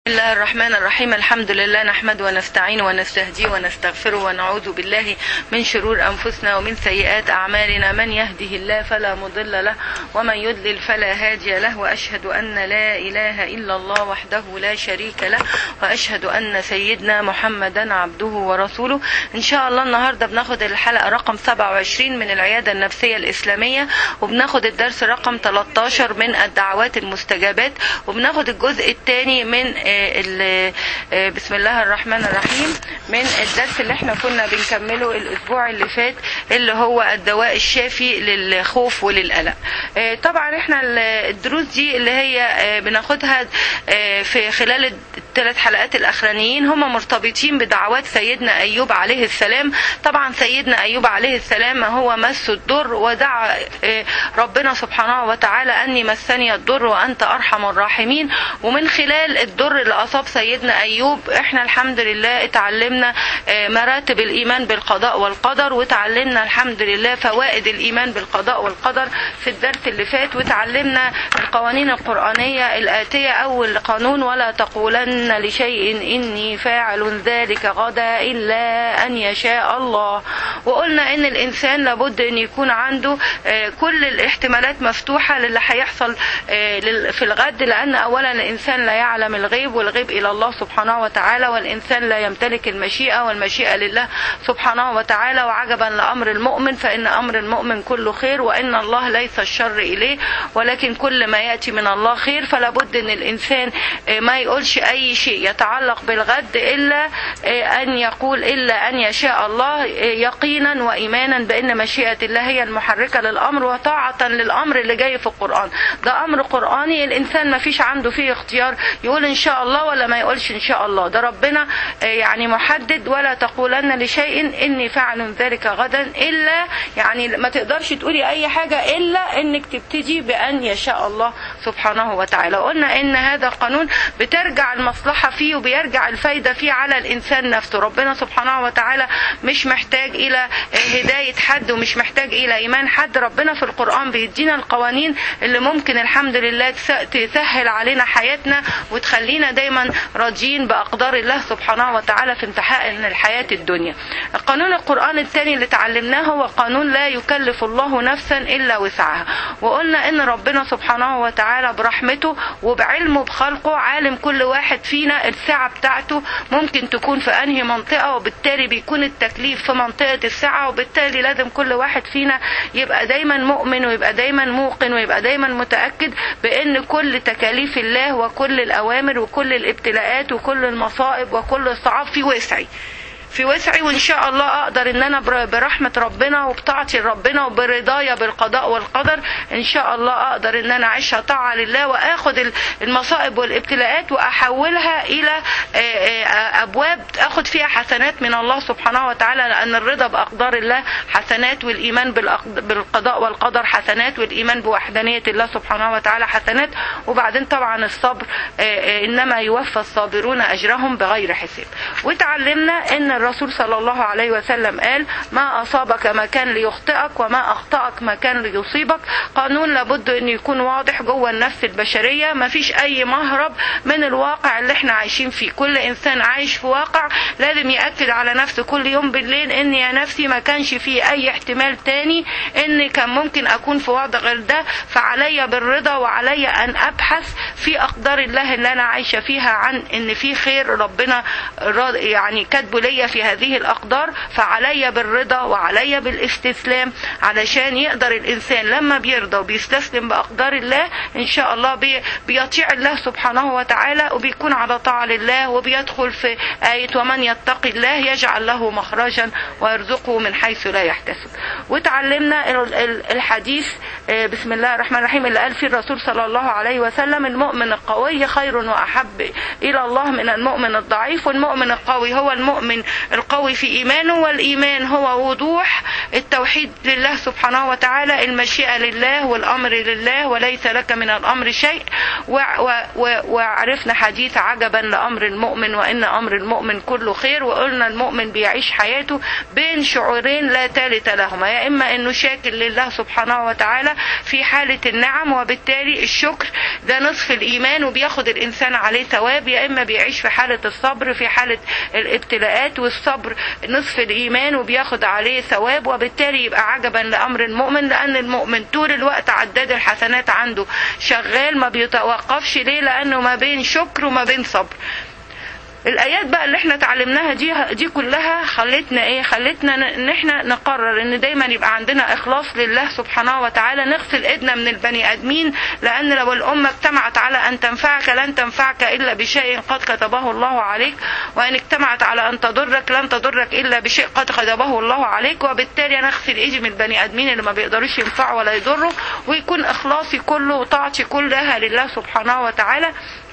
بسم الله الرحمن الرحيم الحمد لله نحمد ونستعين ونستهدي ونستغفر ونعوذ بالله من شرور أنفسنا ومن سيئات أعمالنا من يهده الله فلا مضل له ومن يضلل فلا هادي له وأشهد أن لا إله إلا الله وحده لا شريك له وأشهد أن سيدنا محمدا عبده ورسوله إن شاء الله النهاردة بناخد الحلقة رقم 27 من العيادة النفسية الإسلامية وبناخد الدرس رقم 13 من الدعوات المستجابات وبناخد الجزء الثاني من بسم الله الرحمن الرحيم من الدرس اللي احنا كنا بنكمله الاسبوع اللي فات اللي هو الدواء الشافي للخوف وللقلق طبعا احنا الدروس دي اللي هي بناخدها في خلال الثلاث حلقات الاخرانيين هم مرتبطين بدعوات سيدنا ايوب عليه السلام طبعا سيدنا ايوب عليه السلام هو مس الضر ودعا ربنا سبحانه وتعالى اني مسني الضر وانت ارحم الراحمين ومن خلال الضر اللي اصاب سيدنا ايوب احنا الحمد لله اتعلمنا مراتب الايمان بالقضاء والقدر وتعلمنا الحمد لله فوائد الايمان بالقضاء والقدر في الدرس اللي فات وتعلمنا القوانين القرانيه الاتيه اول قانون ولا تقولن لشيء اني فاعل ذلك غدا الا ان يشاء الله وقلنا ان الانسان لابد ان يكون عنده كل الاحتمالات مفتوحه للي هيحصل في الغد لان اولا الانسان لا يعلم الغيب والغيب إلى الله سبحانه وتعالى والإنسان لا يمتلك المشيئة والمشيئة لله سبحانه وتعالى وعجبا لأمر المؤمن فإن أمر المؤمن كله خير وإن الله ليس الشر إليه ولكن كل ما يأتي من الله خير فلا بد أن الإنسان ما يقولش أي شيء يتعلق بالغد إلا أن يقول إلا أن يشاء الله يقينا وإيمانا بأن مشيئة الله هي المحركة للأمر وطاعة للأمر اللي جاي في القرآن ده أمر قرآني الإنسان ما فيش عنده فيه اختيار يقول إن شاء الله ولا ما يقولش ان شاء الله ده ربنا يعني محدد ولا تقولن لشيء اني فاعل ذلك غدا الا يعني ما تقدرش تقولي اي حاجه الا انك تبتدي بان يشاء الله سبحانه وتعالى قلنا ان هذا القانون بترجع المصلحه فيه وبيرجع الفايده فيه على الانسان نفسه ربنا سبحانه وتعالى مش محتاج الى هدايه حد ومش محتاج الى ايمان حد ربنا في القران بيدينا القوانين اللي ممكن الحمد لله تسهل علينا حياتنا وتخلينا دايما راضيين بأقدار الله سبحانه وتعالى في انتهاء الحياة الدنيا القانون القرآن الثاني اللي تعلمناه هو قانون لا يكلف الله نفسا إلا وسعها وقلنا إن ربنا سبحانه وتعالى برحمته وبعلمه بخلقه عالم كل واحد فينا السعة بتاعته ممكن تكون في أنهي منطقة وبالتالي بيكون التكليف في منطقة السعة وبالتالي لازم كل واحد فينا يبقى دايما مؤمن ويبقى دايما موقن ويبقى دايما متأكد بأن كل تكاليف الله وكل الأوامر وكل الابتلاءات وكل المصائب وكل الصعاب في وسعي في وسعي وان شاء الله اقدر ان انا برحمه ربنا وبطاعتي لربنا وبرضايا بالقضاء والقدر ان شاء الله اقدر ان انا اعيشها طاعه لله واخد المصائب والابتلاءات واحولها الى ابواب اخد فيها حسنات من الله سبحانه وتعالى لان الرضا باقدار الله حسنات والايمان بالقضاء والقدر حسنات والايمان بوحدانيه الله سبحانه وتعالى حسنات وبعدين طبعا الصبر انما يوفى الصابرون اجرهم بغير حساب وتعلمنا ان الرسول صلى الله عليه وسلم قال ما أصابك ما كان ليخطئك وما أخطأك ما كان ليصيبك قانون لابد أن يكون واضح جوه النفس البشرية ما فيش أي مهرب من الواقع اللي احنا عايشين فيه كل إنسان عايش في واقع لازم يأكد على نفسه كل يوم بالليل إن يا نفسي ما كانش فيه أي احتمال تاني إن كان ممكن أكون في وضع غير ده فعلي بالرضا وعلي أن أبحث في أقدار الله اللي أنا عايشة فيها عن إن في خير ربنا يعني كاتبه ليا في هذه الأقدار فعلي بالرضا وعلي بالاستسلام علشان يقدر الإنسان لما بيرضى وبيستسلم بأقدار الله إن شاء الله بي بيطيع الله سبحانه وتعالى وبيكون على طاعة لله وبيدخل في آية ومن يتقي الله يجعل له مخرجا ويرزقه من حيث لا يحتسب وتعلمنا الحديث بسم الله الرحمن الرحيم اللي قال فيه الرسول صلى الله عليه وسلم المؤمن القوي خير وأحب إلى الله من المؤمن الضعيف والمؤمن القوي هو المؤمن القوي في إيمانه والإيمان هو وضوح التوحيد لله سبحانه وتعالى المشيئة لله والأمر لله وليس لك من الأمر شيء و و و وعرفنا حديث عجبا لأمر المؤمن وإن أمر المؤمن كله خير وقلنا المؤمن بيعيش حياته بين شعورين لا ثالث لهما يا إما إنه شاكر لله سبحانه وتعالى في حالة النعم وبالتالي الشكر ده نصف الإيمان وبياخد الإنسان عليه ثواب يا إما بيعيش في حالة الصبر في حالة الابتلاءات والصبر نصف الإيمان وبياخد عليه ثواب وبالتالي يبقى عجبا لأمر المؤمن لأن المؤمن طول الوقت عداد الحسنات عنده شغال ما بيتوقفش ليه لأنه ما بين شكر وما بين صبر الايات بقى اللي احنا اتعلمناها دي دي كلها خلتنا ايه خلتنا ان احنا نقرر ان دايما يبقى عندنا اخلاص لله سبحانه وتعالى نغسل ايدنا من البني ادمين لان لو الامه اجتمعت على ان تنفعك لن تنفعك الا بشيء قد كتبه الله عليك وان اجتمعت على ان تضرك لن تضرك الا بشيء قد كتبه الله عليك وبالتالي انا اغسل ايدي من البني ادمين اللي ما بيقدروش ينفعوا ولا يضروا ويكون اخلاصي كله وطاعتي كلها لله سبحانه وتعالى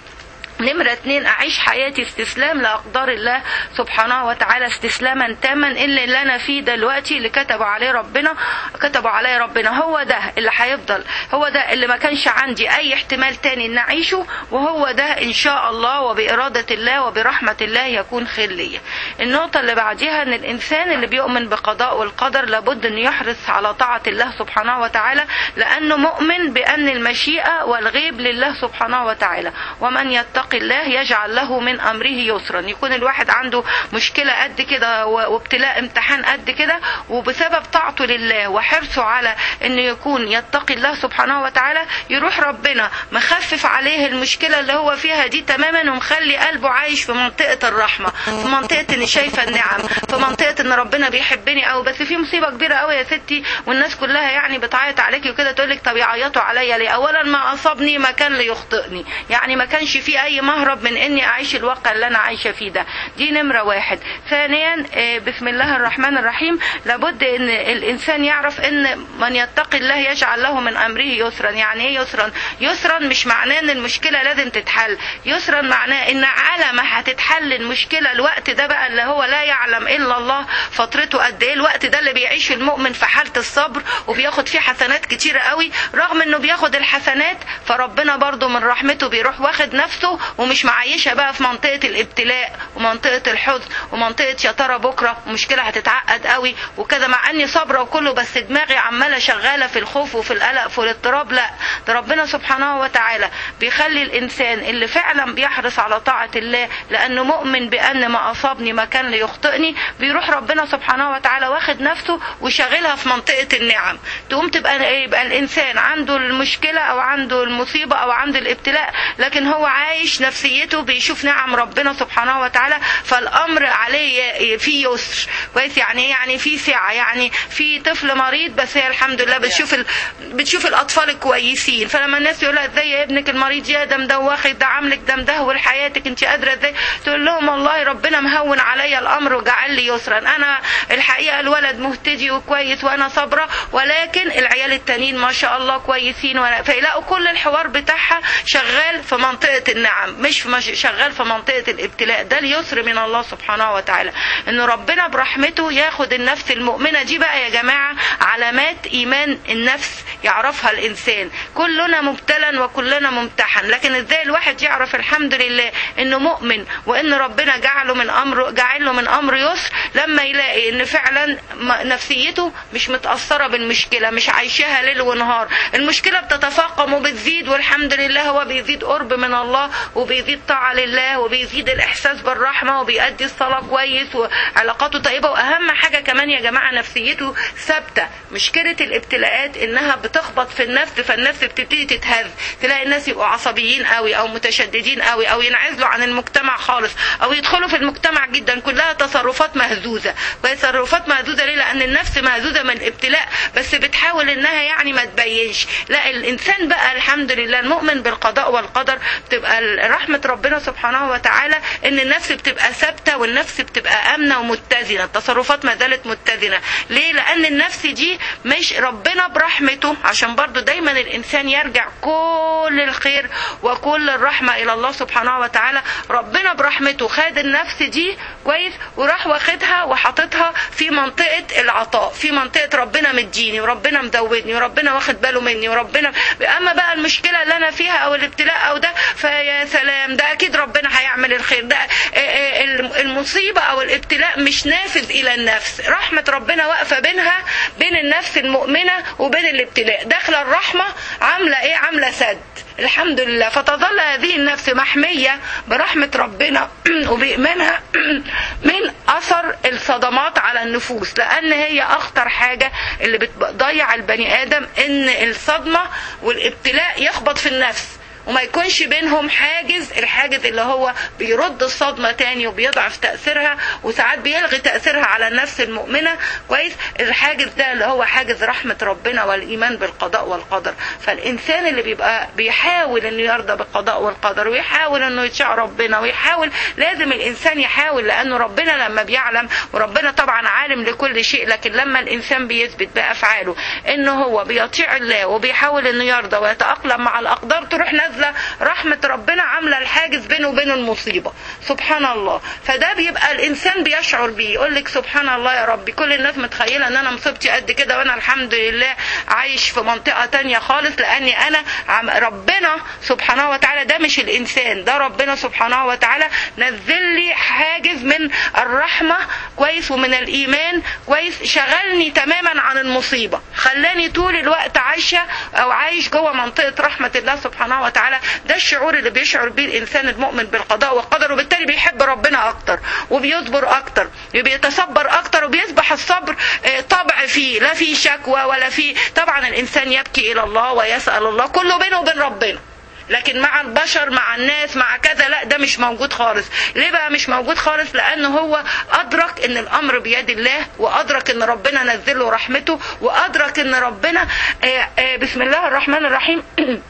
نمرة اتنين أعيش حياتي استسلام لأقدار الله سبحانه وتعالى استسلاما تاما إلا اللي أنا فيه دلوقتي اللي كتبوا عليه ربنا كتبوا عليه ربنا هو ده اللي هيفضل هو ده اللي ما كانش عندي أي احتمال تاني إن أعيشه وهو ده إن شاء الله وبإرادة الله وبرحمة الله يكون خير ليا النقطة اللي بعديها إن الإنسان اللي بيؤمن بقضاء والقدر لابد إنه يحرص على طاعة الله سبحانه وتعالى لأنه مؤمن بأن المشيئة والغيب لله سبحانه وتعالى ومن يتق يتقي الله يجعل له من امره يسرا يكون الواحد عنده مشكله قد كده وابتلاء امتحان قد كده وبسبب طاعته لله وحرصه على انه يكون يتقي الله سبحانه وتعالى يروح ربنا مخفف عليه المشكله اللي هو فيها دي تماما ومخلي قلبه عايش في منطقه الرحمه في منطقه ان شايفه النعم في منطقه ان ربنا بيحبني قوي بس في مصيبه كبيره قوي يا ستي والناس كلها يعني بتعيط عليكي وكده تقول لك طب يعيطوا عليا ليه اولا ما اصابني ما كان ليخطئني يعني ما كانش في اي مهرب من اني اعيش الواقع اللي انا عايشه فيه ده دي نمره واحد ثانيا بسم الله الرحمن الرحيم لابد ان الانسان يعرف ان من يتقي الله يجعل له من امره يسرا يعني ايه يسرا يسرا مش معناه ان المشكله لازم تتحل يسرا معناه ان على ما هتتحل المشكله الوقت ده بقى اللي هو لا يعلم الا الله فترته قد ايه الوقت ده اللي بيعيش المؤمن في حاله الصبر وبياخد فيه حسنات كتيره قوي رغم انه بياخد الحسنات فربنا برضه من رحمته بيروح واخد نفسه ومش معيشة بقى في منطقة الابتلاء ومنطقة الحزن ومنطقة يا ترى بكرة ومشكلة هتتعقد قوي وكذا مع اني صابرة وكله بس دماغي عمالة شغالة في الخوف وفي القلق في الاضطراب لا ده ربنا سبحانه وتعالى بيخلي الانسان اللي فعلا بيحرص على طاعة الله لانه مؤمن بان ما اصابني ما كان ليخطئني بيروح ربنا سبحانه وتعالى واخد نفسه وشاغلها في منطقة النعم تقوم تبقى يبقى الانسان عنده المشكلة او عنده المصيبة او عنده الابتلاء لكن هو عايش نفسيته بيشوف نعم ربنا سبحانه وتعالى فالامر عليه فيه يسر كويس يعني ايه يعني في سعه يعني في طفل مريض بس هي الحمد لله بتشوف ال... بتشوف الاطفال الكويسين فلما الناس يقول لها ازاي يا ابنك المريض يا ده مدوخك ده عاملك ده مدهور حياتك انت قادره ازاي تقول لهم والله ربنا مهون عليا الامر وجعل لي يسرا انا الحقيقه الولد مهتدي وكويس وانا صابره ولكن العيال التانيين ما شاء الله كويسين ولا فيلاقوا كل الحوار بتاعها شغال في منطقه النعم مش في شغال في منطقة الابتلاء ده اليسر من الله سبحانه وتعالى ان ربنا برحمته ياخد النفس المؤمنة دي بقى يا جماعة علامات ايمان النفس يعرفها الانسان كلنا مبتلى وكلنا ممتحن لكن ازاي الواحد يعرف الحمد لله انه مؤمن وان ربنا جعله من امر جعله من امر يسر لما يلاقي ان فعلا نفسيته مش متأثرة بالمشكلة مش عايشاها ليل ونهار المشكلة بتتفاقم وبتزيد والحمد لله هو بيزيد قرب من الله وبيزيد طاعة لله وبيزيد الإحساس بالرحمة وبيأدي الصلاة كويس وعلاقاته طيبة وأهم حاجة كمان يا جماعة نفسيته ثابتة مشكلة الابتلاءات إنها بتخبط في النفس فالنفس بتبتدي تتهز تلاقي الناس يبقوا عصبيين قوي أو متشددين قوي أو ينعزلوا عن المجتمع خالص أو يدخلوا في المجتمع جدا كلها تصرفات مهزوزة تصرفات مهزوزة ليه لأن النفس مهزوزة من الابتلاء بس بتحاول إنها يعني ما تبينش لا الإنسان بقى الحمد لله المؤمن بالقضاء والقدر بتبقى رحمة ربنا سبحانه وتعالى ان النفس بتبقى ثابته والنفس بتبقى امنه ومتزنه التصرفات ما زالت متزنه ليه لان النفس دي مش ربنا برحمته عشان برضو دايما الانسان يرجع كل الخير وكل الرحمه الى الله سبحانه وتعالى ربنا برحمته خد النفس دي كويس وراح واخدها وحاططها في منطقه العطاء في منطقه ربنا مديني وربنا مزودني وربنا واخد باله مني وربنا اما بقى المشكله اللي انا فيها او الابتلاء او ده فيا سلام ده اكيد ربنا هيعمل الخير ده المصيبه او الابتلاء مش نافذ الى النفس رحمه ربنا واقفه بينها بين النفس المؤمنه وبين الابتلاء داخله الرحمه عامله ايه عامله سد الحمد لله فتظل هذه النفس محمية برحمة ربنا وبإيمانها من أثر الصدمات على النفوس لأن هي أخطر حاجة اللي بتضيع البني آدم إن الصدمة والابتلاء يخبط في النفس وما يكونش بينهم حاجز الحاجز اللي هو بيرد الصدمة تاني وبيضعف تأثيرها وساعات بيلغي تأثيرها على النفس المؤمنة كويس الحاجز ده اللي هو حاجز رحمة ربنا والإيمان بالقضاء والقدر فالإنسان اللي بيبقى بيحاول إنه يرضى بالقضاء والقدر ويحاول إنه يطيع ربنا ويحاول لازم الإنسان يحاول لأنه ربنا لما بيعلم وربنا طبعا عالم لكل شيء لكن لما الإنسان بيثبت بأفعاله إنه هو بيطيع الله وبيحاول إنه يرضى ويتأقلم مع الأقدار تروح نازله رحمه ربنا عامله الحاجز بينه وبين المصيبه سبحان الله فده بيبقى الانسان بيشعر بيه يقول لك سبحان الله يا ربي كل الناس متخيله ان انا مصيبتي قد كده وانا الحمد لله عايش في منطقه تانية خالص لاني انا عم ربنا سبحانه وتعالى ده مش الانسان ده ربنا سبحانه وتعالى نزل لي حاجز من الرحمه كويس ومن الايمان كويس شغلني تماما عن المصيبه خلاني طول الوقت عايشه او عايش جوه منطقه رحمه الله سبحانه وتعالى ده الشعور اللي بيشعر بيه الانسان المؤمن بالقضاء والقدر وبالتالي بيحب ربنا اكتر وبيصبر اكتر وبيتصبر اكتر وبيصبح الصبر طبع فيه لا في شكوى ولا في طبعا الانسان يبكي الى الله ويسال الله كله بينه وبين ربنا لكن مع البشر مع الناس مع كذا لا ده مش موجود خالص ليه بقى مش موجود خالص لانه هو ادرك ان الامر بيد الله وادرك ان ربنا نزل له رحمته وادرك ان ربنا بسم الله الرحمن الرحيم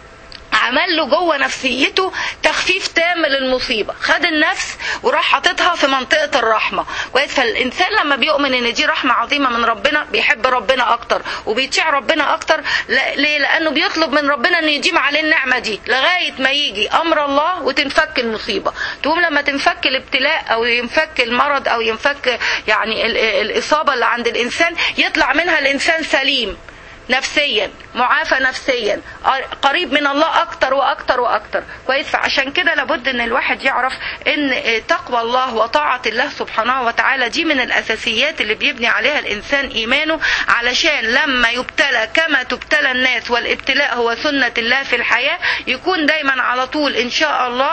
عمل له جوه نفسيته تخفيف تام للمصيبه خد النفس وراح حاططها في منطقه الرحمه كويس فالانسان لما بيؤمن ان دي رحمه عظيمه من ربنا بيحب ربنا اكتر وبيطيع ربنا اكتر ليه لانه بيطلب من ربنا انه يديم عليه النعمه دي لغايه ما يجي امر الله وتنفك المصيبه تقوم لما تنفك الابتلاء او ينفك المرض او ينفك يعني الاصابه اللي عند الانسان يطلع منها الانسان سليم نفسيا معافى نفسيا قريب من الله اكتر واكتر واكتر كويس فعشان كده لابد ان الواحد يعرف ان تقوى الله وطاعه الله سبحانه وتعالى دي من الاساسيات اللي بيبني عليها الانسان ايمانه علشان لما يبتلى كما تبتلى الناس والابتلاء هو سنه الله في الحياه يكون دايما على طول ان شاء الله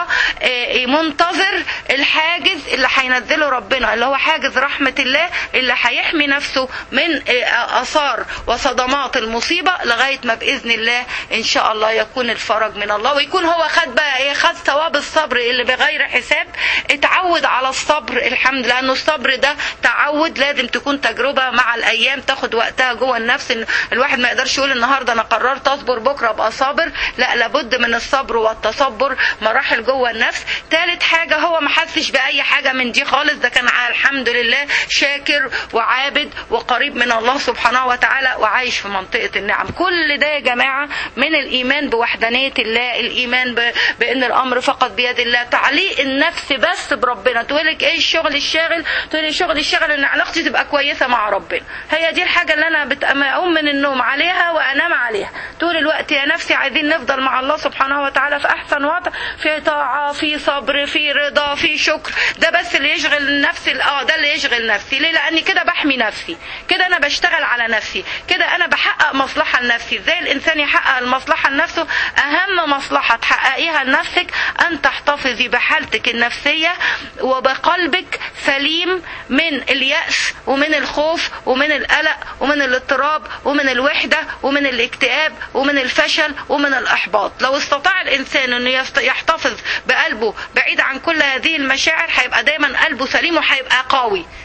منتظر الحاجز اللي هينزله ربنا اللي هو حاجز رحمه الله اللي هيحمي نفسه من اثار وصدمات المصيبه لغايه ما باذن الله ان شاء الله يكون الفرج من الله ويكون هو خد بقى ايه خد ثواب الصبر اللي بغير حساب اتعود على الصبر الحمد لله انه الصبر ده تعود لازم تكون تجربه مع الايام تاخد وقتها جوه النفس ان الواحد ما يقدرش يقول النهارده انا قررت اصبر بكره ابقى صابر لا لابد من الصبر والتصبر مراحل جوه النفس ثالث حاجه هو ما حسش باي حاجه من دي خالص ده كان الحمد لله شاكر وعابد وقريب من الله سبحانه وتعالى وعايش في منطقه النعم كل ده يا جماعه من الايمان بوحدانيه الله الايمان ب... بان الامر فقط بيد الله تعليق النفس بس بربنا تقول لك ايه الشغل الشاغل تقول لي الشغل الشاغل ان علاقتي تبقى كويسه مع ربنا هي دي الحاجه اللي انا بقوم من النوم عليها وانام عليها طول الوقت يا نفسي عايزين نفضل مع الله سبحانه وتعالى في احسن وضع في طاعه في صبر في رضا في شكر ده بس اللي يشغل النفس اه ده اللي يشغل نفسي ليه لاني كده بحمي نفسي كده انا بشتغل على نفسي كده انا بحقق مصلحه لنفسي ازاي الانسان يحقق المصلحه لنفسه اهم مصلحه تحققيها لنفسك ان تحتفظي بحالتك النفسيه وبقلبك سليم من الياس ومن الخوف ومن القلق ومن الاضطراب ومن الوحده ومن الاكتئاب ومن الفشل ومن الاحباط لو استطاع الانسان انه يحتفظ بقلبه بعيد عن كل هذه المشاعر هيبقى دايما قلبه سليم وهيبقى قوي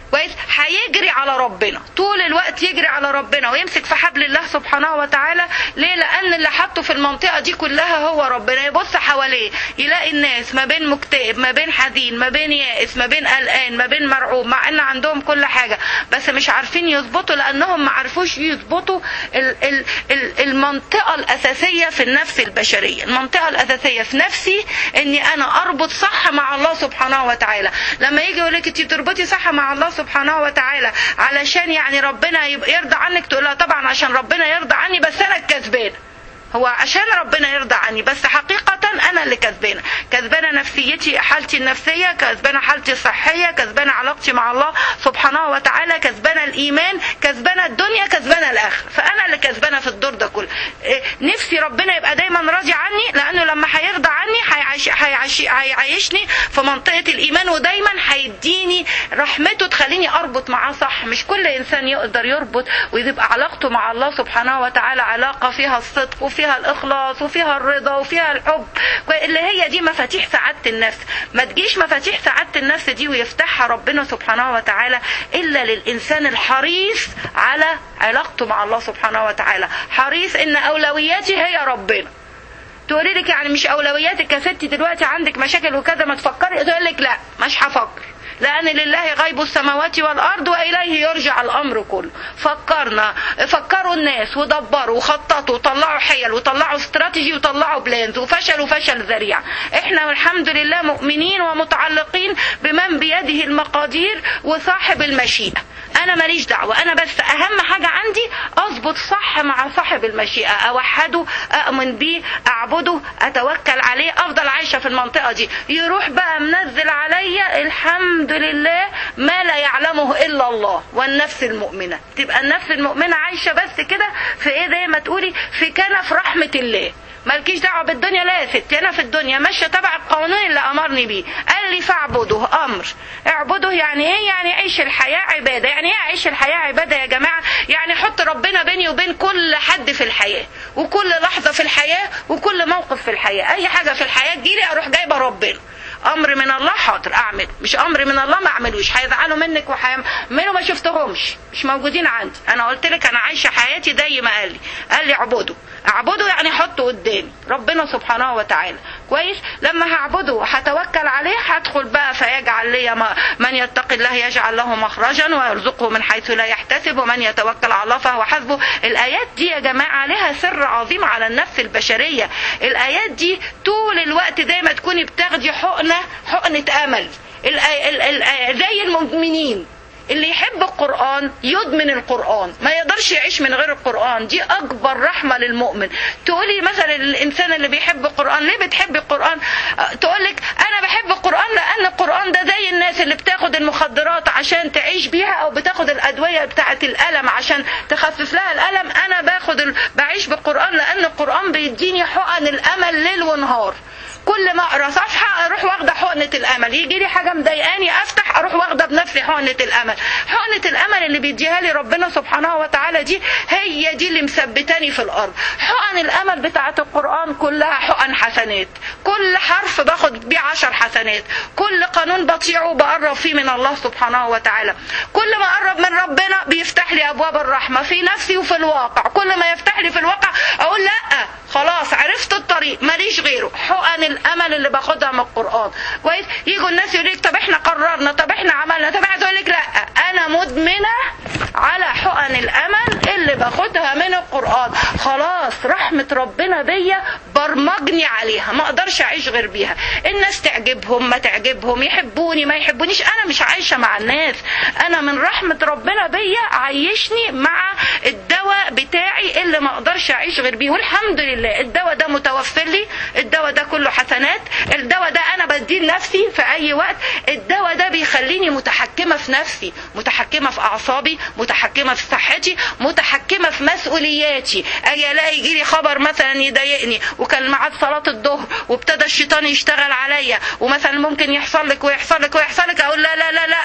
كويس هيجري على ربنا طول الوقت يجري على ربنا ويمسك في حبل الله سبحانه وتعالى ليه لان اللي حطه في المنطقه دي كلها هو ربنا يبص حواليه يلاقي الناس ما بين مكتئب ما بين حزين ما بين يائس ما بين قلقان ما بين مرعوب مع ان عندهم كل حاجه بس مش عارفين يظبطوا لانهم ما عرفوش يظبطوا ال- ال- ال- المنطقه الاساسيه في النفس البشريه المنطقه الاساسيه في نفسي اني انا اربط صح مع الله سبحانه وتعالى لما يجي يقول لك انت تربطي صح مع الله سبحانه وتعالى علشان يعني ربنا يبقى يرضى عنك تقول لها طبعا عشان ربنا يرضى عني بس انا الكسبانه هو عشان ربنا يرضى عني بس حقيقة أنا اللي كسبانة كسبانة نفسيتي حالتي النفسية كسبانة حالتي الصحية كسبانة علاقتي مع الله سبحانه وتعالى كسبانة الإيمان كسبانة الدنيا كسبانة الآخر فأنا اللي كسبانة في الدور ده كله إيه، نفسي ربنا يبقى دايما راضي عني لأنه لما هيرضى عني هيعيش هيعيش هيعيشني في منطقة الإيمان ودايما هيديني رحمته تخليني أربط معاه صح مش كل إنسان يقدر يربط ويبقى علاقته مع الله سبحانه وتعالى علاقة فيها الصدق وفيها الإخلاص وفيها الرضا وفيها الحب اللي هي دي مفاتيح سعادة النفس ما تجيش مفاتيح سعادة النفس دي ويفتحها ربنا سبحانه وتعالى إلا للإنسان الحريص على علاقته مع الله سبحانه وتعالى حريص إن أولوياتي هي ربنا تقولي لك يعني مش اولوياتك يا ستي دلوقتي عندك مشاكل وكذا ما تفكري تقول لك لا مش هفكر لأن لله غيب السماوات والأرض وإليه يرجع الأمر كله فكرنا فكروا الناس ودبروا وخططوا وطلعوا حيل وطلعوا استراتيجي وطلعوا بلانز وفشلوا فشل ذريع احنا الحمد لله مؤمنين ومتعلقين بمن بيده المقادير وصاحب المشيئة انا ماليش دعوه انا بس اهم حاجه عندي اظبط صح مع صاحب المشيئه اوحده اؤمن بيه اعبده اتوكل عليه افضل عايشه في المنطقه دي يروح بقى منزل عليا الحمد لله ما لا يعلمه الا الله والنفس المؤمنه تبقى النفس المؤمنه عايشه بس كده في ايه زي ما تقولي في كنف رحمه الله مالكيش دعوه بالدنيا لا يا ستي انا في الدنيا ماشيه تبع القانون اللي امرني بيه قال لي فاعبده امر اعبده يعني ايه يعني عيش الحياه عباده يعني ايه عيش الحياه عباده يا جماعه يعني حط ربنا بيني وبين كل حد في الحياه وكل لحظه في الحياه وكل موقف في الحياه اي حاجه في الحياه تجيلي اروح جايبه ربنا امر من الله حاضر اعمل مش امر من الله ما اعملوش هيزعلوا منك وهيعملوا ما شفتهمش مش موجودين عندي انا قلت لك انا عايشه حياتي زي ما قال لي قال لي اعبده اعبده يعني حطه قدامي ربنا سبحانه وتعالى كويس لما هعبده وهتوكل عليه هدخل بقى فيجعل لي ما من يتقي الله يجعل له مخرجا ويرزقه من حيث لا يحتسب ومن يتوكل على الله فهو حسبه الايات دي يا جماعه لها سر عظيم على النفس البشريه الايات دي طول الوقت زي ما تكوني بتاخدي حقنه حقنه امل الآي... ال... ال... زي المؤمنين اللي يحب القرآن يدمن القرآن ما يقدرش يعيش من غير القرآن دي أكبر رحمة للمؤمن تقولي مثلا الإنسان اللي بيحب القرآن ليه بتحب القرآن تقولك أنا بحب القرآن لأن القرآن ده زي الناس اللي بتاخد المخدرات عشان تعيش بيها أو بتاخد الأدوية بتاعة الألم عشان تخفف لها الألم أنا باخد ال... بعيش بالقرآن لأن القرآن بيديني حقن الأمل ليل ونهار كل ما اقرا صفحه اروح واخده حقنه الامل يجي لي حاجه مضايقاني افتح اروح واخده بنفسي حقنه الامل حقنه الامل اللي بيديها لي ربنا سبحانه وتعالى دي هي دي اللي مثبتاني في الارض حقن الامل بتاعه القران كلها حقن حسنات كل حرف باخد بيه عشر حسنات كل قانون بطيعه بقرب فيه من الله سبحانه وتعالى كل ما اقرب من ربنا بيفتح لي ابواب الرحمه في نفسي وفي الواقع كل ما يفتح لي في الواقع اقول لا خلاص عرفت الطريق ماليش غيره حقن الامل اللي باخدها من القران كويس يجوا الناس يقول لك طب احنا قررنا طب احنا عملنا طب عايز اقول لك لا انا مدمنه على حقن الامل اللي باخدها من القران خلاص رحمه ربنا بيا برمجني عليها ما اقدرش اعيش غير بيها الناس تعجبهم ما تعجبهم يحبوني ما يحبونيش انا مش عايشه مع الناس انا من رحمه ربنا بيا عيشني مع الدواء بتاعي اللي ما اقدرش اعيش غير بيه والحمد لله الدواء ده متوفر لي الدواء ده كله حسنات الدواء ده انا بديه لنفسي في اي وقت الدواء ده بيخليني متحكمه في نفسي متحكمه في اعصابي متحكمه في صحتي متحكمه في مسؤولياتي اجي الاقي يجي لي خبر مثلا يضايقني وكان ميعاد صلاه الظهر وابتدى الشيطان يشتغل عليا ومثلا ممكن يحصل لك ويحصل لك ويحصل لك اقول لا لا لا لا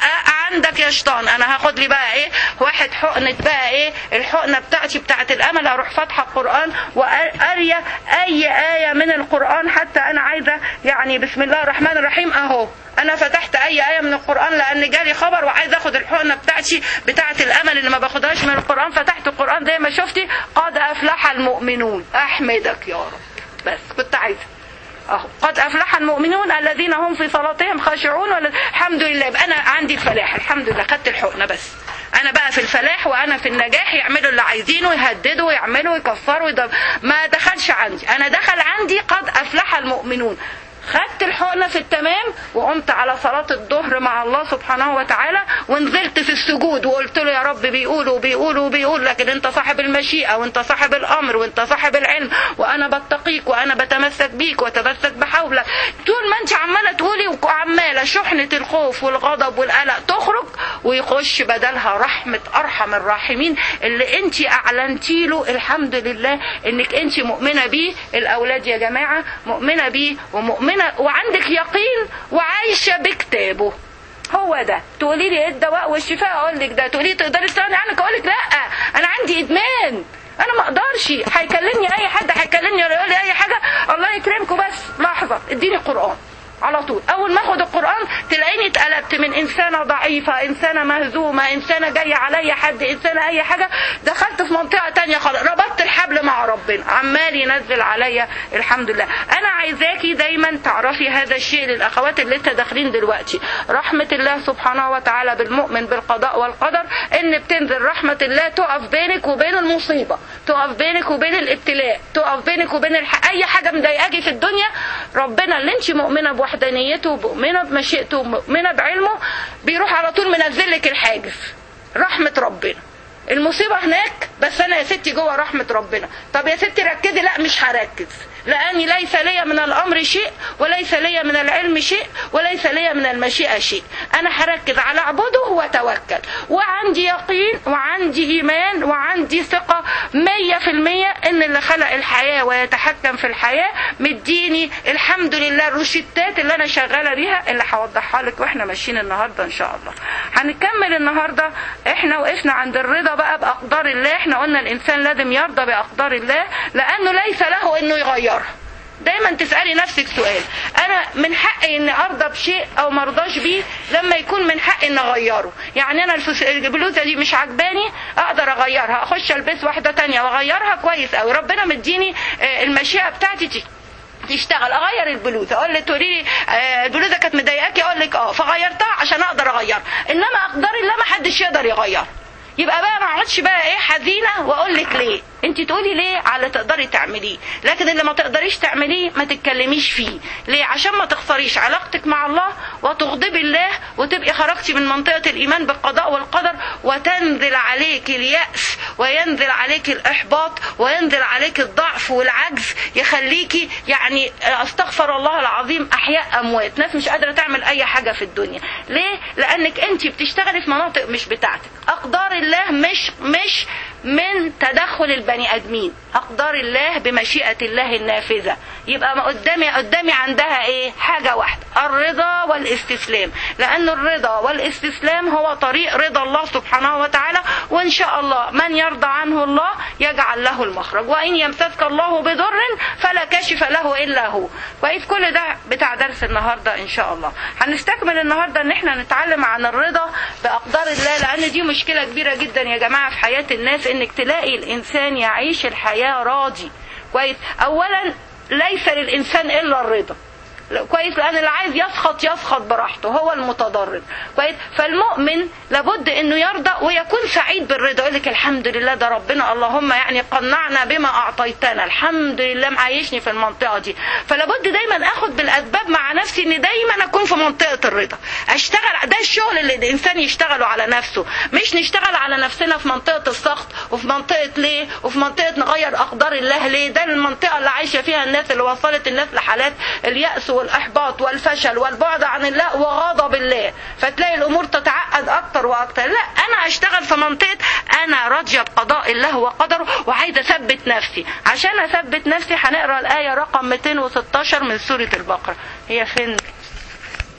عندك يا شيطان انا هاخد لي بقى ايه واحد حقنه بقى ايه الحقنه بتاعتي بتاعت الامل اروح فاتحه القران وقاريه اي ايه من القران حتى انا عايزه يعني بسم الله الرحمن الرحيم اهو انا فتحت اي ايه من القران لان جالي خبر وعايز اخد الحقنه بتاعتي بتاعه الامل اللي ما باخدهاش من القران فتحت القران زي ما شفتي قد افلح المؤمنون احمدك يا رب بس كنت عايزه اهو قد افلح المؤمنون الذين هم في صلاتهم خاشعون ولا الحمد لله يبقى انا عندي الفلاح الحمد لله خدت الحقنه بس انا بقى في الفلاح وانا في النجاح يعملوا اللي عايزينه يهددوا يعملوا يكسروا يدب... ما دخلش عندي انا دخل عندي قد افلح المؤمنون خدت الحقنة في التمام وقمت على صلاة الظهر مع الله سبحانه وتعالى ونزلت في السجود وقلت له يا رب بيقولوا بيقولوا بيقول لكن انت صاحب المشيئة وانت صاحب الامر وانت صاحب العلم وانا بتقيك وانا بتمسك بيك وتمسك بحولك طول ما انت عمالة تقولي وعمالة شحنة الخوف والغضب والقلق تخرج ويخش بدلها رحمة ارحم الراحمين اللي انت اعلنتي له الحمد لله انك انت مؤمنة بيه الاولاد يا جماعة مؤمنة بيه ومؤمنة مؤمنة وعندك يقين وعايشة بكتابه هو ده تقولي لي ايه الدواء والشفاء اقول لك ده تقولي تقدري تستغني عنك اقول لك لا انا عندي ادمان انا ما اقدرش هيكلمني اي حد هيكلمني ولا يقول لي اي حاجه الله يكرمكم بس لحظه اديني قران على طول اول ما اخد القران تلاقيني اتقلبت من انسانه ضعيفه انسانه مهزومه انسانه جايه عليا حد انسانه اي حاجه دخلت في منطقه تانية خالص ربطت الحبل مع ربنا عمال ينزل عليا الحمد لله انا عايزاكي دايما تعرفي هذا الشيء للاخوات اللي لسه داخلين دلوقتي رحمه الله سبحانه وتعالى بالمؤمن بالقضاء والقدر ان بتنزل رحمه الله تقف بينك وبين المصيبه تقف بينك وبين الابتلاء تقف بينك وبين الح... اي حاجه مضايقاكي في الدنيا ربنا اللي انت مؤمنه بوحدانيته مؤمنه بمشيئته مؤمنه بعلمه بيروح على طول منزل لك الحاجز رحمه ربنا المصيبة هناك بس أنا يا ستي جوه رحمة ربنا طب يا ستي ركزي لا مش هركز لأني ليس لي من الأمر شيء وليس لي من العلم شيء وليس لي من المشيئة شيء أنا هركز على أعبده وأتوكل وعندي يقين وعندي إيمان وعندي ثقة مية في المية إن اللي خلق الحياة ويتحكم في الحياة مديني الحمد لله الروشتات اللي أنا شغالة بيها اللي هوضحها لك وإحنا ماشيين النهاردة إن شاء الله هنكمل النهاردة إحنا وقفنا عند الرضا بقى بأقدار الله إحنا قلنا الإنسان لازم يرضى بأقدار الله لأنه ليس له إنه يغيرها دايما تسألي نفسك سؤال انا من حقي اني ارضى بشيء او مرضاش بيه لما يكون من حقي ان اغيره يعني انا الفس... البلوزه دي مش عجباني اقدر اغيرها اخش البس واحده تانية واغيرها كويس قوي ربنا مديني المشيئه بتاعتي دي تشتغل اغير البلوزه اقول لي تقولي لي آه البلوزه كانت مضايقاكي اقول لك اه فغيرتها عشان اقدر اغيرها انما اقدار الله ما حدش يقدر يغيرها يبقى بقى ما اقعدش بقى ايه حزينه واقول لك ليه انت تقولي ليه على تقدري تعمليه لكن اللي ما تقدريش تعمليه ما تتكلميش فيه ليه عشان ما تخسريش علاقتك مع الله وتغضبي الله وتبقي خرجتي من منطقه الايمان بالقضاء والقدر وتنزل عليك الياس وينزل عليك الاحباط وينزل عليك الضعف والعجز يخليكي يعني استغفر الله العظيم احياء اموات ناس مش قادره تعمل اي حاجه في الدنيا ليه لانك انت بتشتغلي في مناطق مش بتاعتك اقدار الله مش مش من تدخل البني ادمين اقدار الله بمشيئه الله النافذه يبقى ما قدامي قدامي عندها ايه حاجه واحده الرضا والاستسلام لان الرضا والاستسلام هو طريق رضا الله سبحانه وتعالى وان شاء الله من يرضى عنه الله يجعل له المخرج وان يمسسك الله بضر فلا كاشف له الا هو كويس كل ده بتاع درس النهارده ان شاء الله هنستكمل النهارده ان احنا نتعلم عن الرضا باقدار الله لان دي مشكله كبيره جدا يا جماعه في حياه الناس انك تلاقي الانسان يعيش الحياه راضي كويس اولا ليس للانسان الا الرضا كويس لان اللي عايز يسخط يسخط براحته هو المتضرر كويس فالمؤمن لابد انه يرضى ويكون سعيد بالرضا يقول لك الحمد لله ده ربنا اللهم يعني قنعنا بما اعطيتنا الحمد لله معيشني في المنطقه دي فلابد دايما اخد بالاسباب مع نفسي ان دايما اكون في منطقه الرضا اشتغل ده الشغل اللي الانسان يشتغله على نفسه مش نشتغل على نفسنا في منطقه السخط وفي منطقه ليه وفي منطقه نغير اقدار الله ليه ده المنطقه اللي عايشه فيها الناس اللي وصلت الناس لحالات الياس والاحباط والفشل والبعد عن الله وغضب الله فتلاقي الامور تتعقد اكتر واكتر لا انا اشتغل في منطقه انا راضيه بقضاء الله وقدره وعايزه اثبت نفسي عشان اثبت نفسي هنقرا الايه رقم 216 من سوره البقره هي فين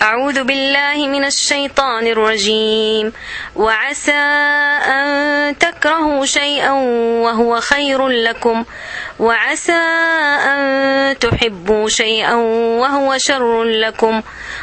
أعوذ بالله من الشيطان الرجيم وعسى أن تكرهوا شيئا وهو خير لكم وعسى أن تحبوا شيئا وهو شر لكم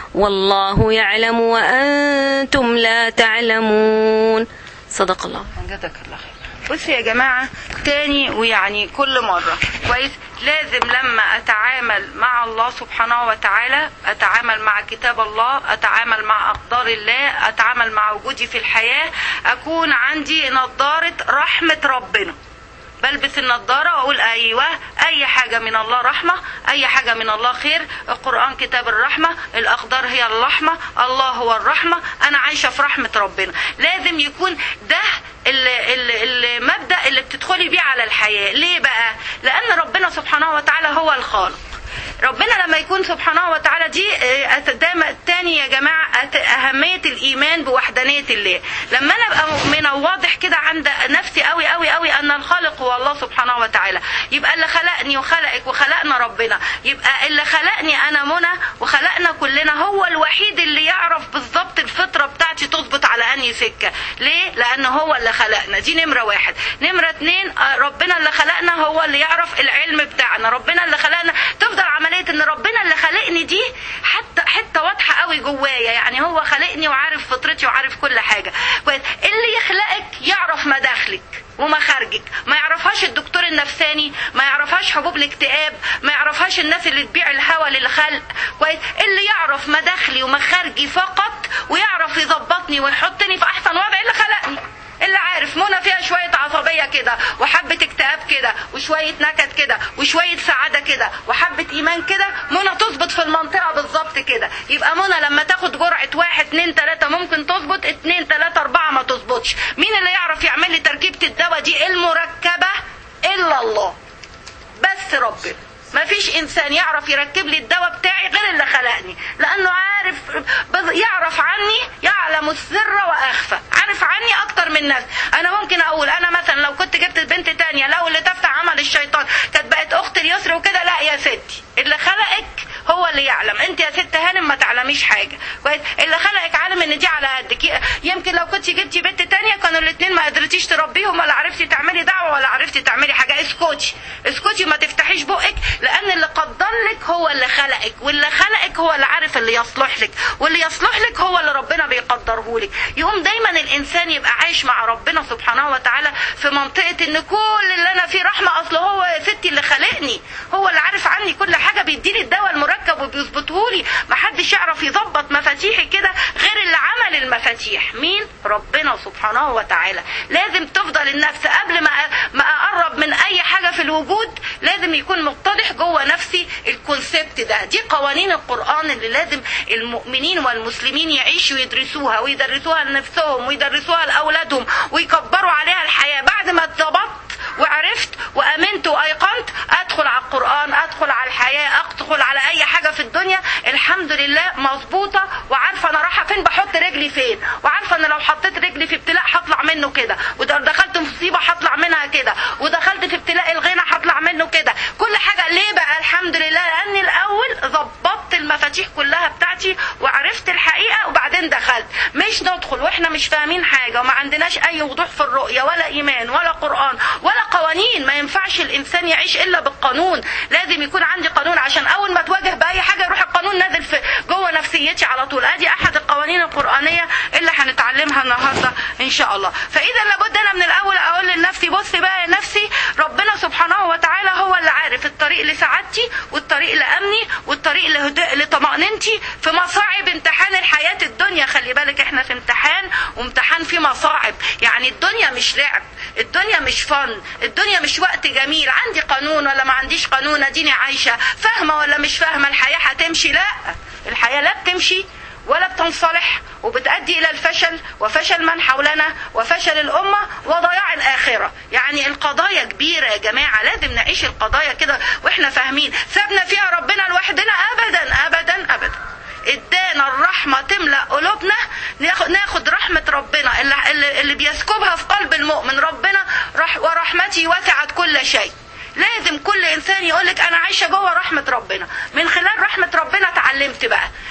والله يعلم وأنتم لا تعلمون صدق الله جزاك الله خير بصوا يا جماعة تاني ويعني كل مرة كويس لازم لما أتعامل مع الله سبحانه وتعالى أتعامل مع كتاب الله أتعامل مع أقدار الله أتعامل مع وجودي في الحياة أكون عندي نظارة رحمة ربنا بلبس النضارة وأقول أيوة أي حاجة من الله رحمة أي حاجة من الله خير القرآن كتاب الرحمة الأقدار هي الرحمة الله هو الرحمة أنا عايشة في رحمة ربنا لازم يكون ده ال- ال- المبدأ اللي بتدخلي بيه على الحياة ليه بقى لأن ربنا سبحانه وتعالى هو الخالق ربنا لما يكون سبحانه وتعالى دي آه، أت- ده م- تاني يا جماعة أت- أهمية الإيمان بوحدانية الله لما أنا أبقى مؤمنة وواضح كده عند نفسي قوي قوي قوي أن الخالق هو الله سبحانه وتعالى يبقى اللي خلقني وخلقك وخلقنا ربنا يبقى اللي خلقني أنا منى وخلقنا كلنا هو الوحيد اللي يعرف بالظبط الفطرة بتاعتي تظبط على أنهي سكة ليه؟ لأن هو اللي خلقنا دي نمرة واحد نمرة اتنين آه، ربنا اللي خلقنا هو اللي يعرف العلم بتاعنا ربنا اللي خلقنا تفضل عملية ان ربنا اللي خلقني دي حتى حتة واضحة قوي جوايا يعني هو خلقني وعارف فطرتي وعارف كل حاجة كويس اللي يخلقك يعرف مداخلك ومخارجك ما يعرفهاش الدكتور النفساني ما يعرفهاش حبوب الاكتئاب ما يعرفهاش الناس اللي تبيع الهوى للخلق كويس اللي يعرف مداخلي ومخارجي فقط ويعرف يظبطني ويحطني في احسن وضع اللي خلقني اللي عارف منى فيها شوية عصبية كده وحبة اكتئاب كده وشوية نكد كده وشوية سعادة كده وحبة إيمان كده منى تظبط في المنطقة بالظبط كده يبقى منى لما تاخد جرعة واحد اتنين تلاتة ممكن تظبط اتنين تلاتة أربعة ما تظبطش مين اللي يعرف يعمل لي تركيبة الدواء دي المركبة إلا الله بس ربنا ما فيش انسان يعرف يركب لي الدواء بتاعي غير اللي خلقني لانه عارف بز- يعرف عني يعلم السر واخفى عارف عني اكتر من نفسي انا ممكن اقول انا مثلا لو كنت جبت بنت تانية لو اللي تفتح عمل الشيطان كانت بقت اخت اليسر وكده لا يا ستي اللي خلقك هو اللي يعلم انت يا ست هانم ما تعلميش حاجه كويس اللي خلقك عالم ان دي على قدك ي- يمكن لو كنت جبتي بنت تانية كانوا الاثنين ما قدرتيش تربيهم ولا عرفتي تعملي دعوه ولا عرفتي تعملي حاجه اسكتي اسكتي ما تفتحيش بقك لان اللي قدر لك هو اللي خلقك واللي خلقك هو اللي عارف اللي يصلح لك واللي يصلح لك هو اللي ربنا بيقدره لك يقوم دايما الانسان يبقى عايش مع ربنا سبحانه وتعالى في منطقه ان كل اللي انا فيه رحمه اصل هو يا ستي اللي خلقني هو اللي عارف عني كل حاجه بيديني الدواء المركب وبيظبطهولي محدش يعرف يظبط مفاتيحي كده غير اللي عمل المفاتيح مين ربنا سبحانه وتعالى لازم تفضل النفس قبل ما ما اقرب من اي حاجه في الوجود لازم يكون متضح جوه نفسي الكونسبت ده دي قوانين القران اللي لازم المؤمنين والمسلمين يعيشوا يدرسوها ويدرسوها لنفسهم ويدرسوها لاولادهم ويكبروا عليها الحياه بعد ما اتظبطت وعرفت وامنت وايقنت ادخل على القران ادخل على الحياه ادخل على اي حاجه في الدنيا الحمد لله مظبوطه وعارفه انا رايحه فين بحط رجلي فين وعارفه ان لو حطيت رجلي في ابتلاء هطلع منه كده ودخلت في مصيبه هطلع منها كده ودخلت في ابتلاء الغنى هطلع منه كده كل حاجه ليه بقى الحمد لله لان الاول ظبطت المفاتيح كلها بتاعتي وعرفت الحقيقه وبعدين دخلت مش ندخل واحنا مش فاهمين حاجه وما عندناش اي وضوح في الرؤيه ولا ايمان ولا قران ولا قوانين ما ينفعش الانسان يعيش الا بالقانون لازم يكون عندي قانون عشان اول ما تواجه باي حاجه يروح القانون نازل في جوه نفسيتي على طول ادي احد القوانين القرانيه اللي هنتعلمها النهارده ان شاء الله فاذا لابد انا من الاول اقول لنفسي بصي بقى يا نفسي ربنا سبحانه وتعالى هو اللي عارف الطريق لسعادتي والطريق لامني والطريق لهدوء لطمانينتي في مصاعب امتحان الحياه الدنيا خلي بالك احنا في امتحان وامتحان فيه مصاعب يعني الدنيا مش لعب الدنيا مش فن الدنيا مش وقت جميل عندي قانون ولا ما عنديش قانون اديني عايشه فاهمه ولا مش فاهمه الحياه هتمشي لا الحياه لا بتمشي ولا بتنصلح وبتؤدي الى الفشل وفشل من حولنا وفشل الامه وضياع الاخره يعني القضايا كبيره يا جماعه لازم نعيش القضايا كده واحنا فاهمين سابنا فيها ربنا لوحدنا ابدا ابدا ابدا ادانا الرحمه تملا قلوبنا ناخد, ناخد رحمه ربنا اللي, اللي, اللي بيسكبها في قلب المؤمن ربنا رح ورحمتي وسعت كل شيء لازم كل انسان يقولك انا عايشه جوه رحمه ربنا من خلال رحمه ربنا اتعلمت بقى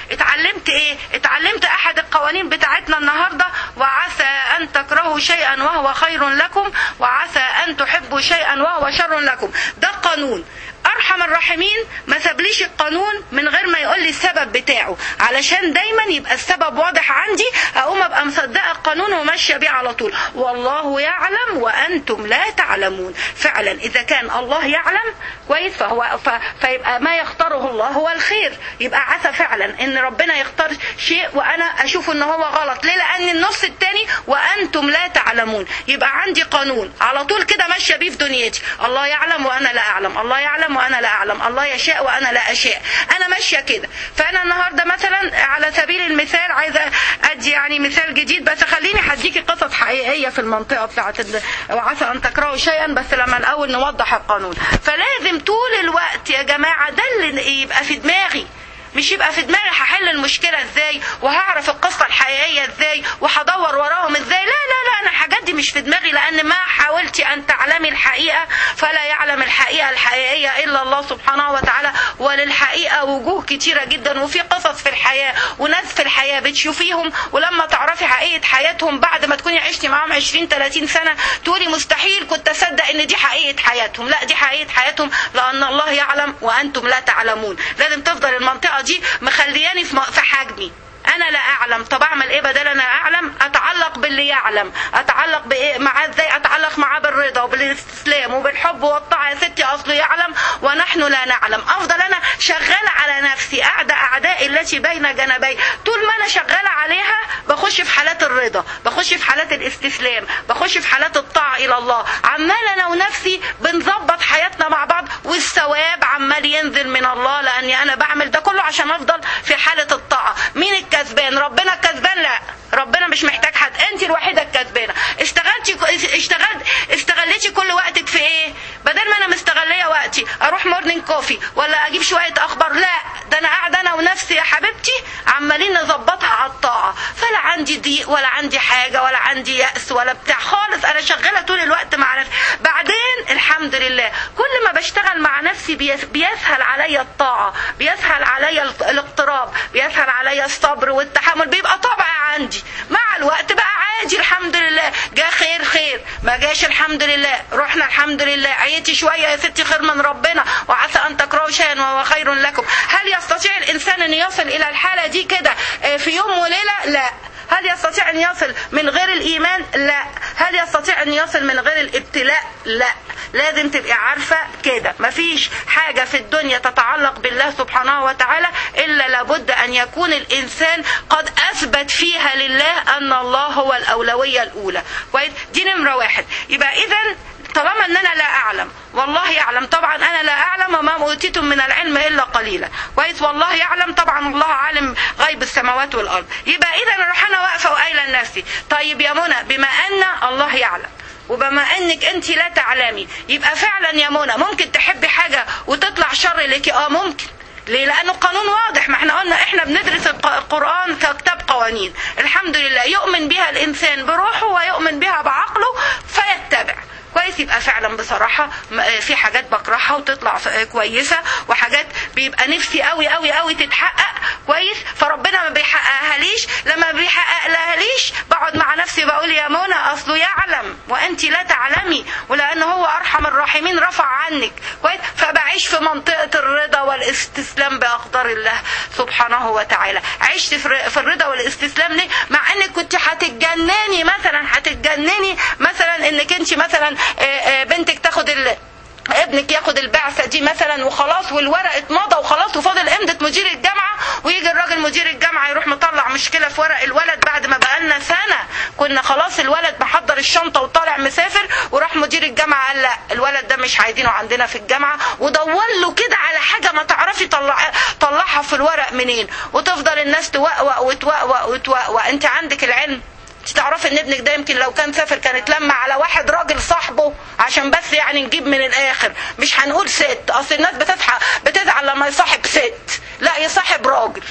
اتعلمت ايه اتعلمت احد القوانين بتاعتنا النهارده وعسى ان تكرهوا شيئا وهو خير لكم وعسى ان تحبوا شيئا وهو شر لكم ده قانون ارحم الراحمين ما سابليش القانون من غير ما يقول لي السبب بتاعه علشان دايما يبقى السبب واضح عندي اقوم ابقى مصدقه القانون وماشيه بيه على طول والله يعلم وانتم لا تعلمون فعلا اذا كان الله يعلم كويس فهو ف... فيبقى ما يختاره الله هو الخير يبقى عسى فعلا ان ربنا يختار شيء وانا اشوف ان هو غلط ليه لان النص الثاني وانتم لا تعلمون يبقى عندي قانون على طول كده ماشيه بيه في دنيتي الله يعلم وانا لا اعلم الله يعلم وانا لا اعلم الله يشاء وانا لا اشاء انا ماشيه كده فانا النهارده مثلا على سبيل المثال عايزه ادي يعني مثال جديد بس خليني هديكي قصص حقيقيه في المنطقه بتاعت ال- وعسى ان تكرهوا شيئا بس لما الاول نوضح القانون فلازم طول الوقت يا جماعه ده اللي يبقى في دماغي مش يبقى في دماغي هحل المشكلة ازاي وهعرف القصة الحقيقية ازاي وهدور وراهم ازاي لا لا لا انا الحاجات دي مش في دماغي لان ما حاولت ان تعلمي الحقيقة فلا يعلم الحقيقة الحقيقية الا الله سبحانه وتعالى وللحقيقة وجوه كتيرة جدا وفي قصص في الحياة وناس في الحياة بتشوفيهم ولما تعرفي حقيقة حياتهم بعد ما تكوني عشتي معاهم 20 30 سنة تقولي مستحيل كنت اصدق ان دي حقيقة حياتهم لا دي حقيقة حياتهم لان الله يعلم وانتم لا تعلمون لازم تفضل المنطقة دي مخلياني في م- في حجمي انا لا اعلم طب اعمل ايه بدل انا اعلم اتعلق باللي يعلم اتعلق بايه معاه ازاي اتعلق معاه بالرضا وبالاستسلام وبالحب والطاعه يا ستي اصله يعلم ونحن لا نعلم افضل انا شغاله على نفسي قاعده اعدائي التي بين جنبي طول ما انا شغاله عليها بخش في حالات الرضا بخش في حالات الاستسلام بخش في حالات الطاعه الى الله عمال انا ونفسي بنظبط حياتنا مع بعض والثواب عمال ينزل من الله لاني انا بعمل ده كله عشان افضل في حاله الطاعه مين الكسبان ربنا الكسبان لا ربنا مش محتاج حد انت الوحيده الكسبانه اشتغلتي اشتغلت استغلتي كل وقتك في ايه بدل ما انا مستغليه وقتي اروح مورنينج كوفي ولا اجيب شويه اخبار لا ده انا قاعده انا ونفسي يا حبيبتي عمالين نظبطها على الطاعه فلا عندي ضيق ولا عندي حاجه ولا عندي يأس ولا بتاع خالص انا شغاله طول الوقت مع نفسي بعدين الحمد لله كل ما بشتغل مع نفسي بيس- بيسهل عليا الطاعه بيسهل عليا ال- الاقتراب بيسهل عليا الصبر والتحمل بيبقى طبع عندي مع الوقت بقى عادي الحمد لله جا خير خير ما جاش الحمد لله رحنا الحمد لله عيتي شويه يا ستي خير من ربنا وعسى ان تكرهوا شيئا وهو خير لكم هل يستطيع الانسان ان يصل الى الحاله دي كده آه، في يوم وليله لا هل يستطيع ان يصل من غير الايمان لا هل يستطيع ان يصل من غير الابتلاء لا لازم تبقي عارفه كده مفيش حاجه في الدنيا تتعلق بالله سبحانه وتعالى الا لابد ان يكون الانسان قد اثبت فيها لله ان الله هو الاولويه الاولى كويس دي نمره واحد يبقى اذا طالما ان انا لا اعلم والله يعلم طبعا انا لا اعلم وما اوتيتم من العلم الا قليلا كويس والله يعلم طبعا الله عالم غيب السماوات والارض يبقى اذا اروح انا واقفه وقايله لنفسي طيب يا منى بما ان الله يعلم وبما انك انت لا تعلمي يبقى فعلا يا منى ممكن تحبي حاجه وتطلع شر لك اه ممكن ليه؟ لأنه القانون واضح ما احنا قلنا احنا بندرس الق- القرآن ككتاب قوانين الحمد لله يؤمن بها الإنسان بروحه ويؤمن بها بعقله فيتبع كويس يبقى فعلا بصراحة م- آه في حاجات بكرهها وتطلع ف- آه كويسة وحاجات بيبقى نفسي قوي قوي قوي تتحقق كويس فربنا ما بيحققها ليش لما بيحقق لها ليش بقعد مع نفسي بقول يا منى أصله يعلم وأنت لا تعلمي ولأنه هو أرحم الراحمين رفع عنك كويس فبعيش في منطقة الرضا والاستسلام بأقدار الله سبحانه وتعالى عشت في الر- في الرضا والاستسلام ليه مع انك كنت هتتجنني مثلا هتتجنني مثلا انك انت مثلا آه، آه، بنتك تاخد ال ابنك ياخد البعثه دي مثلا وخلاص والورق اتمضى وخلاص وفاضل امضه مدير الجامعه ويجي الراجل مدير الجامعه يروح مطلع مشكله في ورق الولد بعد ما بقالنا سنه كنا خلاص الولد محضر الشنطه وطالع مسافر وراح مدير الجامعه قال لا الولد ده مش عايزينه عندنا في الجامعه ودور له كده على حاجه ما تعرفي طلع طلعها في الورق منين وتفضل الناس توقوق وتوقوق وتوقوق انت عندك العلم انت تعرفي ان ابنك ده يمكن لو كان سافر كان اتلم على واحد راجل صاحبه عشان بس يعني نجيب من الاخر مش هنقول ست اصل الناس بتصحى بتزعل لما يصاحب ست لا يصاحب راجل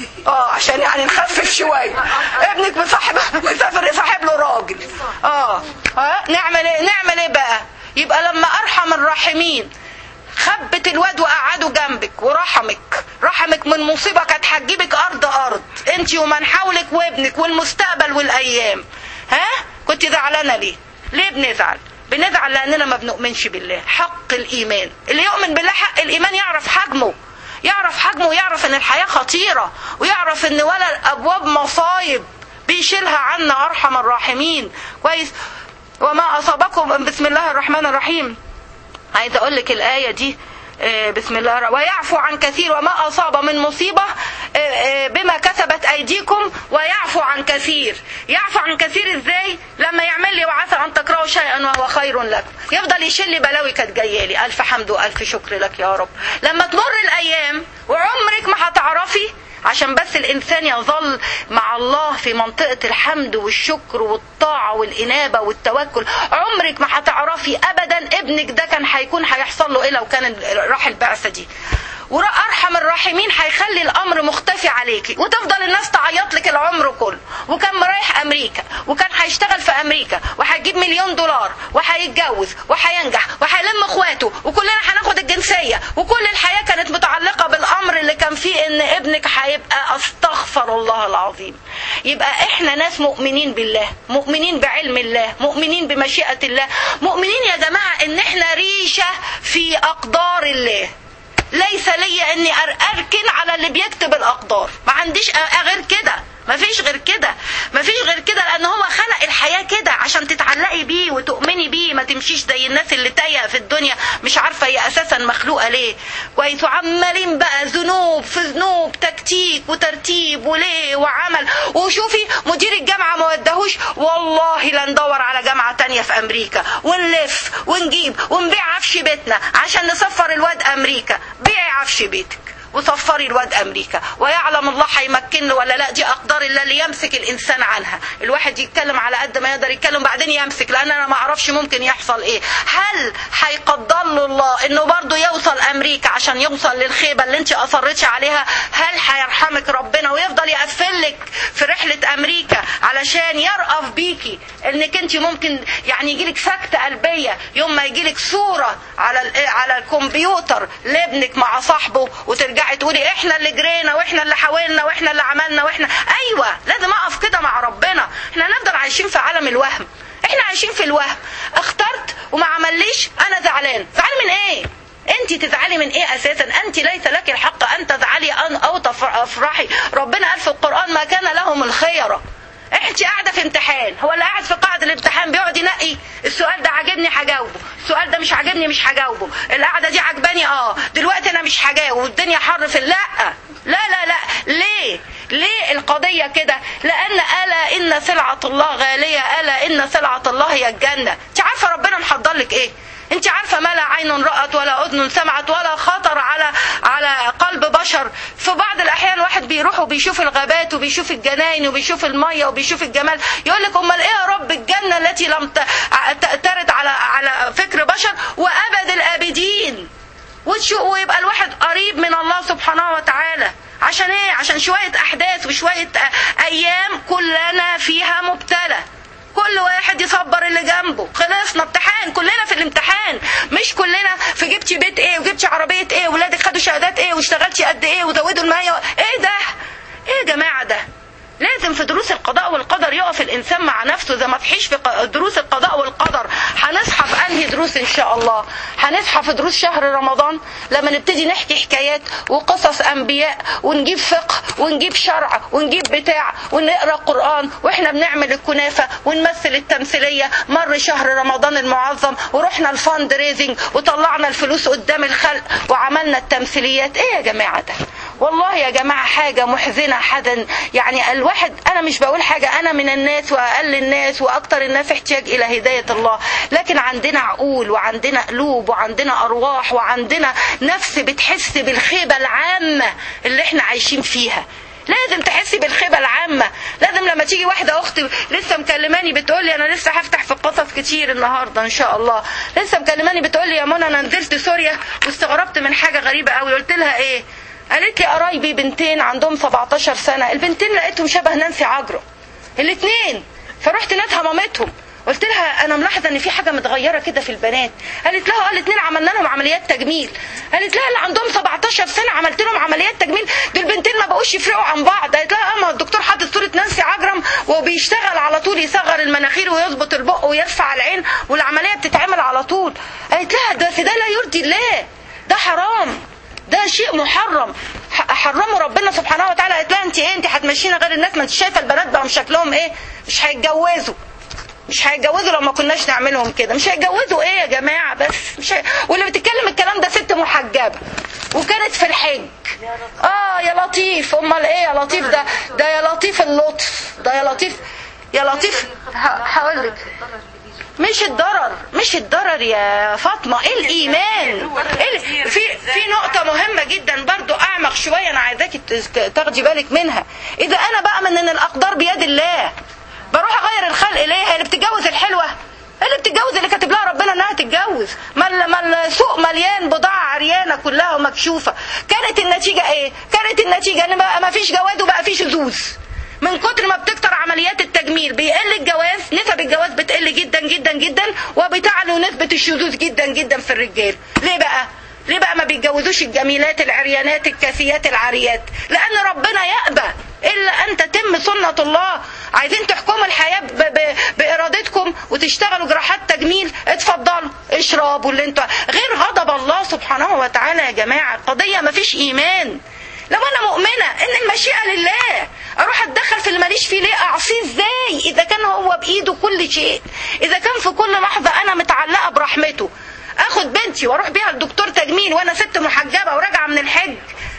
اه عشان يعني نخفف شويه ابنك مصاحب مسافر يصاحب له راجل اه اه نعمل ايه نعمل ايه بقى يبقى لما ارحم الراحمين خبت الواد وقعده جنبك ورحمك رحمك من مصيبه كانت هتجيبك ارض ارض انت ومن حولك وابنك والمستقبل والايام ها كنت زعلانه ليه ليه بنزعل بنزعل لاننا ما بنؤمنش بالله حق الايمان اللي يؤمن بالله حق الايمان يعرف حجمه يعرف حجمه ويعرف ان الحياه خطيره ويعرف ان ولا ابواب مصايب بيشيلها عنا ارحم الراحمين كويس وما اصابكم بسم الله الرحمن الرحيم عايزه اقول لك الايه دي آه، بسم الله الرحمن ويعفو عن كثير وما أصاب من مصيبة آه، آه، بما كسبت أيديكم ويعفو عن كثير يعفو عن كثير إزاي لما يعمل لي وعسى أن تكرهوا شيئا وهو خير لكم يفضل يشيل لي بلاوي كانت جايه لي ألف حمد وألف شكر لك يا رب لما تمر الأيام وعمرك ما هتعرفي عشان بس الإنسان يظل مع الله في منطقة الحمد والشكر والطاعة والإنابة والتوكل عمرك ما هتعرفي أبدا ابنك ده كان هيكون هيحصل له إيه لو كان راح البعثة دي وارحم الراحمين هيخلي الامر مختفي عليكي وتفضل الناس تعيط لك العمر كله وكان رايح امريكا وكان هيشتغل في امريكا وهيجيب مليون دولار وهيتجوز وهينجح وهيلم اخواته وكلنا هناخد الجنسيه وكل الحياه كانت متعلقه بالامر اللي كان فيه ان ابنك هيبقى استغفر الله العظيم يبقى احنا ناس مؤمنين بالله مؤمنين بعلم الله مؤمنين بمشيئه الله مؤمنين يا جماعه ان احنا ريشه في اقدار الله ليس لي اني اركن على اللي بيكتب الاقدار ما عنديش غير كده ما فيش غير كده ما فيش غير كده لان هو خلق الحياه كده عشان تتعلقي بيه وتؤمني بيه ما تمشيش زي الناس اللي تايهه في الدنيا مش عارفه هي اساسا مخلوقه ليه كويس وعمالين بقى ذنوب في ذنوب تكتيك وترتيب وليه وعمل وشوفي مدير الجامعه ما ودهوش والله لا ندور على جامعه تانية في امريكا ونلف ونجيب ونبيع عفش بيتنا عشان نسفر الواد امريكا بيعي عفش بيتك وصفري الواد امريكا ويعلم الله هيمكن له ولا لا دي اقدار الله اللي يمسك الانسان عنها الواحد يتكلم على قد ما يقدر يتكلم بعدين يمسك لان انا ما اعرفش ممكن يحصل ايه هل هيقدر له الله انه برضه يوصل امريكا عشان يوصل للخيبه اللي انت اصرتش عليها هل هيرحمك ربنا ويفضل يقفلك في رحله امريكا علشان يرأف بيكي انك انت ممكن يعني يجيلك سكته قلبيه يوم ما يجيلك صوره على على الكمبيوتر لابنك مع صاحبه وترجع ترجعي تقولي احنا اللي جرينا واحنا اللي حاولنا واحنا اللي عملنا واحنا ايوه لازم اقف كده مع ربنا احنا نفضل عايشين في عالم الوهم احنا عايشين في الوهم اخترت وما عمليش انا زعلان زعلان من ايه انت تزعلي من ايه اساسا انت ليس لك الحق ان تزعلي ان او تفرحي ربنا قال في القران ما كان لهم الخيره انت قاعده في امتحان هو اللي قاعد في قاعده الامتحان بيقعد ينقي السؤال ده عاجبني هجاوبه السؤال ده مش عاجبني مش هجاوبه القعده دي عجباني اه دلوقتي انا مش هجاوب والدنيا حر في لا لا لا لا ليه ليه القضية كده لأن ألا إن سلعة الله غالية ألا إن سلعة الله هي الجنة أنت عارفة ربنا محضر لك إيه انت عارفه ما لا عين رأت ولا اذن سمعت ولا خطر على على قلب بشر في بعض الاحيان واحد بيروح وبيشوف الغابات وبيشوف الجناين وبيشوف الميه وبيشوف الجمال يقول لك امال ايه يا رب الجنه التي لم ترد على على فكر بشر وابد الابدين ويبقى الواحد قريب من الله سبحانه وتعالى عشان ايه عشان شويه احداث وشويه ايام كلنا فيها مبتلى كل واحد يصبر اللي جنبه خلصنا امتحان كلنا في الامتحان مش كلنا في جبتي بيت ايه وجبتي عربيه ايه ولادك خدوا شهادات ايه واشتغلتي قد ايه وزودوا المية ايه ده ايه يا جماعه ده لازم في دروس القضاء والقدر يقف الانسان مع نفسه زي ما تحيش في دروس القضاء والقدر هنصحى في انهي دروس ان شاء الله هنصحى في دروس شهر رمضان لما نبتدي نحكي حكايات وقصص انبياء ونجيب فقه ونجيب شرع ونجيب بتاع ونقرا قران واحنا بنعمل الكنافه ونمثل التمثيليه مر شهر رمضان المعظم ورحنا الفاند ريزنج وطلعنا الفلوس قدام الخلق وعملنا التمثيليات ايه يا جماعه ده والله يا جماعه حاجه محزنه حدا يعني الواحد انا مش بقول حاجه انا من الناس واقل الناس واكتر الناس احتياج الى هدايه الله لكن عندنا عقول وعندنا قلوب وعندنا ارواح وعندنا نفس بتحس بالخيبه العامه اللي احنا عايشين فيها لازم تحسي بالخيبه العامه لازم لما تيجي واحده اختي لسه مكلماني بتقول لي انا لسه هفتح في قصص كتير النهارده ان شاء الله لسه مكلماني بتقول لي يا منى انا نزلت سوريا واستغربت من حاجه غريبه قوي قلت لها ايه قالت لي قرايبي بنتين عندهم 17 سنه البنتين لقيتهم شبه نانسي عجرم الاثنين فرحت نادها مامتهم قلت لها انا ملاحظه ان في حاجه متغيره كده في البنات قالت لها اه الاثنين عملنا لهم عمليات تجميل قالت لها اللي عندهم 17 سنه عملت لهم عمليات تجميل دول البنتين ما بقوش يفرقوا عن بعض قالت لها اه ما الدكتور حاطط صوره نانسي عجرم وبيشتغل على طول يصغر المناخير ويظبط البق ويرفع العين والعمليه بتتعمل على طول قالت لها ده في ده لا يرضي الله ده حرام ده شيء محرم ح- حرمه ربنا سبحانه وتعالى قالت لها انت ايه انت هتمشينا غير الناس ما انت شايفه البنات بقى شكلهم ايه مش هيتجوزوا مش هيتجوزوا لو ما كناش نعملهم كده مش هيتجوزوا ايه يا جماعه بس مش هي... واللي بتتكلم الكلام ده ست محجبه وكانت في الحج اه يا لطيف امال ايه يا لطيف ده ده يا لطيف اللطف ده يا لطيف يا لطيف هقول لك مش الضرر مش الضرر يا فاطمه ايه الايمان إيه ال- في في نقطه مهمه جدا برضو اعمق شويه انا عايزاكي ت- ت- تاخدي بالك منها اذا انا بامن ان الاقدار بيد الله بروح اغير الخلق ليه هي اللي بتتجوز الحلوه اللي بتتجوز اللي كاتب لها ربنا انها تتجوز ما ال- ما السوق مليان بضاعه عريانه كلها ومكشوفه كانت النتيجه ايه كانت النتيجه ان بقى ما فيش جواز وبقى في شذوذ من كتر ما بتكتر عمليات التجميل بيقل الجواز نسب الجواز بتقل جدا جدا جدا وبتعلو نسبة الشذوذ جدا جدا في الرجال ليه بقى ليه بقى ما بيتجوزوش الجميلات العريانات الكاسيات العاريات لان ربنا يأبى الا ان تتم سنة الله عايزين تحكموا الحياة ب... ب... بارادتكم وتشتغلوا جراحات تجميل اتفضلوا اشربوا اللي انتوا غير غضب الله سبحانه وتعالى يا جماعة القضية ما فيش ايمان لو انا مؤمنه ان المشيئه لله اروح اتدخل في اللي ماليش فيه ليه اعصيه ازاي اذا كان هو بايده كل شيء اذا كان في كل لحظه انا متعلقه برحمته اخد بنتي واروح بيها لدكتور تجميل وانا ست محجبه وراجعه من الحج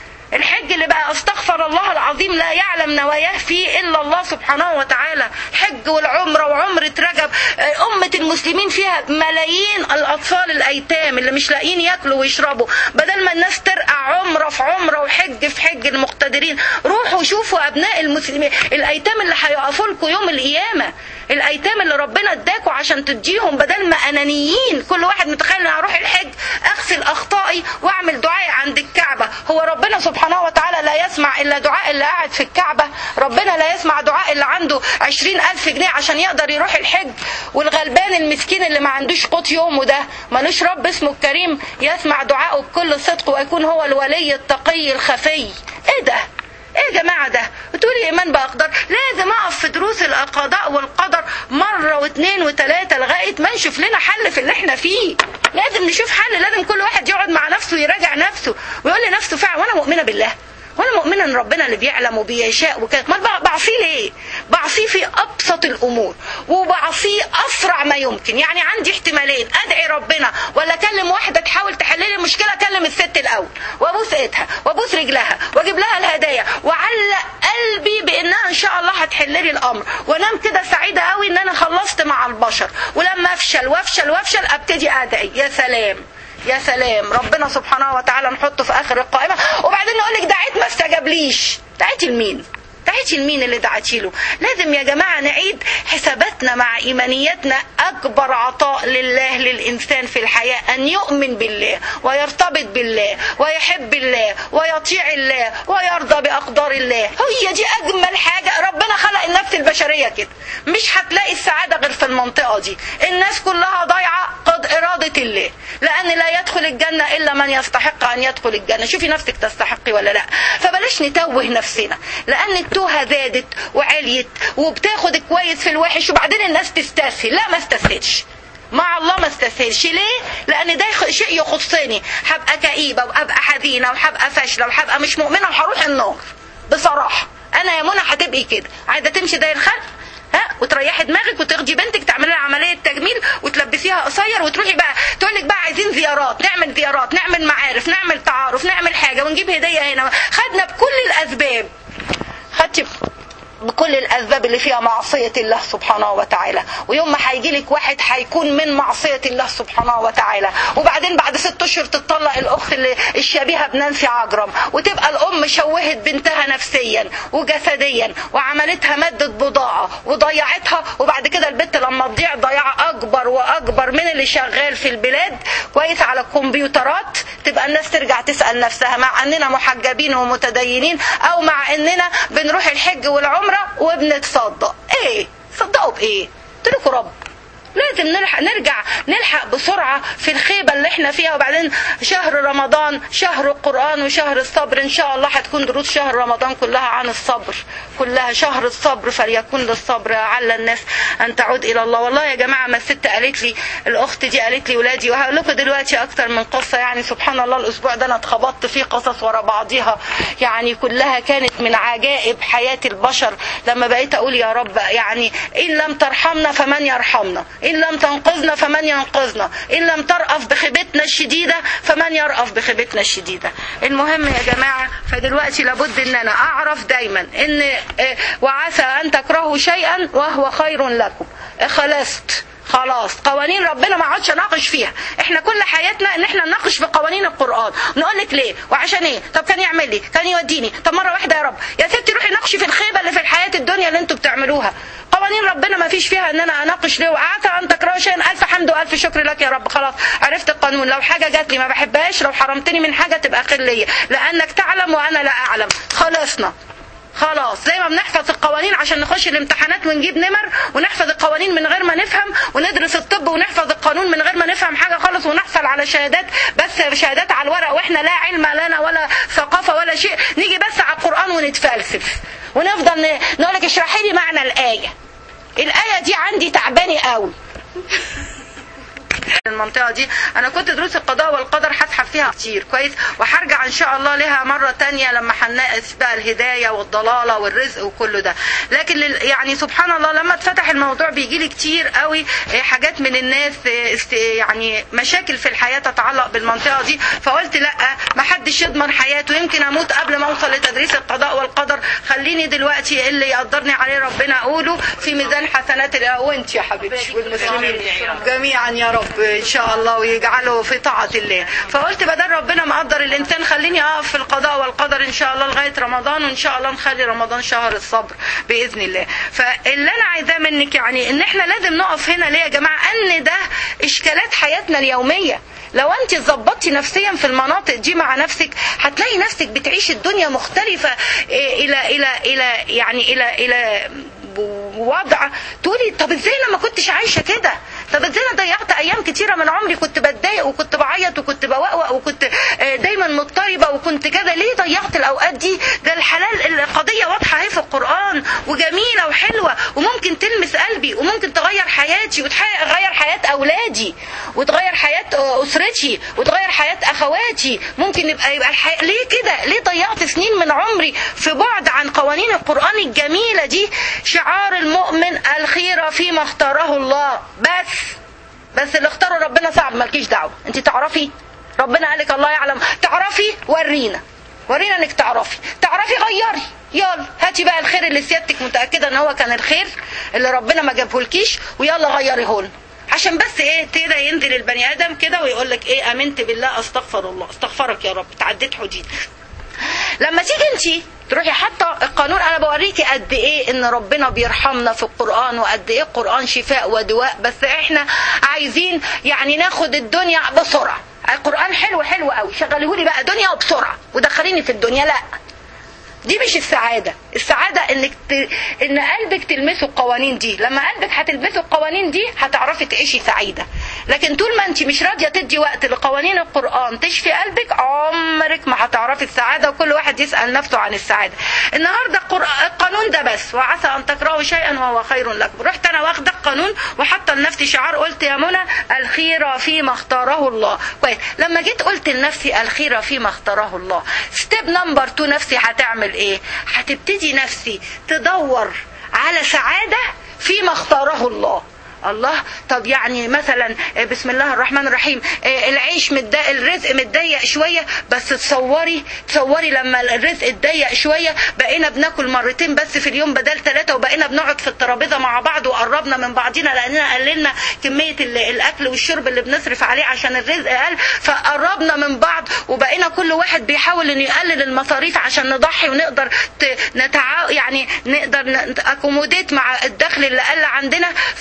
الحج اللي بقى استغفر الله العظيم لا يعلم نواياه فيه الا الله سبحانه وتعالى حج والعمره وعمره رجب آه، امه المسلمين فيها ملايين الاطفال الايتام اللي مش لاقيين ياكلوا ويشربوا بدل ما الناس ترقع عمره في عمره وحج في حج المقتدرين روحوا شوفوا ابناء المسلمين الايتام اللي هيقفوا لكم يوم القيامه الايتام اللي ربنا اداكوا عشان تديهم بدل ما انانيين كل واحد متخيل ان هروح الحج اغسل اخطائي واعمل دعائي عند الكعبه هو ربنا سبحانه وتعالى لا يسمع الا دعاء اللي قاعد في الكعبه ربنا لا يسمع دعاء اللي عنده عشرين الف جنيه عشان يقدر يروح الحج والغلبان المسكين اللي ما عندوش قوت يومه ده ملوش رب اسمه الكريم يسمع دعائه بكل صدق ويكون هو الولي التقي الخفي ايه ده ايه يا جماعه ده بتقولي ايمان باقدار لازم اقف في دروس القضاء والقدر مره واثنين وثلاثه لغايه ما نشوف لنا حل في اللي احنا فيه لازم نشوف حل لازم كل واحد يقعد مع نفسه ويراجع نفسه ويقول لنفسه فعلا وانا مؤمنه بالله وانا مؤمنه ان ربنا اللي بيعلم وبيشاء وكده ما بع- بعصيه ليه بعصيه في ابسط الامور وبعصيه اسرع ما يمكن يعني عندي احتمالين ادعي ربنا ولا اكلم واحده تحاول تحل لي المشكله اكلم الست الاول وابوس ايدها وابوس رجلها واجيب لها الهدايا وعلق قلبي بانها ان شاء الله هتحل لي الامر وانام كده سعيده قوي ان انا خلصت مع البشر ولما افشل وافشل وافشل ابتدي ادعي يا سلام يا سلام ربنا سبحانه وتعالى نحطه في اخر القائمه وبعدين نقول لك دعيت ما استجابليش دعيتي لمين دعيتي لمين اللي دعتي له لازم يا جماعه نعيد حساباتنا مع ايمانياتنا اكبر عطاء لله للانسان في الحياه ان يؤمن بالله ويرتبط بالله ويحب الله ويطيع الله ويرضى باقدار الله هي دي اجمل حاجه ربنا خلق النفس البشريه كده مش هتلاقي السعاده غير في المنطقه دي الناس كلها ضايعه قد اراده الله لان لا يدخل الجنه الا من يستحق ان يدخل الجنه شوفي نفسك تستحقي ولا لا فبلاش نتوه نفسنا لان التوهه زادت وعليت وبتاخد كويس في الوحش وبعدين الناس تستسهل لا ما استسهلش مع الله ما استسهلش ليه لان ده يخ- شيء يخصني هبقى كئيبه وهبقى حزينه وهبقى فاشله وهبقى مش مؤمنه وهروح النار بصراحه انا يا منى هتبقي كده عايزه تمشي زي الخلق ها وتريحي دماغك وتاخدي بنتك تعملي لها عمليه تجميل وتلبسيها قصير وتروحي بقى تقول لك بقى عايزين زيارات نعمل زيارات نعمل معارف نعمل تعارف نعمل حاجه ونجيب هديه هنا خدنا بكل الاسباب خدتي بكل الاسباب اللي فيها معصيه الله سبحانه وتعالى ويوم ما هيجي لك واحد هيكون من معصيه الله سبحانه وتعالى وبعدين بعد ست اشهر تطلق الاخت اللي الشبيهه بنانسي عجرم وتبقى الام شوهت بنتها نفسيا وجسديا وعملتها ماده بضاعه وضيعتها وبعد كده البنت لما تضيع ضياع اكبر واكبر من اللي شغال في البلاد كويس على الكمبيوترات تبقى الناس ترجع تسال نفسها مع اننا محجبين ومتدينين او مع اننا بنروح الحج والعمره وبنتصدق ايه صدقوا بايه قلت لكم رب لازم نلحق نرجع نلحق بسرعة في الخيبة اللي احنا فيها وبعدين شهر رمضان شهر القرآن وشهر الصبر ان شاء الله هتكون دروس شهر رمضان كلها عن الصبر كلها شهر الصبر فليكن للصبر على الناس ان تعود الى الله والله يا جماعة ما الست قالت لي الاخت دي قالت لي ولادي وهقول لكم دلوقتي اكتر من قصة يعني سبحان الله الاسبوع ده انا اتخبطت فيه قصص ورا بعضيها يعني كلها كانت من عجائب حياة البشر لما بقيت اقول يا رب يعني ان لم ترحمنا فمن يرحمنا إن لم تنقذنا فمن ينقذنا إن لم ترأف بخيبتنا الشديدة فمن يرأف بخيبتنا الشديدة المهم يا جماعة فدلوقتي لابد ان انا اعرف دايما ان وعسى ان تكرهوا شيئا وهو خير لكم خلصت خلاص قوانين ربنا ما عادش اناقش فيها احنا كل حياتنا ان احنا نناقش في قوانين القران نقول لك ليه وعشان ايه طب كان يعمل لي كان يوديني طب مره واحده يا رب يا ستي روحي ناقشي في الخيبه اللي في الحياه الدنيا اللي انتوا بتعملوها قوانين ربنا ما فيش فيها ان انا اناقش ليه وعسى ان تكرهوا شيئا الف حمد والف شكر لك يا رب خلاص عرفت القانون لو حاجه جات لي ما بحبهاش لو حرمتني من حاجه تبقى خير ليا لانك تعلم وانا لا اعلم خلصنا خلاص زي ما بنحفظ القوانين عشان نخش الامتحانات ونجيب نمر ونحفظ القوانين من غير ما نفهم وندرس الطب ونحفظ القانون من غير ما نفهم حاجه خالص ونحصل على شهادات بس شهادات على الورق واحنا لا علم لنا ولا ثقافه ولا شيء نيجي بس على القران ونتفلسف ونفضل نقول لك اشرحي لي معنى الايه الايه دي عندي تعباني قوي المنطقة دي أنا كنت دروس القضاء والقدر هسحب فيها كتير كويس وهرجع إن شاء الله لها مرة تانية لما هنناقش بقى الهداية والضلالة والرزق وكله ده لكن يعني سبحان الله لما اتفتح الموضوع بيجي لي كتير قوي حاجات من الناس يعني مشاكل في الحياة تتعلق بالمنطقة دي فقلت لا ما حدش يضمن حياته يمكن أموت قبل ما أوصل لتدريس القضاء والقدر خليني دلوقتي اللي يقدرني عليه ربنا أقوله في ميزان حسنات وأنت يا حبيبتي والمسلمين جميعا يا رب ان شاء الله ويجعله في طاعة الله فقلت بدل ربنا مقدر الانسان خليني اقف في القضاء والقدر ان شاء الله لغاية رمضان وان شاء الله نخلي رمضان شهر الصبر باذن الله فاللي انا عايزاه منك يعني ان احنا لازم نقف هنا ليه يا جماعة ان ده اشكالات حياتنا اليومية لو انت ظبطتي نفسيا في المناطق دي مع نفسك هتلاقي نفسك بتعيشي الدنيا مختلفة الى الى الى يعني الى الى وضع تقولي طب ازاي انا ما كنتش عايشه كده طب ازاي انا ضيعت ايام كتيره من عمري كنت بتضايق وكنت بعيط وكنت بوقوق وكنت دايما مضطربه وكنت كده ليه ضيعت الاوقات دي ده الحلال القضيه واضحه اهي في القران وجميله وحلوه وممكن تلمس قلبي وممكن تغير حياتي وتغير حياه اولادي وتغير حياه اسرتي وتغير حياه اخواتي ممكن يبقى يبقى الحياة ليه كده ليه ضيعت سنين من عمري في بعد عن قوانين القران الجميله دي شعار المؤمن الخيره فيما اختاره الله بس بس اللي اختاره ربنا صعب مالكيش دعوه انت تعرفي ربنا قالك الله يعلم تعرفي ورينا ورينا انك تعرفي تعرفي غيري يلا هاتي بقى الخير اللي سيادتك متاكده ان هو كان الخير اللي ربنا ما جابهولكيش ويلا غيريه لنا عشان بس ايه كده ينزل البني ادم كده ويقول لك ايه امنت بالله استغفر الله استغفرك يا رب تعديت حدودك لما تيجي انت تروحي حاطه القانون انا بوريكي قد ايه ان ربنا بيرحمنا في القران وقد ايه القران شفاء ودواء بس احنا عايزين يعني ناخد الدنيا بسرعه القران حلو حلو قوي شغليهولي بقى دنيا وبسرعه ودخليني في الدنيا لا دي مش السعادة السعادة انك ت... ان قلبك تلمسه القوانين دي لما قلبك هتلمسه القوانين دي هتعرفي تعيشي سعيدة لكن طول ما انت مش راضية تدي وقت لقوانين القرآن تشفي قلبك عمرك ما هتعرفي السعادة وكل واحد يسأل نفسه عن السعادة النهاردة القانون ده بس وعسى ان تكرهوا شيئا وهو خير لكم رحت انا واخدة القانون وحاطة لنفسي شعار قلت يا منى الخيرة فيما اختاره الله كويس لما جيت قلت لنفسي الخيرة فيما اختاره الله ستيب نمبر تو نفسي هتعمل ايه هتبتدي نفسي تدور على سعادة فيما اختاره الله الله طب يعني مثلا بسم الله الرحمن الرحيم العيش متضايق الرزق متضيق شويه بس تصوري تصوري لما الرزق اتضيق شويه بقينا بناكل مرتين بس في اليوم بدل ثلاثه وبقينا بنقعد في الترابيزه مع بعض وقربنا من بعضنا لاننا قللنا كميه الاكل والشرب اللي بنصرف عليه عشان الرزق قل فقربنا من بعض وبقينا كل واحد بيحاول انه يقلل المصاريف عشان نضحي ونقدر نتع... يعني نقدر اكوموديت مع الدخل اللي قل عندنا فظهر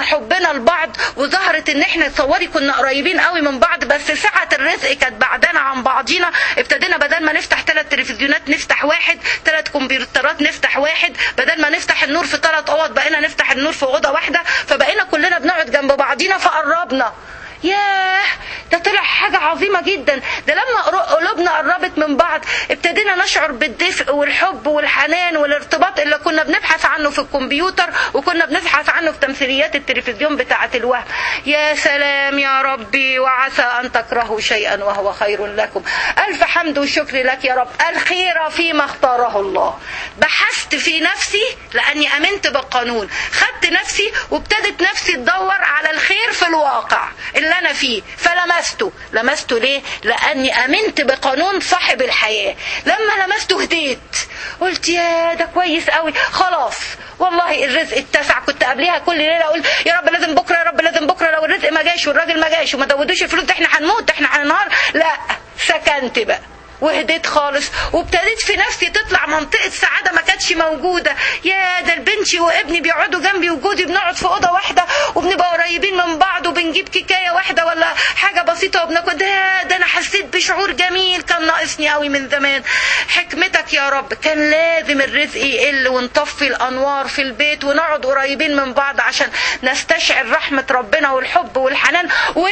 ظهر حبنا لبعض وظهرت ان احنا تصوري كنا قريبين قوي من بعض بس سعه الرزق كانت بعدنا عن بعضينا ابتدينا بدل ما نفتح ثلاث تلفزيونات نفتح واحد ثلاث كمبيوترات نفتح واحد بدل ما نفتح النور في ثلاث اوض بقينا نفتح النور في اوضه واحده فبقينا كلنا بنقعد جنب بعضينا فقربنا ياه ده طلع حاجة عظيمة جدا ده لما قلوبنا قربت من بعض ابتدينا نشعر بالدفء والحب والحنان والارتباط اللي كنا بنبحث عنه في الكمبيوتر وكنا بنبحث عنه في تمثيليات التلفزيون بتاعة الوهم يا سلام يا ربي وعسى أن تكرهوا شيئا وهو خير لكم ألف حمد وشكر لك يا رب الخير فيما اختاره الله بحثت في نفسي لأني أمنت بالقانون خدت نفسي وابتدت نفسي تدور على الخير في الواقع اللي انا فيه فلمسته لمسته ليه لاني امنت بقانون صاحب الحياه لما لمسته هديت قلت يا ده كويس قوي خلاص والله الرزق اتسع كنت قبليها كل ليله اقول يا رب لازم بكره يا رب لازم بكره لو الرزق ما جاش والراجل ما جاش وما دودوش الفلوس احنا هنموت احنا هننهار لا سكنت بقى وهديت خالص وابتديت في نفسي تطلع منطقة سعادة ما كانتش موجودة يا ده البنتي وابني بيقعدوا جنبي وجودي بنقعد في أوضة واحدة وبنبقى قريبين من بعض وبنجيب كيكاية واحدة ولا حاجة بسيطة وبناكل ده ده أنا حسيت بشعور جميل كان ناقصني قوي من زمان حكمتك يا رب كان لازم الرزق يقل ونطفي الأنوار في البيت ونقعد قريبين من بعض عشان نستشعر رحمة ربنا والحب والحنان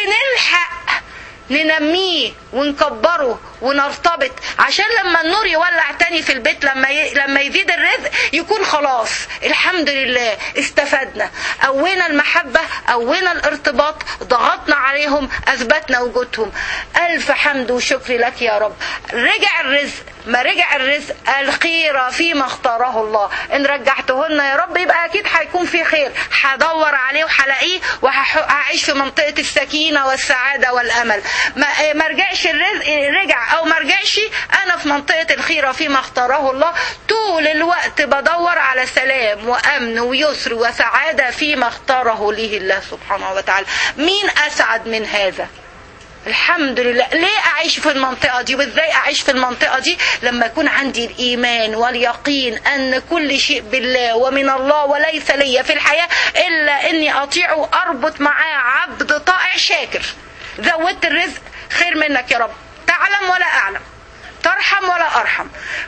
ونلحق ننميه ونكبره ونرتبط عشان لما النور يولع تاني في البيت لما ي... لما يزيد الرزق يكون خلاص الحمد لله استفدنا قوينا المحبة قوينا الارتباط ضغطنا عليهم اثبتنا وجودهم الف حمد وشكر لك يا رب رجع الرزق ما رجع الرزق الخير فيما اختاره الله ان رجعتهن يا رب يبقى اكيد هيكون في خير هدور عليه وهلاقيه وهعيش في منطقه السكينه والسعاده والامل ما ما رجعش الرزق رجع او ما رجعش انا في منطقه الخير فيما اختاره الله طول الوقت بدور على سلام وامن ويسر وسعاده فيما اختاره ليه الله سبحانه وتعالى مين اسعد من هذا الحمد لله ليه اعيش في المنطقه دي وازاي اعيش في المنطقه دي لما يكون عندي الايمان واليقين ان كل شيء بالله ومن الله وليس لي في الحياه الا اني اطيعه اربط معاه عبد طائع شاكر زودت الرزق خير منك يا رب تعلم ولا اعلم ترحم ولا ارحم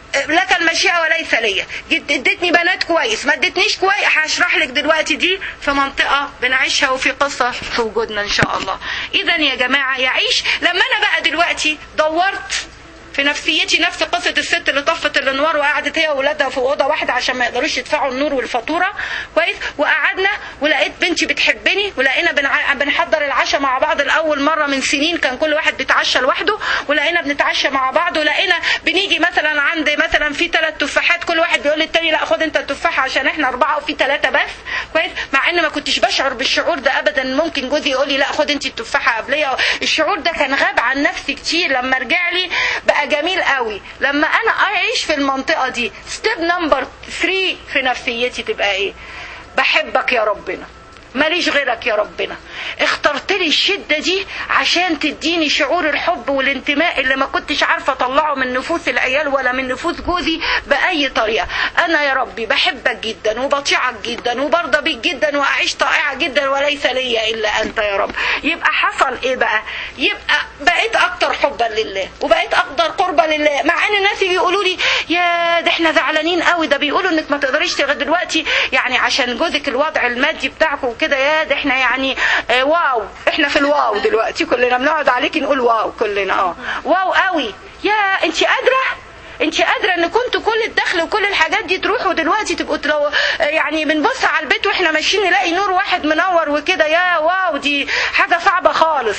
لك المشيئه وليس ليا اديتني بنات كويس ما اديتنيش كويس هشرح لك دلوقتي دي في منطقه بنعيشها وفي قصه في وجودنا ان شاء الله اذا يا جماعه يعيش لما انا بقى دلوقتي دورت في نفسيتي نفس قصة الست اللي طفت الانوار وقعدت هي واولادها في اوضه واحده عشان ما يقدروش يدفعوا النور والفاتوره كويس وقعدنا ولقيت بنتي بتحبني ولقينا بنع... بنحضر العشاء مع بعض لاول مره من سنين كان كل واحد بيتعشى لوحده ولقينا بنتعشى مع بعض ولقينا بنيجي مثلا عند مثلا في ثلاث تفاحات كل واحد بيقول للتاني لا خد انت التفاحه عشان احنا اربعه وفي ثلاثه بس كويس مع ان ما كنتش بشعر بالشعور ده ابدا ممكن جوزي يقول لي لا خد انت التفاحه قبليه الشعور ده كان غاب عن نفسي كتير لما رجع لي بقى جميل قوي لما انا اعيش في المنطقه دي ستيب نمبر 3 في نفسيتي تبقى ايه بحبك يا ربنا ماليش غيرك يا ربنا اخترت لي الشدة دي عشان تديني شعور الحب والانتماء اللي ما كنتش عارفة اطلعه من نفوس العيال ولا من نفوس جوزي بأي طريقة انا يا ربي بحبك جدا وبطيعك جدا وبرضى بيك جدا واعيش طائعة جدا وليس ليا الا انت يا رب يبقى حصل ايه بقى يبقى بقيت اكتر حبا لله وبقيت اكتر قربا لله مع ان الناس يقولوا لي يا ده احنا زعلانين قوي ده بيقولوا انك ما تقدريش تغير دلوقتي يعني عشان جوزك الوضع المادي بتاعكم كده يا ده احنا يعني اه واو احنا في الواو دلوقتي كلنا بنقعد عليكي نقول واو كلنا اه واو قوي يا انت قادره انت قادره ان كنتوا كل الدخل وكل الحاجات دي تروحوا دلوقتي تبقوا لو يعني بنبص على البيت واحنا ماشيين نلاقي نور واحد منور وكده يا واو دي حاجه صعبه خالص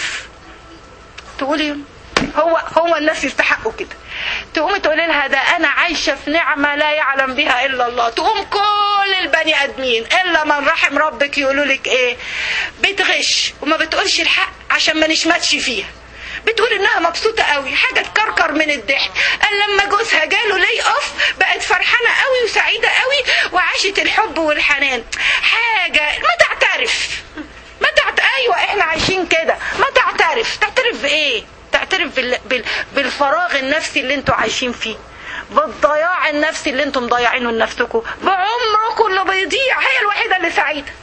تقولي هو هو الناس يستحقوا كده تقوم تقولي لها ده انا عايشه في نعمه لا يعلم بها الا الله تقوم كل البني ادمين الا من رحم ربك يقولوا لك ايه بتغش وما بتقولش الحق عشان ما نشمتش فيها بتقول انها مبسوطه قوي حاجه تكركر من الضحك قال لما جوزها جاله لي اوف بقت فرحانه قوي وسعيده قوي وعاشت الحب والحنان حاجه ما تعترف ما تعت... ايوه احنا عايشين كده ما تعترف تعترف بايه تعترف بال... بال... بالفراغ النفسي اللي انتوا عايشين فيه بالضياع النفسي اللي انتم مضيعينه لنفسكم بعمركم اللي بيضيع هي الوحيده اللي سعيده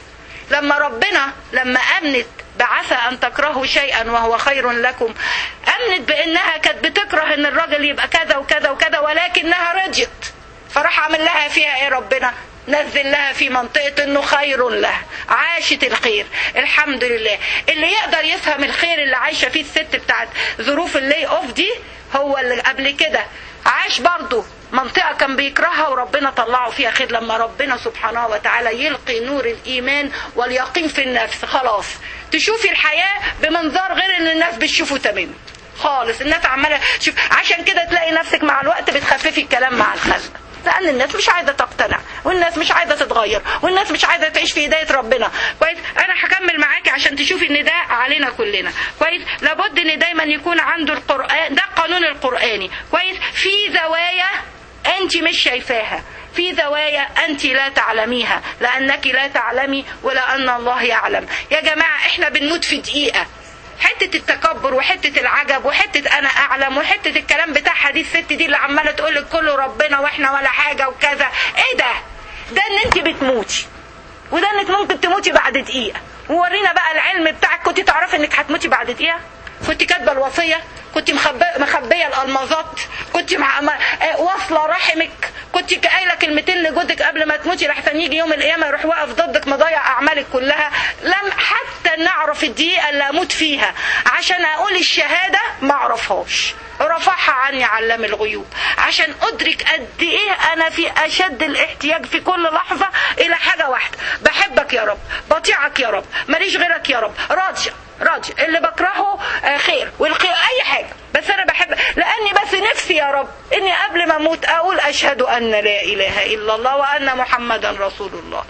لما ربنا لما امنت بعسى ان تكرهوا شيئا وهو خير لكم امنت بانها كانت بتكره ان الراجل يبقى كذا وكذا وكذا ولكنها رضيت فراح عامل لها فيها ايه ربنا نزل لها في منطقة انه خير لها عاشت الخير الحمد لله اللي يقدر يفهم الخير اللي عايشة فيه الست بتاعت ظروف اللي اوف دي هو اللي قبل كده عاش برضه منطقة كان بيكرهها وربنا طلعه فيها خير لما ربنا سبحانه وتعالى يلقي نور الإيمان واليقين في النفس خلاص تشوفي الحياة بمنظار غير ان الناس بتشوفه تماما خالص الناس عمالة شوف عشان كده تلاقي نفسك مع الوقت بتخففي الكلام مع الخلق لان الناس مش عايزه تقتنع والناس مش عايزه تتغير والناس مش عايزه تعيش في هدايه ربنا كويس انا هكمل معاكي عشان تشوفي ان ده علينا كلنا كويس لابد ان دايما يكون عنده القران ده القانون القراني كويس في زوايا انت مش شايفاها في زوايا انت لا تعلميها لانك لا تعلمي ولان الله يعلم يا جماعه احنا بنموت في دقيقه حتة التكبر وحتة العجب وحتة أنا أعلم وحتة الكلام بتاعها دي الست دي اللي عمالة تقول لك كله ربنا وإحنا ولا حاجة وكذا إيه ده؟ ده إن أنت بتموتي وده إنك ممكن تموتي بعد دقيقة وورينا بقى العلم بتاعك كنت تعرفي إنك هتموتي بعد دقيقة؟ كنت كاتبة الوصية كنت مخبية, مخبية الألمازات كنت مع... مع... واصلة رحمك كنت قايلة كلمتين لجوزك قبل ما تموتي لحسن يجي يوم القيامة يروح واقف ضدك مضيع أعمالك كلها لم حتى نعرف الدقيقة اللي أموت فيها عشان أقول الشهادة ما أعرفهاش رفعها عني علام الغيوب عشان أدرك قد إيه أنا في أشد الاحتياج في كل لحظة إلى حاجة واحدة بحبك يا رب بطيعك يا رب ماليش غيرك يا رب راضية راضية اللي بكرهه خير والخير أي حاجة بس أنا بحب لأني بس نفسي يا رب إني قبل ما أموت أقول أشهد أن لا إله إلا الله وأن محمدا رسول الله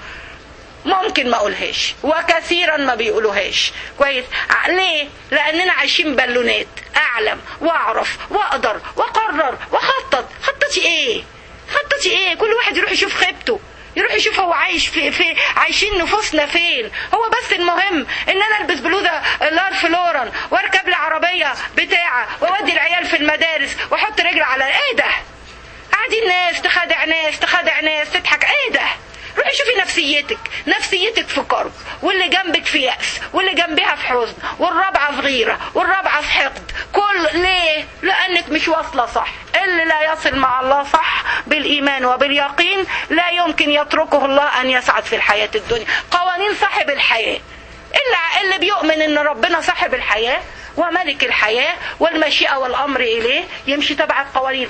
ممكن ما اقولهاش وكثيرا ما بيقولوهاش كويس ليه لاننا عايشين بالونات اعلم واعرف واقدر واقرر واخطط خطتي ايه خطتي ايه كل واحد يروح يشوف خيبته يروح يشوف هو عايش في, في عايشين نفوسنا فين هو بس المهم ان انا البس بلوزه لارف لورن واركب لي عربيه بتاعه واودي العيال في المدارس واحط رجل على ايه ده قاعدين ناس تخادع ناس تخادع ناس تضحك ايه ده روحي شوفي نفسيتك نفسيتك في كرب واللي جنبك في يأس واللي جنبها في حزن والرابعة في غيرة والرابعة في حقد كل ليه لأنك مش واصلة صح اللي لا يصل مع الله صح بالإيمان وباليقين لا يمكن يتركه الله أن يسعد في الحياة الدنيا قوانين صاحب الحياة إلا اللي بيؤمن إن ربنا صاحب الحياة وملك الحياة والمشيئة والأمر إليه يمشي تبع القوانين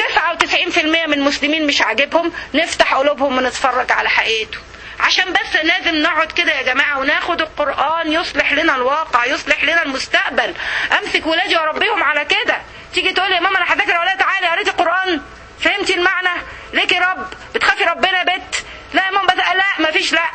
99% من المسلمين مش عاجبهم نفتح قلوبهم ونتفرج على حقيقته عشان بس لازم نقعد كده يا جماعة وناخد القرآن يصلح لنا الواقع يصلح لنا المستقبل أمسك ولادي وأربيهم على كده تيجي تقول لي يا ماما أنا هذاكر ولا تعالي قريتي القرآن فهمتي المعنى ليك يا رب بتخافي ربنا يا بت لا يا ماما بس لا مفيش لا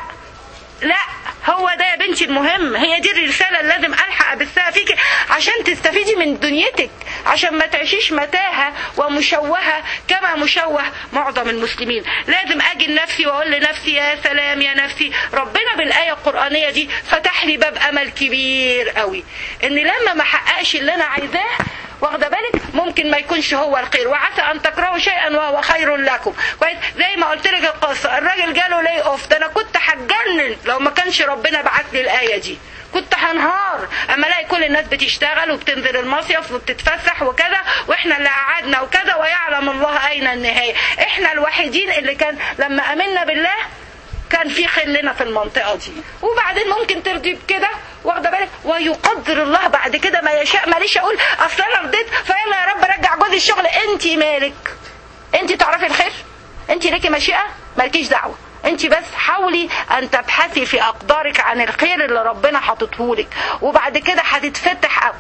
لا هو ده يا بنتي المهم هي دي الرسالة اللي لازم ألحق أبثها فيك عشان تستفيدي من دنيتك عشان ما تعيشيش متاهة ومشوهة كما مشوه معظم المسلمين لازم أجي لنفسي وأقول لنفسي يا سلام يا نفسي ربنا بالآية القرآنية دي فتح لي باب أمل كبير قوي إن لما ما حققش اللي أنا عايزاه واخده بالك ممكن ما يكونش هو الخير وعسى ان تكرهوا شيئا وهو خير لكم كويس زي ما قلت لك القصه الراجل جاله لي اوف ده انا كنت هتجنن لو ما كانش ربنا بعت لي الايه دي كنت هنهار اما الاقي كل الناس بتشتغل وبتنزل المصيف وبتتفسح وكذا واحنا اللي قعدنا وكذا ويعلم الله اين النهايه احنا الوحيدين اللي كان لما امنا بالله كان في خلنا في المنطقة دي وبعدين ممكن ترضي بكده واخده بالك ويقدر الله بعد كده ما يشاء ماليش اقول اصل انا رضيت فيلا يا رب رجع جوزي الشغل انت مالك انت تعرفي الخير انت ليكي مشيئة مالكيش دعوة انت بس حاولي ان تبحثي في اقدارك عن الخير اللي ربنا حاططه لك وبعد كده هتتفتح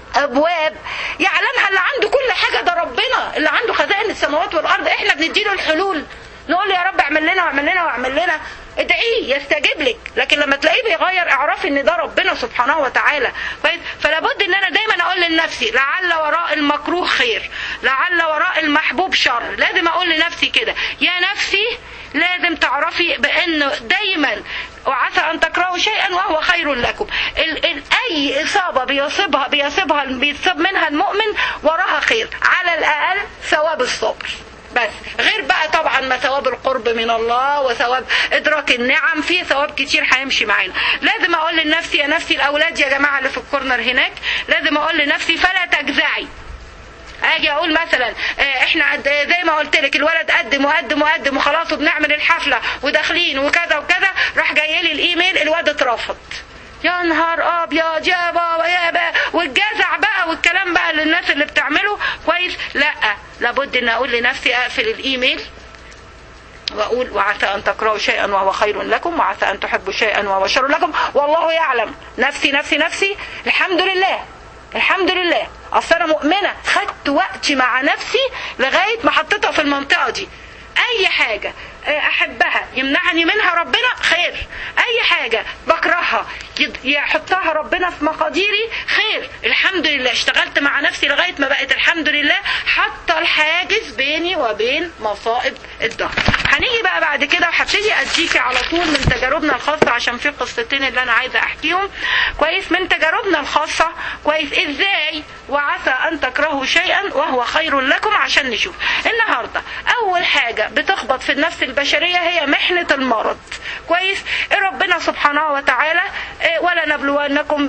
ابواب يعلمها اللي عنده كل حاجه ده ربنا اللي عنده خزائن السماوات والارض احنا بنديله الحلول نقول له يا رب اعمل لنا واعمل لنا واعمل لنا ادعيه يستجيب لك لكن لما تلاقيه بيغير اعرفي ان ده ربنا سبحانه وتعالى فلا بد ان انا دايما اقول لنفسي لعل وراء المكروه خير لعل وراء المحبوب شر لازم اقول لنفسي كده يا نفسي لازم تعرفي بانه دايما وعسى ان تكرهوا شيئا وهو خير لكم ال ال اي اصابه بيصيبها بيصيبها بيصيب منها المؤمن وراها خير على الاقل ثواب الصبر بس غير بقى طبعا ما ثواب القرب من الله وثواب ادراك النعم في ثواب كتير هيمشي معانا لازم اقول لنفسي يا نفسي الاولاد يا جماعه اللي في الكورنر هناك لازم اقول لنفسي فلا تجزعي اجي اقول مثلا احنا قد زي ما قلت لك الولد قدم وقدم وقدم وخلاص وبنعمل الحفله وداخلين وكذا وكذا راح جاي لي الايميل الواد اترفض يا نهار ابيض يا بابا يا بابا والجزع بقى والكلام بقى للناس اللي بتعمله كويس لا لابد ان اقول لنفسي اقفل الايميل واقول وعسى ان تكرهوا شيئا وهو خير لكم وعسى ان تحبوا شيئا وهو شر لكم والله يعلم نفسي نفسي نفسي الحمد لله الحمد لله اصل انا مؤمنه خدت وقتي مع نفسي لغايه ما حطيتها في المنطقه دي اي حاجه احبها يمنعني منها ربنا خير اي حاجه بكرهها يحطها ربنا في مقاديري خير الحمد لله اشتغلت مع نفسي لغايه ما بقت الحمد لله حاطه الحاجز بيني وبين مصائب الدهر هنيجي بقى بعد كده وهبتدي اديكي على طول من تجاربنا الخاصه عشان في قصتين اللي انا عايزه احكيهم كويس من تجاربنا الخاصه كويس ازاي وعسى ان تكرهوا شيئا وهو خير لكم عشان نشوف النهارده اول حاجه بتخبط في النفس البشريه هي محنه المرض كويس ربنا سبحانه وتعالى ولا نبلونكم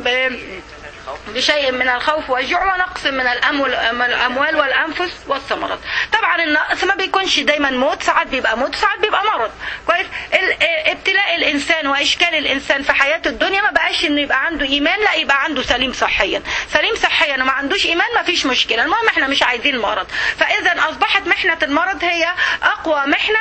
بشيء من الخوف والجوع ونقص من الاموال والانفس والثمرات طبعا النقص ما بيكونش دايما موت ساعات بيبقى موت ساعات بيبقى مرض كويس ابتلاء الانسان واشكال الانسان في حياه الدنيا ما بقاش انه يبقى عنده ايمان لا يبقى عنده سليم صحيا سليم صحيا وما عندوش ايمان ما فيش مشكله المهم احنا مش عايزين مرض فاذا اصبحت محنه المرض هي اقوى محنه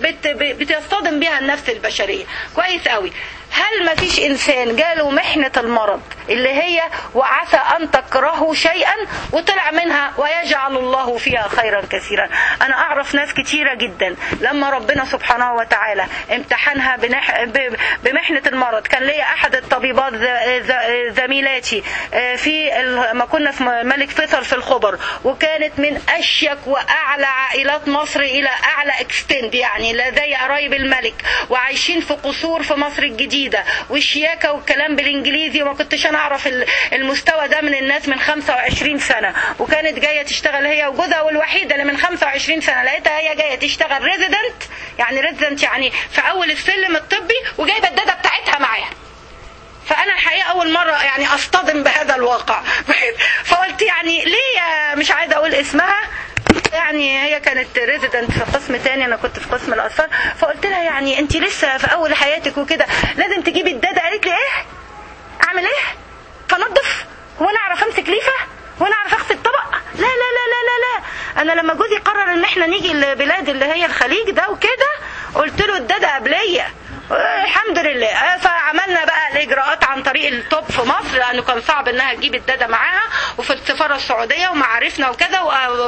بتصطدم بها النفس البشريه كويس قوي هل ما فيش انسان جاله محنة المرض اللي هي وعسى ان تكرهوا شيئا وطلع منها ويجعل الله فيها خيرا كثيرا انا اعرف ناس كتيرة جدا لما ربنا سبحانه وتعالى امتحنها بنح... ب... بمحنة المرض كان ليا احد الطبيبات ز... ز... زميلاتي في ال... ما كنا في ملك فيصل في الخبر وكانت من اشيك واعلى عائلات مصر الى اعلى اكستند يعني زي قرايب الملك وعايشين في قصور في مصر الجديدة جديدة والشياكة والكلام بالانجليزي وما كنتش انا اعرف المستوى ده من الناس من 25 سنة وكانت جاية تشتغل هي وجوزها والوحيدة اللي من 25 سنة لقيتها هي جاية تشتغل ريزيدنت يعني ريزيدنت يعني في اول السلم الطبي وجايبة الدادة بتاعتها معاها فانا الحقيقه اول مره يعني اصطدم بهذا الواقع فقلت يعني ليه مش عايزه اقول اسمها يعني هي كانت ريزيدنت في قسم تاني انا كنت في قسم الاطفال فقلت لها يعني انت لسه في اول حياتك وكده لازم تجيبي الداده قالت لي ايه اعمل ايه فنضف هو انا اعرف امسك ليفه هو انا اعرف اغسل طبق لا لا لا لا لا لا انا لما جوزي قرر ان احنا نيجي البلاد اللي هي الخليج ده وكده قلت له الداده قبليه الحمد لله فعملنا بقى الاجراءات عن طريق التوب في مصر لانه كان صعب انها تجيب الداده معاها وفي السفاره السعوديه ومعارفنا وكذا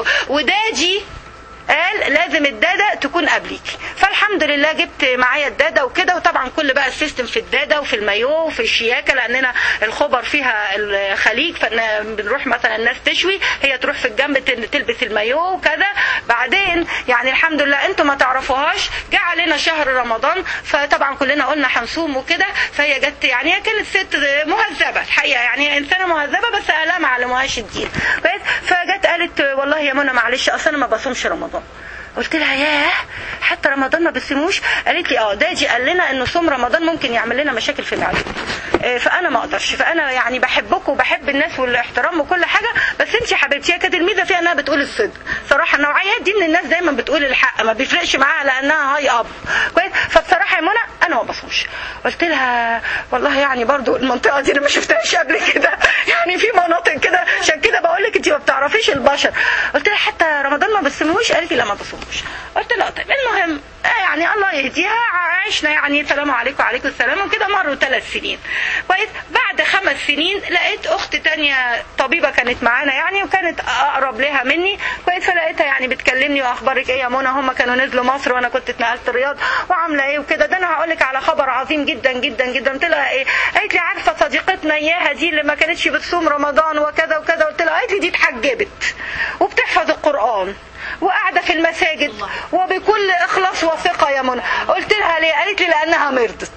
وداجي قال لازم الداده تكون قبليك فالحمد لله جبت معايا الداده وكده وطبعا كل بقى السيستم في الداده وفي المايو وفي الشياكه لاننا الخبر فيها الخليج فبنروح مثلا الناس تشوي هي تروح في الجنب تلبس المايو وكذا بعدين يعني الحمد لله انتم ما تعرفوهاش جه علينا شهر رمضان فطبعا كلنا قلنا هنصوم وكده فهي جت يعني هي كانت ست مهذبه الحقيقه يعني انسانه مهذبه بس اهلها ما علموهاش الدين فجت قالت والله يا منى معلش اصل انا ما بصومش رمضان قلت لها ياه حتى رمضان ما بيصوموش قالت لي اه داجي قال لنا ان صوم رمضان ممكن يعمل لنا مشاكل في المعده فانا ما اقدرش فانا يعني بحبكم وبحب الناس والاحترام وكل حاجه بس انت يا حبيبتي هي كانت الميزه فيها انها بتقول الصدق صراحه النوعيات دي من الناس دايما بتقول الحق ما بيفرقش معاها لانها هاي اب كويس فبصراحه يا منى انا ما بصومش قلت لها والله يعني برضو المنطقه دي انا ما شفتهاش قبل كده يعني في مناطق كده عشان كده بقول لك انت ما بتعرفيش البشر قلت لها حتى رمضان ما بتصوموش قالت لي لا ما بصومش قلت لها طيب المهم يعني الله يهديها عشنا يعني السلام عليكم وعليكم السلام وكده مروا ثلاث سنين كويس بعد خمس سنين لقيت اخت تانية طبيبه كانت معانا يعني وكانت اقرب لها مني كويس فلقيتها يعني بتكلمني واخبارك ايه يا منى هم كانوا نزلوا مصر وانا كنت اتنقلت الرياض وعامله ايه وكده ده انا هقول لك على خبر عظيم جدا جدا جدا قلت لها ايه قالت لي عارفه صديقتنا اياها دي اللي ما كانتش بتصوم رمضان وكذا وكذا قلت لها قالت لي دي اتحجبت وبتحفظ القران وقاعدة في المساجد وبكل إخلاص وثقة يا منى قلت لها ليه قالت لي لأنها مرضت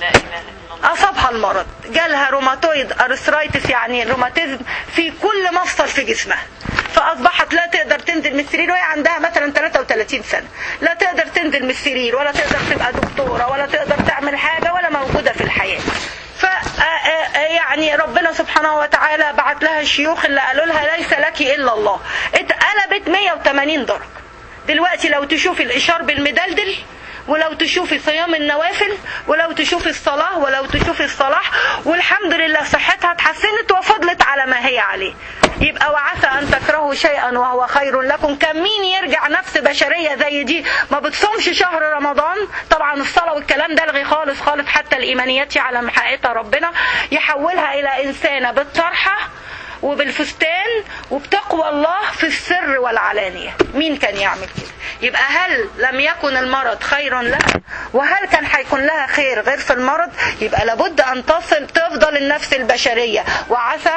أصابها المرض جالها روماتويد أرثرايتس يعني روماتيزم في كل مفصل في جسمها فاصبحت لا تقدر تنزل من السرير وهي عندها مثلا 33 سنه لا تقدر تنزل من السرير ولا تقدر تبقى دكتوره ولا تقدر تعمل حاجه ولا موجوده في الحياه ف يعني ربنا سبحانه وتعالى بعت لها الشيوخ اللي قالوا لها ليس لك الا الله اتقلبت 180 درجه دلوقتي لو تشوفي الاشار بالمدلدل ولو تشوفي صيام النوافل ولو تشوفي الصلاة ولو تشوفي الصلاح والحمد لله صحتها اتحسنت وفضلت على ما هي عليه يبقى وعسى أن تكرهوا شيئا وهو خير لكم كم مين يرجع نفس بشرية زي دي ما بتصومش شهر رمضان طبعا الصلاة والكلام ده الغي خالص خالص حتى الإيمانيات على حقيقتها ربنا يحولها إلى إنسانة بالطرحة وبالفستان وبتقوى الله في السر والعلانية مين كان يعمل كده يبقى هل لم يكن المرض خيرا لها وهل كان هيكون لها خير غير في المرض يبقى لابد أن تصل تفضل النفس البشرية وعسى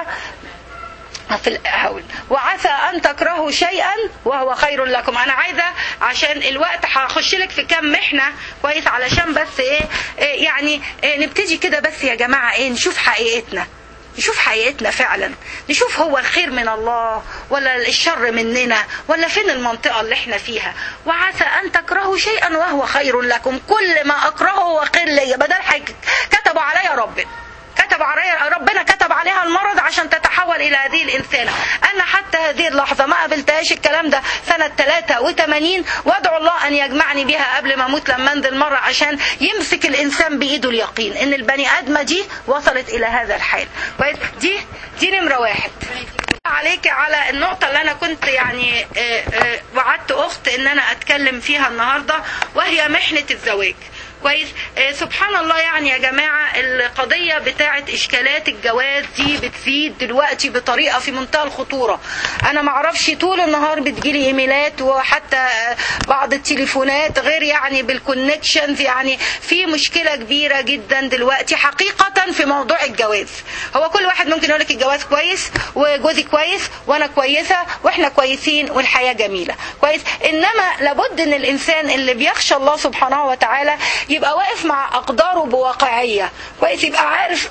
في الحول وعسى ان تكرهوا شيئا وهو خير لكم انا عايزه عشان الوقت هخش لك في كام محنه كويس علشان بس ايه, إيه يعني إيه نبتدي كده بس يا جماعه ايه نشوف حقيقتنا نشوف حقيقتنا فعلا نشوف هو الخير من الله ولا الشر مننا ولا فين المنطقة اللي احنا فيها وعسى أن تكرهوا شيئا وهو خير لكم كل ما أكرهه هو خير ليا بدل كتبوا عليا ربنا كتب عليها ربنا كتب عليها المرض عشان تتحول الى هذه الانسانه انا حتى هذه اللحظه ما قابلتهاش الكلام ده سنه 83 وادعو الله ان يجمعني بها قبل ما اموت لما انزل مره عشان يمسك الانسان بايده اليقين ان البني ادمه دي وصلت الى هذا الحال دي دي نمره واحد عليك على النقطة اللي أنا كنت يعني وعدت أخت إن أنا أتكلم فيها النهاردة وهي محنة الزواج كويس آه سبحان الله يعني يا جماعة القضية بتاعة إشكالات الجواز دي بتزيد دلوقتي بطريقة في منتهى الخطورة أنا معرفش طول النهار بتجيلي إيميلات وحتى آه بعض التليفونات غير يعني بالكونكشنز يعني في مشكلة كبيرة جدا دلوقتي حقيقة في موضوع الجواز هو كل واحد ممكن يقول لك الجواز كويس وجوزي كويس وأنا كويسة وإحنا كويسين والحياة جميلة كويس إنما لابد إن الإنسان اللي بيخشى الله سبحانه وتعالى يبقى واقف مع أقداره بواقعية كويس يبقى عارف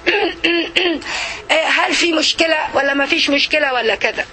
هل في مشكلة ولا ما فيش مشكلة ولا كذا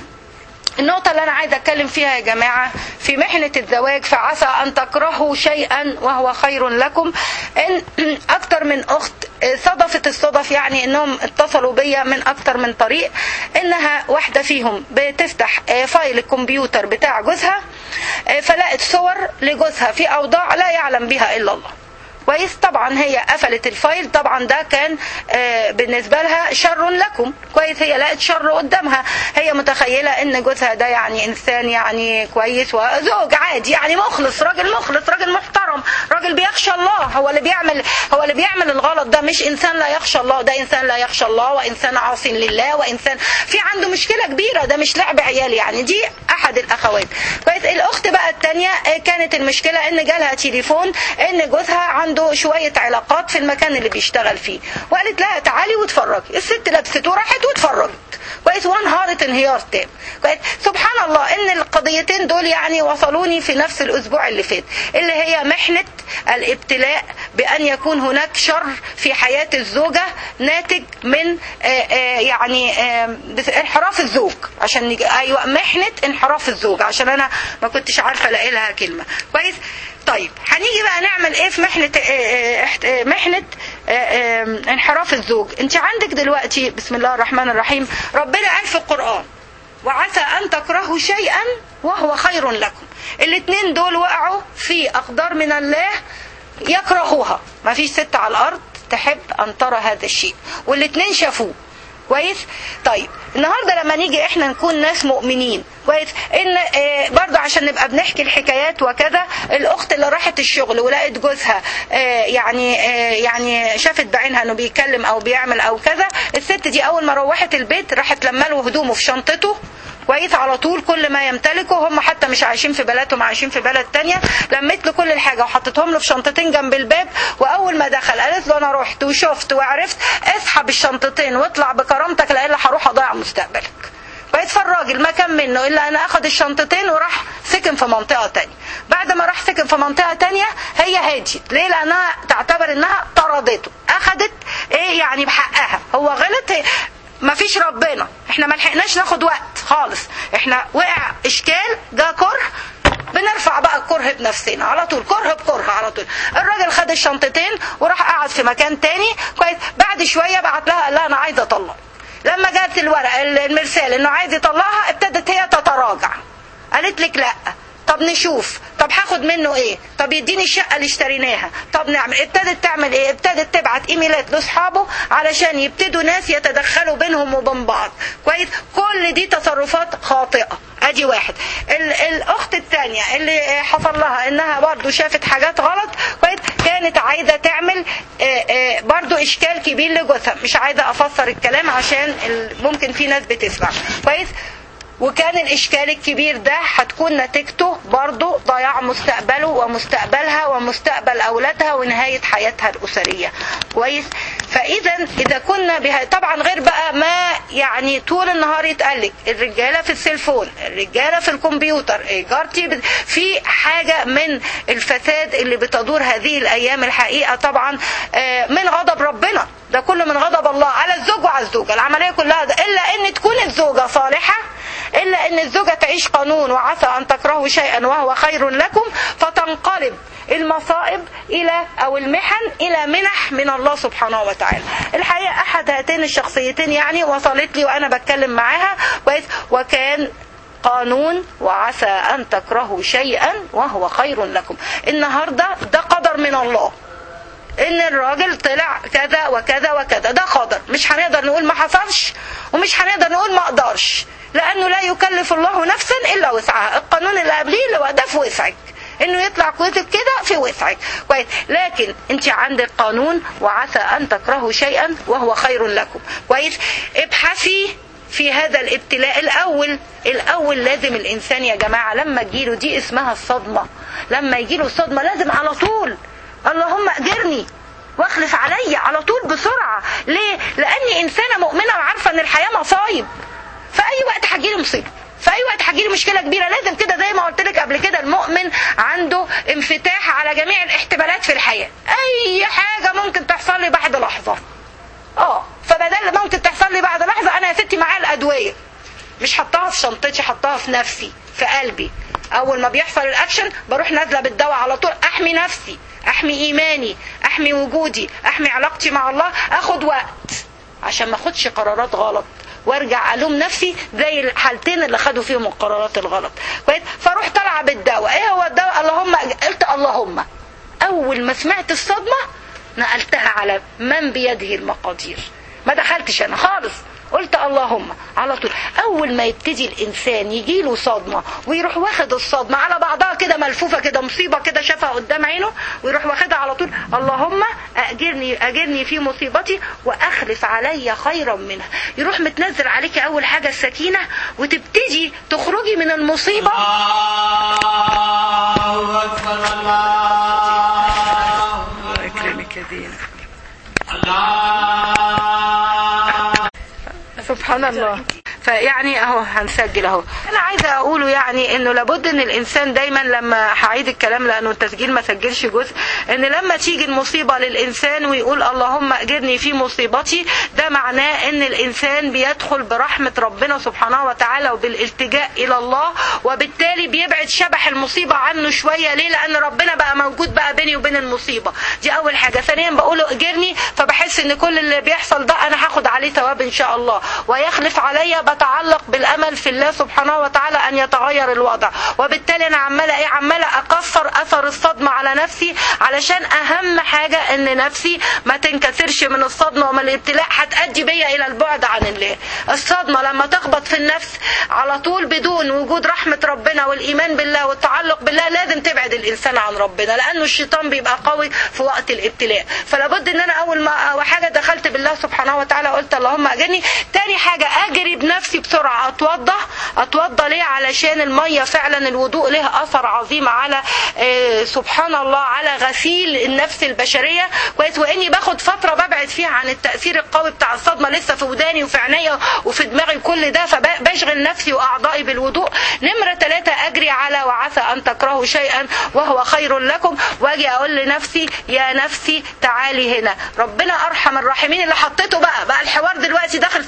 النقطة اللي أنا عايزة أتكلم فيها يا جماعة في محنة الزواج فعسى أن تكرهوا شيئا وهو خير لكم إن أكتر من أخت صدفت الصدف يعني إنهم اتصلوا بيا من أكتر من طريق إنها واحدة فيهم بتفتح فايل الكمبيوتر بتاع جوزها فلقت صور لجوزها في أوضاع لا يعلم بها إلا الله كويس طبعا هي قفلت الفايل طبعا ده كان آه بالنسبه لها شر لكم كويس هي لقت شر قدامها هي متخيله ان جوزها ده يعني انسان يعني كويس وزوج عادي يعني مخلص راجل مخلص راجل محترم راجل بيخشى الله هو اللي بيعمل هو اللي بيعمل الغلط ده مش انسان لا يخشى الله ده انسان لا يخشى الله وانسان عاصي لله وانسان في عنده مشكله كبيره ده مش لعب عيال يعني دي احد الاخوات كويس الاخت بقى الثانيه كانت المشكله ان جالها تليفون ان جوزها عنده عنده شوية علاقات في المكان اللي بيشتغل فيه وقالت لها تعالي واتفرجي الست لبست وراحت واتفرجت كويس وانهارت انهيار تام كويس سبحان الله ان القضيتين دول يعني وصلوني في نفس الاسبوع اللي فات اللي هي محنة الابتلاء بان يكون هناك شر في حياة الزوجة ناتج من آآ آآ يعني آآ انحراف الزوج عشان نج... ايوه محنة انحراف الزوج عشان انا ما كنتش عارفة الاقي لها كلمة كويس طيب هنيجي بقى نعمل ايه في محنة محنة انحراف الزوج انت عندك دلوقتي بسم الله الرحمن الرحيم ربنا قال في القرآن وعسى ان تكرهوا شيئا وهو خير لكم الاثنين دول وقعوا في اقدار من الله يكرهوها ما فيش ست على الارض تحب ان ترى هذا الشيء والاثنين شافوه كويس طيب النهارده لما نيجي احنا نكون ناس مؤمنين كويس ان اه برضه عشان نبقى بنحكي الحكايات وكذا الاخت اللي راحت الشغل ولقت جوزها اه يعني اه يعني شافت بعينها انه بيتكلم او بيعمل او كذا الست دي اول ما روحت البيت راحت لما له هدومه في شنطته كويس على طول كل ما يمتلكه هم حتى مش عايشين في بلدهم عايشين في بلد تانية لميت له كل الحاجة وحطيتهم له في شنطتين جنب الباب وأول ما دخل قالت له أنا رحت وشفت وعرفت اسحب الشنطتين واطلع بكرامتك لإلا هروح أضيع مستقبلك بقيت فالراجل ما كان منه إلا أنا أخد الشنطتين وراح سكن في منطقة تانية بعد ما راح سكن في منطقة تانية هي هديت ليه لأنها تعتبر إنها طردته أخدت إيه يعني بحقها هو غلط ما فيش ربنا احنا ما لحقناش ناخد وقت خالص احنا وقع اشكال جا كره بنرفع بقى الكره بنفسنا على طول كره بكره على طول الراجل خد الشنطتين وراح قعد في مكان تاني كويس بعد شويه بعت لها قال لها انا عايزه اطلق لما جت الورق المرسال انه عايز يطلعها ابتدت هي تتراجع قالت لك لا طب نشوف طب هاخد منه ايه طب يديني الشقه اللي اشتريناها طب نعمل ابتدت تعمل ايه ابتدت تبعت ايميلات لاصحابه علشان يبتدوا ناس يتدخلوا بينهم وبين بعض كويس كل دي تصرفات خاطئه ادي واحد ال الاخت الثانيه اللي حصل لها انها برضو شافت حاجات غلط كويس كانت عايزه تعمل آه، آه، برضو اشكال كبير لجوزها مش عايزه افسر الكلام عشان ال- ممكن في ناس بتسمع كويس وكان الإشكال الكبير ده هتكون نتيجته برضو ضياع مستقبله ومستقبلها ومستقبل أولادها ونهاية حياتها الأسرية كويس فإذا إذا كنا بها طبعا غير بقى ما يعني طول النهار يتقلك الرجالة في السيلفون الرجالة في الكمبيوتر جارتي بت- في حاجة من الفساد اللي بتدور هذه الأيام الحقيقة طبعا آه، من غضب ربنا ده كله من غضب الله على الزوج وعلى الزوجة العملية كلها ده إلا أن تكون الزوجة صالحة إلا أن الزوجة تعيش قانون وعسى أن تكرهوا شيئا وهو خير لكم فتنقلب المصائب إلى أو المحن إلى منح من الله سبحانه وتعالى الحقيقة أحد هاتين الشخصيتين يعني وصلت لي وأنا بتكلم معاها كويس وكان قانون وعسى أن تكرهوا شيئا وهو خير لكم النهاردة ده قدر من الله ان الراجل طلع كذا وكذا وكذا ده قدر مش هنقدر نقول ما حصلش ومش هنقدر نقول ما اقدرش لانه لا يكلف الله نفسا الا وسعها القانون اللي قبليه اللي هو ده في وسعك انه يطلع كويسك كده في وسعك كويس لكن انت عندك قانون وعسى ان تكرهوا شيئا وهو خير لكم كويس ابحثي في هذا الابتلاء الاول الاول لازم الانسان يا جماعه لما تجيله دي اسمها الصدمه لما يجيله الصدمه لازم على طول اللهم اجرني واخلف عليا على طول بسرعه ليه لاني انسانه مؤمنه وعارفه ان الحياه مصايب في اي وقت هتجيلي مصيبه في اي وقت هتجيلي مشكله كبيره لازم كده زي ما قلت لك قبل كده المؤمن عنده انفتاح على جميع الاحتمالات في الحياه اي حاجه ممكن تحصل لي بعد لحظه اه فبدل ممكن تحصل لي بعد لحظه انا يا ستي معايا الادويه مش حطها في شنطتي حطها في نفسي في قلبي اول ما بيحصل الاكشن بروح نازله بالدواء على طول احمي نفسي احمي ايماني احمي وجودي احمي علاقتي مع الله اخد وقت عشان ما اخدش قرارات غلط وارجع الوم نفسي زي الحالتين اللي خدوا فيهم القرارات الغلط كويس فاروح طالعه بالدواء ايه هو الدواء اللهم قلت اللهم اول ما سمعت الصدمه نقلتها على من بيده المقادير ما دخلتش انا خالص قلت اللهم على طول اول ما يبتدي الانسان يجي له صدمه ويروح واخد الصدمه على بعضها كده ملفوفه كده مصيبه كده شافها قدام عينه ويروح واخدها على طول اللهم اجرني اجرني في مصيبتي واخلف علي خيرا منها يروح متنزل عليك اول حاجه السكينه وتبتدي تخرجي من المصيبه الله أكبر الله الله يكرمك يا دينا الله سبحان الله فيعني اهو هنسجل اهو انا عايزه اقوله يعني انه لابد ان الانسان دايما لما هعيد الكلام لانه التسجيل ما سجلش جزء ان لما تيجي المصيبه للانسان ويقول اللهم اجرني في مصيبتي ده معناه ان الانسان بيدخل برحمه ربنا سبحانه وتعالى وبالالتجاء الى الله وبالتالي بيبعد شبح المصيبه عنه شويه ليه لان ربنا بقى موجود بقى بيني وبين المصيبه دي اول حاجه ثانيا بقوله اجرني فبحس ان كل اللي بيحصل ده انا هاخد عليه ثواب ان شاء الله ويخلف عليا بتعلق بالامل في الله سبحانه وتعالى ان يتغير الوضع وبالتالي انا عماله ايه عماله اكسر اثر الصدمه على نفسي علشان اهم حاجه ان نفسي ما تنكسرش من الصدمه ومن الابتلاء هتؤدي بيا الى البعد عن الله الصدمه لما تخبط في النفس على طول بدون وجود رحمه ربنا والايمان بالله والتعلق بالله لازم تبعد الانسان عن ربنا لانه الشيطان بيبقى قوي في وقت الابتلاء فلابد ان انا اول ما أول حاجه دخلت بالله سبحانه وتعالى قلت اللهم اجرني تاني حاجه اجري بنفسي بسرعه اتوضى اتوضى ليه علشان الميه فعلا الوضوء له اثر عظيم على آه، سبحان الله على غسيل النفس البشريه كويس واني باخد فتره ببعد فيها عن التاثير القوي بتاع الصدمه لسه في وداني وفي عينيا وفي دماغي كل ده فبشغل نفسي واعضائي بالوضوء نمره ثلاثه اجري على وعسى ان تكرهوا شيئا وهو خير لكم واجي اقول لنفسي يا نفسي تعالي هنا ربنا ارحم الراحمين اللي حطيته بقى بقى الحوار دلوقتي داخل فيه ربنا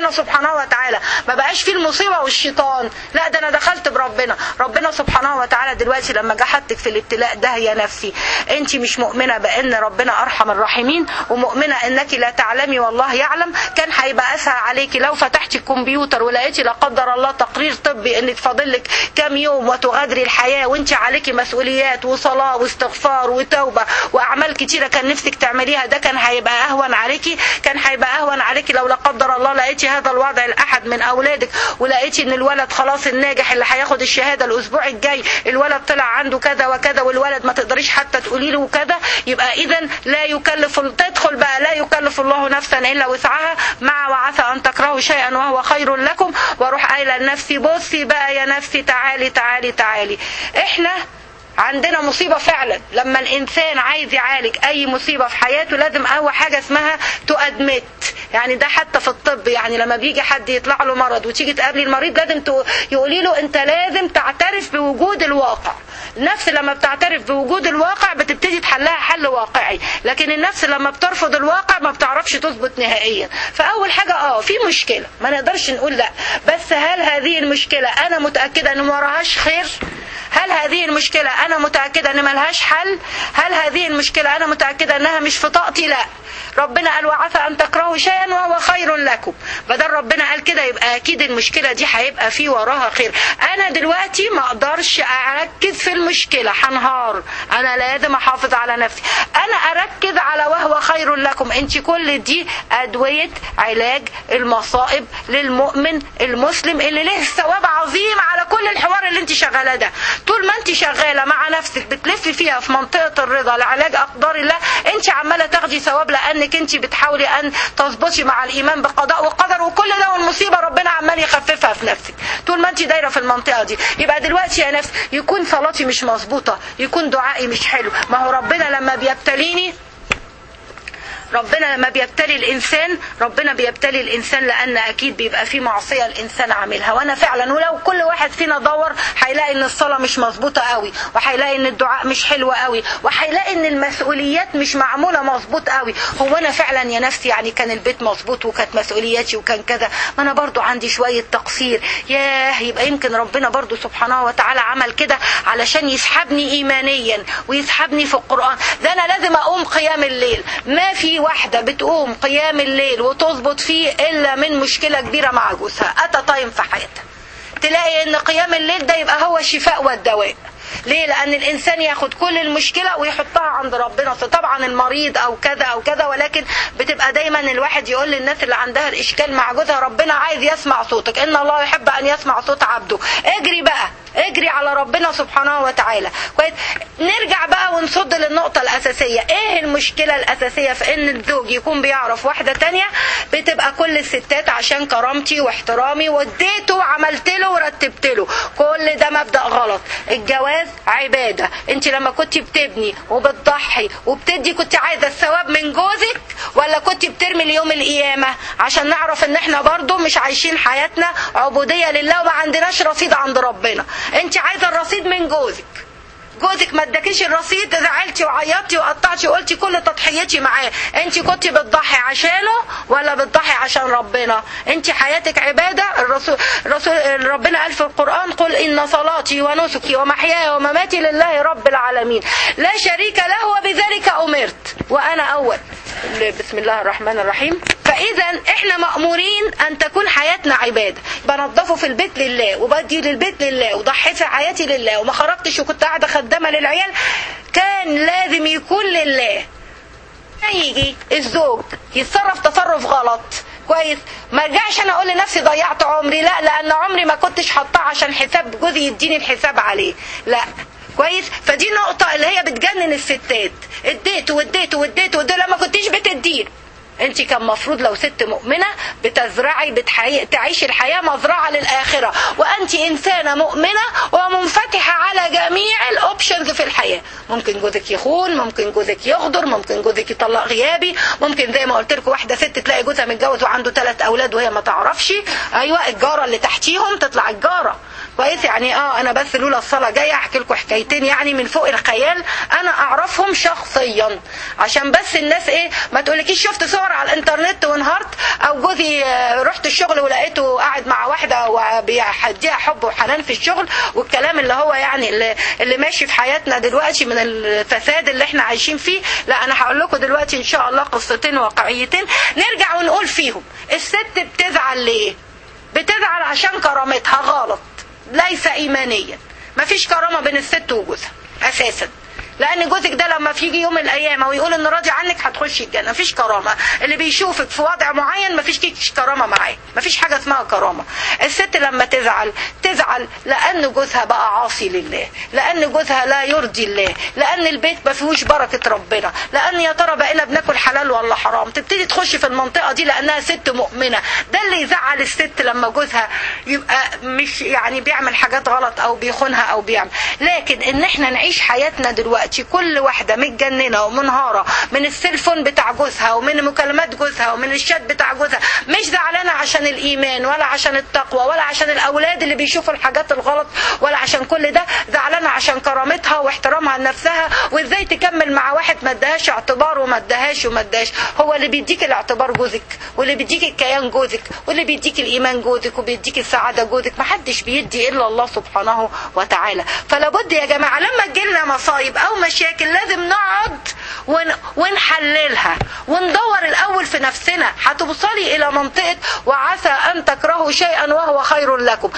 ربنا سبحانه وتعالى ما بقاش فيه المصيبه والشيطان لا ده انا دخلت بربنا ربنا سبحانه وتعالى دلوقتي لما جحدتك في الابتلاء ده يا نفسي انت مش مؤمنه بان ربنا ارحم الراحمين ومؤمنه انك لا تعلمي والله يعلم كان هيبقى اسهل عليكي لو فتحتي الكمبيوتر ولقيتي لا قدر الله تقرير طبي انك فاضلك كام يوم وتغادري الحياه وانت عليكي مسؤوليات وصلاه واستغفار وتوبه واعمال كتيره كان نفسك تعمليها ده كان هيبقى اهون عليكي كان هيبقى اهون عليكي لو لا قدر الله لقيتي هذا الوضع لاحد من اولادك ولقيتي ان الولد خلاص الناجح اللي هياخد الشهاده الاسبوع الجاي الولد طلع عنده كذا وكذا والولد ما تقدريش حتى تقولي له كذا يبقى اذا لا يكلف تدخل بقى لا يكلف الله نفسا الا وسعها مع وعسى ان تكرهوا شيئا وهو خير لكم واروح قايله لنفسي بصي بقى يا نفسي تعالي تعالي تعالي احنا عندنا مصيبة فعلا لما الإنسان عايز يعالج أي مصيبة في حياته لازم أول حاجة اسمها تؤدمت يعني ده حتى في الطب يعني لما بيجي حد يطلع له مرض وتيجي تقابلي المريض لازم يقولي له أنت لازم تعترف بوجود الواقع النفس لما بتعترف بوجود الواقع بتبتدي تحلها حل واقعي لكن النفس لما بترفض الواقع ما بتعرفش تظبط نهائيا فأول حاجة اه في مشكلة ما نقدرش نقول لا بس هل هذه المشكلة أنا متأكدة إن وراهاش خير هل هذه المشكلة أنا متأكدة إن ملهاش حل هل هذه المشكلة أنا متأكدة إنها مش في طاقتي لا ربنا قال وعسى أن تكرهوا شيئا وهو خير لكم بدل ربنا قال كده يبقى أكيد المشكلة دي هيبقى في وراها خير أنا دلوقتي ما أقدرش أركز في المشكلة هنهار أنا لازم أحافظ على نفسي أنا أركز على وهو خير لكم أنت كل دي أدوية علاج المصائب للمؤمن المسلم اللي له ثواب عظيم على كل الحوار اللي أنت شغالة ده طول ما انت شغاله مع نفسك بتلفي فيها في منطقه الرضا لعلاج اقدار الله انت عماله تاخدي ثواب لانك انت بتحاولي ان تظبطي مع الايمان بقضاء وقدر وكل ده والمصيبه ربنا عمال يخففها في نفسك طول ما انت دايره في المنطقه دي يبقى دلوقتي يا نفس يكون صلاتي مش مظبوطه يكون دعائي مش حلو ما هو ربنا لما بيبتليني ربنا لما بيبتلي الانسان ربنا بيبتلي الانسان لان اكيد بيبقى في معصيه الانسان عاملها وانا فعلا ولو كل واحد فينا دور هيلاقي ان الصلاه مش مظبوطه قوي وهيلاقي ان الدعاء مش حلو قوي وهيلاقي ان المسؤوليات مش معموله مظبوط قوي هو انا فعلا يا نفسي يعني كان البيت مظبوط وكانت مسؤولياتي وكان كذا ما انا برضو عندي شويه تقصير ياه يبقى يمكن ربنا برضو سبحانه وتعالى عمل كده علشان يسحبني ايمانيا ويسحبني في القران ده انا لازم اقوم قيام الليل ما في واحدة بتقوم قيام الليل وتظبط فيه إلا من مشكلة كبيرة مع جوزها أتى طايم في حياتها تلاقي إن قيام الليل ده يبقى هو الشفاء والدواء ليه لان الانسان ياخد كل المشكله ويحطها عند ربنا طبعا المريض او كذا او كذا ولكن بتبقى دايما الواحد يقول للناس اللي عندها الاشكال مع جوزها ربنا عايز يسمع صوتك ان الله يحب ان يسمع صوت عبده اجري بقى اجري على ربنا سبحانه وتعالى كويس نرجع بقى ونصد للنقطة الأساسية ايه المشكلة الأساسية في ان الزوج يكون بيعرف واحدة تانية بتبقى كل الستات عشان كرامتي واحترامي واديته وعملت له ورتبت له كل ده مبدأ غلط الجواز عبادة انت لما كنت بتبني وبتضحي وبتدي كنت عايزة الثواب من جوزك ولا كنت بترمي ليوم القيامة عشان نعرف ان احنا برضو مش عايشين حياتنا عبودية لله وما عندناش رصيد عند ربنا انت عايزة الرصيد من جوزك جوزك ما اداكيش الرصيد زعلتي وعيطتي وقطعتي وقلتي كل تضحيتي معاه انت كنت بتضحي عشانه ولا بتضحي عشان ربنا انت حياتك عباده الرسول, الرسول ربنا قال في القران قل ان صلاتي ونسكي ومحياي ومماتي لله رب العالمين لا شريك له وبذلك امرت وانا اول بسم الله الرحمن الرحيم فاذا احنا مامورين ان تكون حياتنا عباده بنضفه في البيت لله وبدي للبيت لله وضحيت في حياتي لله وما خرجتش وكنت قاعده خدامه للعيال كان لازم يكون لله يجي الزوج يتصرف تصرف غلط كويس ما ارجعش انا اقول لنفسي ضيعت عمري لا لان عمري ما كنتش حاطاه عشان حساب جوزي يديني الحساب عليه لا كويس فدي نقطة اللي هي بتجنن الستات اديته واديته واديته واديته لما كنتيش بتديه انت كان مفروض لو ست مؤمنة بتزرعي بتحي... تعيشي الحياة مزرعة للآخرة وأنت إنسانة مؤمنة ومنفتحة على جميع الأوبشنز في الحياة ممكن جوزك يخون ممكن جوزك يغدر ممكن جوزك يطلق غيابي ممكن زي ما قلت لكم واحدة ست تلاقي جوزها متجوز وعنده ثلاث أولاد وهي ما تعرفش أيوة الجارة اللي تحتيهم تطلع الجارة كويس يعني اه انا بس لولا الصلاه جايه احكي لكم حكايتين يعني من فوق الخيال انا اعرفهم شخصيا عشان بس الناس ايه ما تقولكيش شفت صور على الانترنت وانهارت او جوزي آه، رحت الشغل ولقيته قاعد مع واحده وبيديها حب وحنان في الشغل والكلام اللي هو يعني اللي, اللي ماشي في حياتنا دلوقتي من الفساد اللي احنا عايشين فيه لا انا هقول لكم دلوقتي ان شاء الله قصتين واقعيتين نرجع ونقول فيهم الست بتزعل ليه بتزعل عشان كرامتها غلط ليس ايمانيا مفيش كرامه بين الست وجوزها اساسا لان جوزك ده لما في يوم من الايام او يقول ان راضي عنك هتخشي الجنه مفيش كرامه اللي بيشوفك في وضع معين مفيش كيش كرامه معاه مفيش حاجه اسمها كرامه الست لما تزعل تزعل لان جوزها بقى عاصي لله لان جوزها لا يرضي الله لان البيت ما فيهوش بركه ربنا لان يا ترى بقينا بناكل حلال ولا حرام تبتدي تخش في المنطقه دي لانها ست مؤمنه ده اللي يزعل الست لما جوزها يبقى مش يعني بيعمل حاجات غلط او بيخونها او بيعمل لكن ان احنا نعيش حياتنا دلوقتي كل واحده متجننه ومنهاره من السيلفون بتاع جوزها ومن مكالمات جوزها ومن الشات بتاع جوزها مش زعلانه عشان الايمان ولا عشان التقوى ولا عشان الاولاد اللي بيشوفوا الحاجات الغلط ولا عشان كل ده زعلانه عشان كرامتها واحترامها لنفسها وازاي تكمل مع واحد ما اداهاش اعتبار وما اداهاش وما اداهاش هو اللي بيديك الاعتبار جوزك واللي بيديك الكيان جوزك واللي بيديك الايمان جوزك وبيديك السعاده جوزك ما حدش بيدي الا الله سبحانه وتعالى فلا بد يا جماعه لما تجيلنا مصايب او مشاكل لازم نقعد ون... ونحللها وندور الاول في نفسنا هتوصلي الى منطقه وعسى ان تكرهوا شيئا وهو خير لكم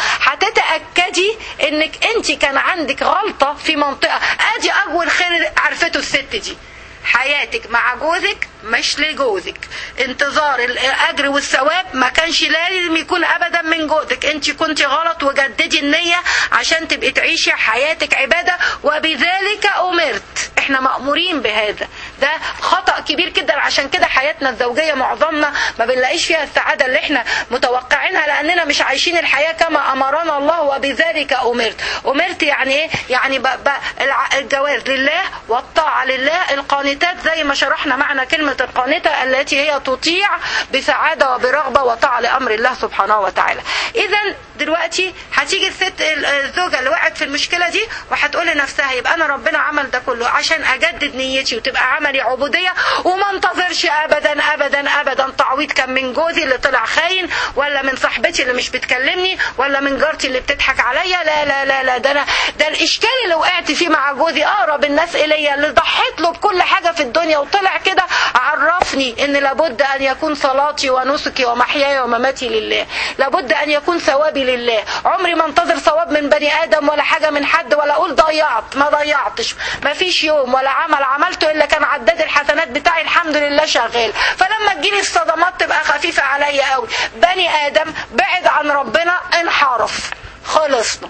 هتتاكدي انك انت كان عندك غلطه في منطقه ادي اول خير عرفته الست دي حياتك مع جوزك مش لجوزك انتظار الاجر والثواب ما كانش لازم يكون ابدا من جوزك انت كنت غلط وجددي النيه عشان تبقي تعيشي حياتك عباده وبذلك امرت احنا مامورين بهذا ده خطا كبير جدا عشان كده حياتنا الزوجيه معظمنا ما بنلاقيش فيها السعاده اللي احنا متوقعينها لاننا مش عايشين الحياه كما امرنا الله وبذلك امرت امرت يعني ايه يعني ب... ب... الع- الجواز لله والطاعه لله القانتات زي ما شرحنا معنى كلمه القانته التي هي تطيع بسعاده وبرغبه وطاعه لامر الله سبحانه وتعالى اذا دلوقتي هتيجي الست الزوجه اللي وقعت في المشكله دي وهتقول لنفسها يبقى انا ربنا عمل ده كله عشان اجدد نيتي وتبقى عملي عبوديه وما انتظرش ابدا ابدا ابدا تعويض كان من جوزي اللي طلع خاين ولا من صاحبتي اللي مش بتكلمني ولا من جارتي اللي بتضحك عليا لا لا لا لا ده انا ده الاشكال اللي وقعت فيه مع جوزي اقرب الناس الي اللي ضحيت له بكل حاجه في الدنيا وطلع كده عرفني ان لابد ان يكون صلاتي ونسكي ومحياي ومماتي لله لابد ان يكون ثوابي لله عمري ما انتظر ثواب من بني ادم ولا حاجه من حد ولا اقول ضيعت ما ضيعتش ما فيش يوم ولا عمل عملته الا كان عداد الحسنات بتاعي الحمد لله شغال فلما تجيلي الصدمات تبقى خفيفه عليا قوي بني ادم بعد عن ربنا انحرف خلصنا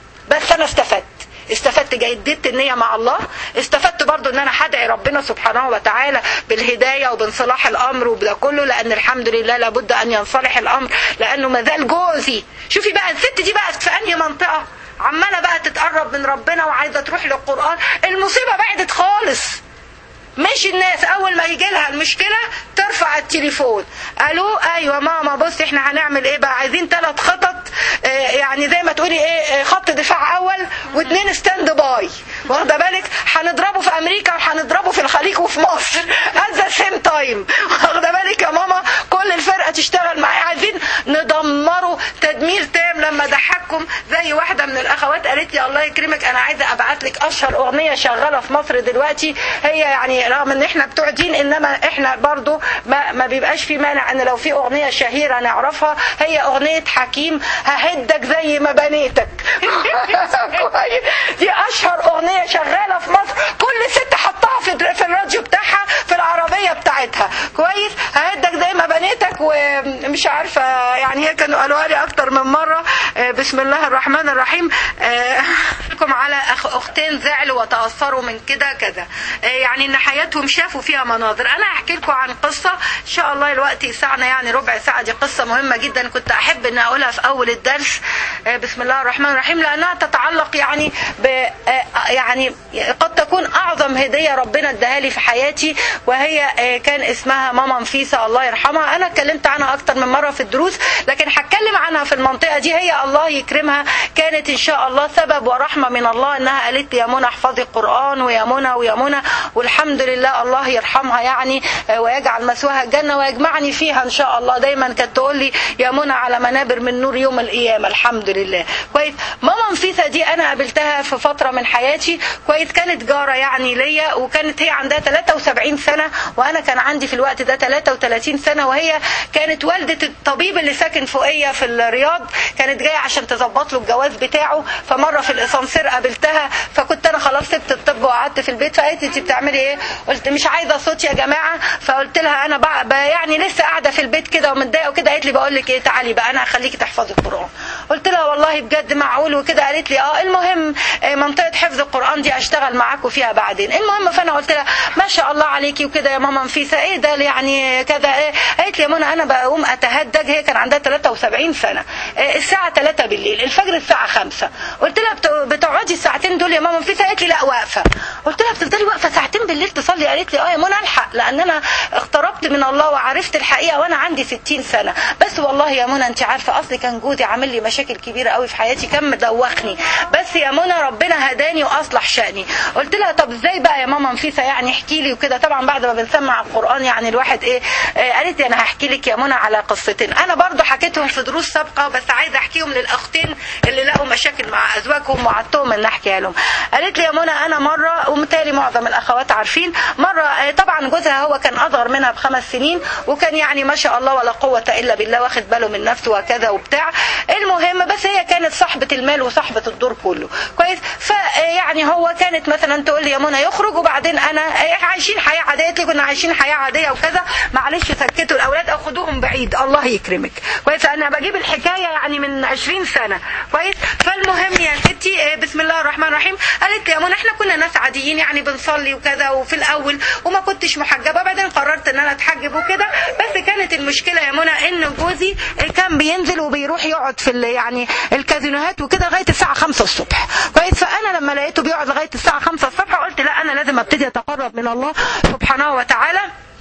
بس انا استفدت استفدت جددت النية مع الله استفدت برضو ان انا هدعي ربنا سبحانه وتعالى بالهداية وبانصلاح الامر وبده كله لان الحمد لله لابد ان ينصلح الامر لانه مازال جوزي شوفي بقى الست دي بقى في انهي منطقة عمالة بقى تتقرب من ربنا وعايزة تروح للقرآن المصيبة بعدت خالص مش الناس اول ما يجي لها المشكله ترفع التليفون الو ايوه ماما بص احنا هنعمل ايه بقى عايزين ثلاث خطط آه، يعني زي ما تقولي ايه آه، خط دفاع اول واثنين ستاند باي واخده بالك هنضربه في امريكا وهنضربه في الخليج وفي مصر ات ذا سيم تايم واخده بالك يا ماما كل الفرقه تشتغل معايا عايزين ندمره تدمير تام لما ضحككم زي واحده من الاخوات قالت لي الله يكرمك انا عايزه ابعت لك اشهر اغنيه شغاله في مصر دلوقتي هي يعني رغم ان احنا بتوع دين انما احنا برضو ما, ما بيبقاش في مانع ان لو في اغنيه شهيره نعرفها هي اغنيه حكيم ههدك زي ما بنيتك كويس؟ دي اشهر اغنيه شغاله في مصر كل ست حطها في في الراديو بتاعها في العربيه بتاعتها كويس ههدك زي ما بنيتك ومش عارفه يعني هي كانوا قالوها لي اكتر من مره آه، بسم الله الرحمن الرحيم آه، لكم على أخ اختين زعلوا وتاثروا من كده كذا آه، يعني ان حياتهم شافوا فيها مناظر انا هحكي لكم عن قصه ان شاء الله الوقت يسعنا يعني ربع ساعه دي قصه مهمه جدا كنت احب ان اقولها في اول الدرس آه، بسم الله الرحمن الرحيم لانها تتعلق يعني ب آه، يعني قد تكون اعظم هديه ربنا اداها لي في حياتي وهي آه، كان اسمها ماما نفيسه الله يرحمها انا اتكلمت عنها اكتر من مره في الدروس لكن هتكلم عنها في المنطقه دي هي الله يكرمها كانت ان شاء الله سبب ورحمه من الله انها قالت لي يا منى احفظي القران ويا منى ويا منى والحمد لله الله يرحمها يعني آه، ويجعل مثواها الجنه ويجمعني فيها ان شاء الله دايما كانت تقول لي يا منى على منابر من نور يوم القيامه الحمد لله كويس ماما نفيسه دي انا قابلتها في فتره من حياتي كويس كانت جاره يعني ليا وكانت هي عندها 73 سنه وانا كان عندي في الوقت ده 33 سنه وهي كانت والده الطبيب اللي ساكن فوقيه في الرياض كانت جايه عشان تظبط له الجواز بتاعه فمره في الاسانسير قابلتها فكنت انا خلاص سبت الطب وقعدت في البيت فقالت لي انت بتعملي ايه؟ قلت مش عايزه صوت يا جماعه فقلت لها انا بقى, بقى يعني لسه قاعده في البيت كده ومتضايقه وكده قالت لي بقول لك ايه تعالي بقى انا هخليكي تحفظي القران قلت لها والله بجد معقول وكده قالت لي اه المهم آه، منطقه حفظ القران دي اشتغل معاكم فيها بعدين المهم فانا قلت لها ما شاء الله عليكي وكده يا ماما نفيسه ايه ده يعني كذا ايه قالت لي يا منى انا بقوم اتهدج هي كان عندها 73 سنه آه، الساعه 3 بالليل الفجر الساعه 5 قلت لها بت- بتقعدي الساعتين دول يا ماما نفيسه قالت لي لا واقفه قلت لها بتفضلي واقفه ساعتين بالليل تصلي قالت لي اه يا منى الحق لان انا اقتربت من الله وعرفت الحقيقه وانا عندي 60 سنه بس والله يا منى انت عارفه اصلي كان جوزي عامل لي مشاكل كبيره قوي في حياتي كان مدوخني بس يا منى ربنا هداني واصلح شاني قلت لها طب ازاي بقى يا ماما نفيسه يعني احكي لي وكده طبعا بعد ما بنسمع القران يعني الواحد ايه آه قالت لي انا هحكي لك يا منى على قصتين انا برضو حكيتهم في دروس سابقه بس عايزه احكيهم للاختين اللي لقوا مشاكل مع ازواجهم وعدتهم ان احكيها لهم قالت لي يا منى انا مره ومتهيألي معظم الاخوات عارفين مره آه، طبعا جوزها هو كان اصغر منها بخمس سنين وكان يعني ما شاء الله ولا قوه الا بالله واخد باله من نفسه وكذا وبتاع المهم بس هي كانت صاحبه المال وصاحبه الدور كله كويس فيعني هو كانت مثلا تقول لي يا منى يخرج وبعدين انا آه، عايشين حياه عاديه قلت لي كنا عايشين حياه عاديه وكذا معلش سكتوا الاولاد او خدوهم بعيد الله يكرمك كويس انا بجيب الحكايه يعني من 20 سنه كويس فالمهم يا ستي آه، بسم الله الرحمن الرحيم قالت لي يا منى احنا كنا ناس عاديين يعني بنصلي وكذا وفي الاول وما كنتش محجبه بعدين قررت ان انا اتحجب وكده بس كانت المشكله يا منى ان جوزي كان بينزل وبيروح يقعد في ال- يعني الكازينوهات وكده لغايه الساعه 5 الصبح كويس فانا لما لقيته بيقعد لغايه الساعه 5 الصبح قلت لا انا لازم ابتدي اتقرب من الله سبحانه وتعالى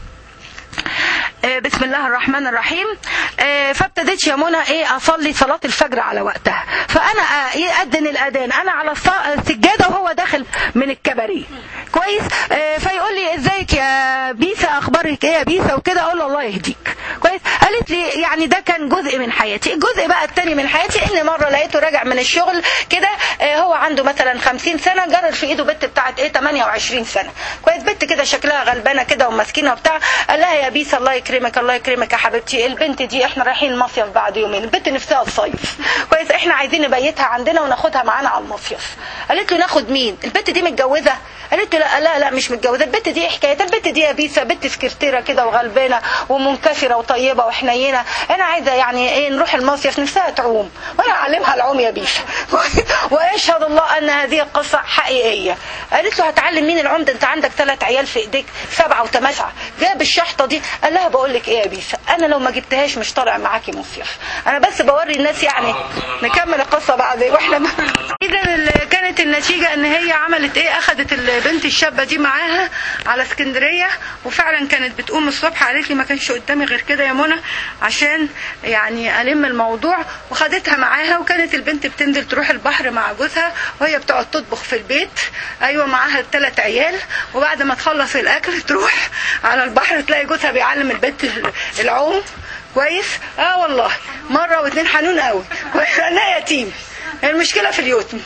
آه، بسم الله الرحمن الرحيم آه، فابتديت يا منى ايه اصلي صلاه الفجر على وقتها فانا آه، ايه اذن الاذان انا على الص- السجاده وهو داخل من الكباريه كويس آه، فيقول لي ازيك يا بيسا اخبارك ايه يا بيسا وكده اقول له الله يهديك كويس قالت لي يعني ده كان جزء من حياتي الجزء بقى التاني من حياتي ان مره لقيته راجع من الشغل كده آه، هو عنده مثلا 50 سنه جرر في ايده بنت بتاعت ايه 28 سنه كويس بنت كده شكلها غلبانه كده ومسكينه وبتاع قال لها يا بيسا الله يكرمك الله يكرمك يا حبيبتي البنت دي احنا رايحين المصيف بعد يومين البنت نفسها الصيف كويس احنا عايزين نبيتها عندنا وناخدها معانا على المصيف قالت له ناخد مين البنت دي متجوزه قالت له لا لا لا مش متجوزه البنت دي إيه حكايتها البنت دي يا بيسا بنت سكرتيره كده وغلبانه ومنكسره وطيبه وحنينه انا عايزه يعني ايه نروح المصيف نفسها تعوم وانا اعلمها العوم يا بيسا واشهد الله ان هذه القصه حقيقيه قالت له هتعلم مين العوم ده انت عندك ثلاث عيال في ايديك سبعه وتماسعه جاب الشحطه دي قال لها بقول لك ايه يا بيسا انا لو ما جبتهاش مش طالع معاكي مصيف انا بس بوري الناس يعني نكمل القصه بعد واحنا اذا ال- كانت النتيجه ان هي عملت ايه اخذت البنت الشابه دي معاها على اسكندريه وفعلا كانت بتقوم الصبح قالت لي ما كانش قدامي غير كده يا منى عشان يعني الم الموضوع وخدتها معاها وكانت البنت بتنزل تروح البحر مع جوزها وهي بتقعد تطبخ في البيت ايوه معاها ثلاث عيال وبعد ما تخلص الاكل تروح على البحر تلاقي جوزها بيعلم البنت العوم كويس اه والله مره واتنين حنون قوي انا يتيم المشكلة في اليتم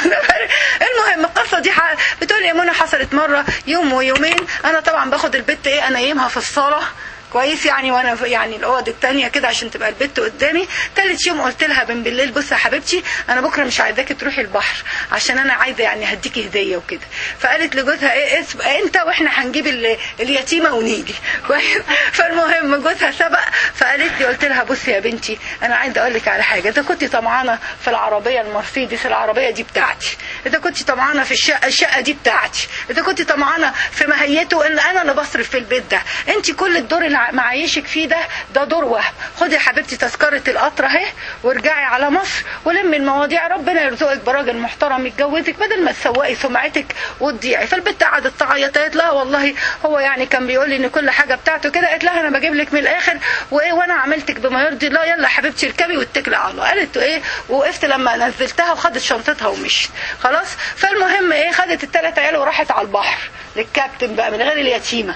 المهم القصة دي ح- بتقول يا منى حصلت مرة يوم ويومين أنا طبعا باخد البت إيه أنيمها في الصالة كويس يعني وانا في- يعني الاوض التانية كده عشان تبقى البت قدامي تالت يوم قلت لها من بالليل بصي يا حبيبتي انا بكره مش عايزاكي تروحي البحر عشان انا عايزه يعني هديكي هديه وكده فقالت لجوزها ايه اسم انت واحنا هنجيب ال- اليتيمه ونيجي كويس فالمهم جوزها سبق فقالت لي قلت لها بصي يا بنتي انا عايزه اقول لك على حاجه اذا كنت طمعانه في العربيه المرسيدس العربيه دي بتاعتي اذا كنت طمعانه في الشقه الشقه دي بتاعتي اذا كنت طمعانه في ماهيته ان انا اللي بصرف في البيت ده انت كل الدور اللي معيشك فيه ده ده دور وهم خدي يا حبيبتي تذكره القطر اهي وارجعي على مصر ولمي المواضيع ربنا يرزقك براجل محترم يتجوزك بدل ما تسوقي سمعتك وتضيعي فالبنت قعدت تعيط قالت لها والله هو يعني كان بيقول لي ان كل حاجه بتاعته كده قالت لها انا بجيب لك من الاخر وايه وانا عملتك بما يرضي الله يلا يا حبيبتي اركبي واتكلي على الله قالت ايه وقفت لما نزلتها وخدت شنطتها ومشت خلاص فالمهم ايه خدت الثلاث عيال وراحت على البحر للكابتن بقى من غير اليتيمه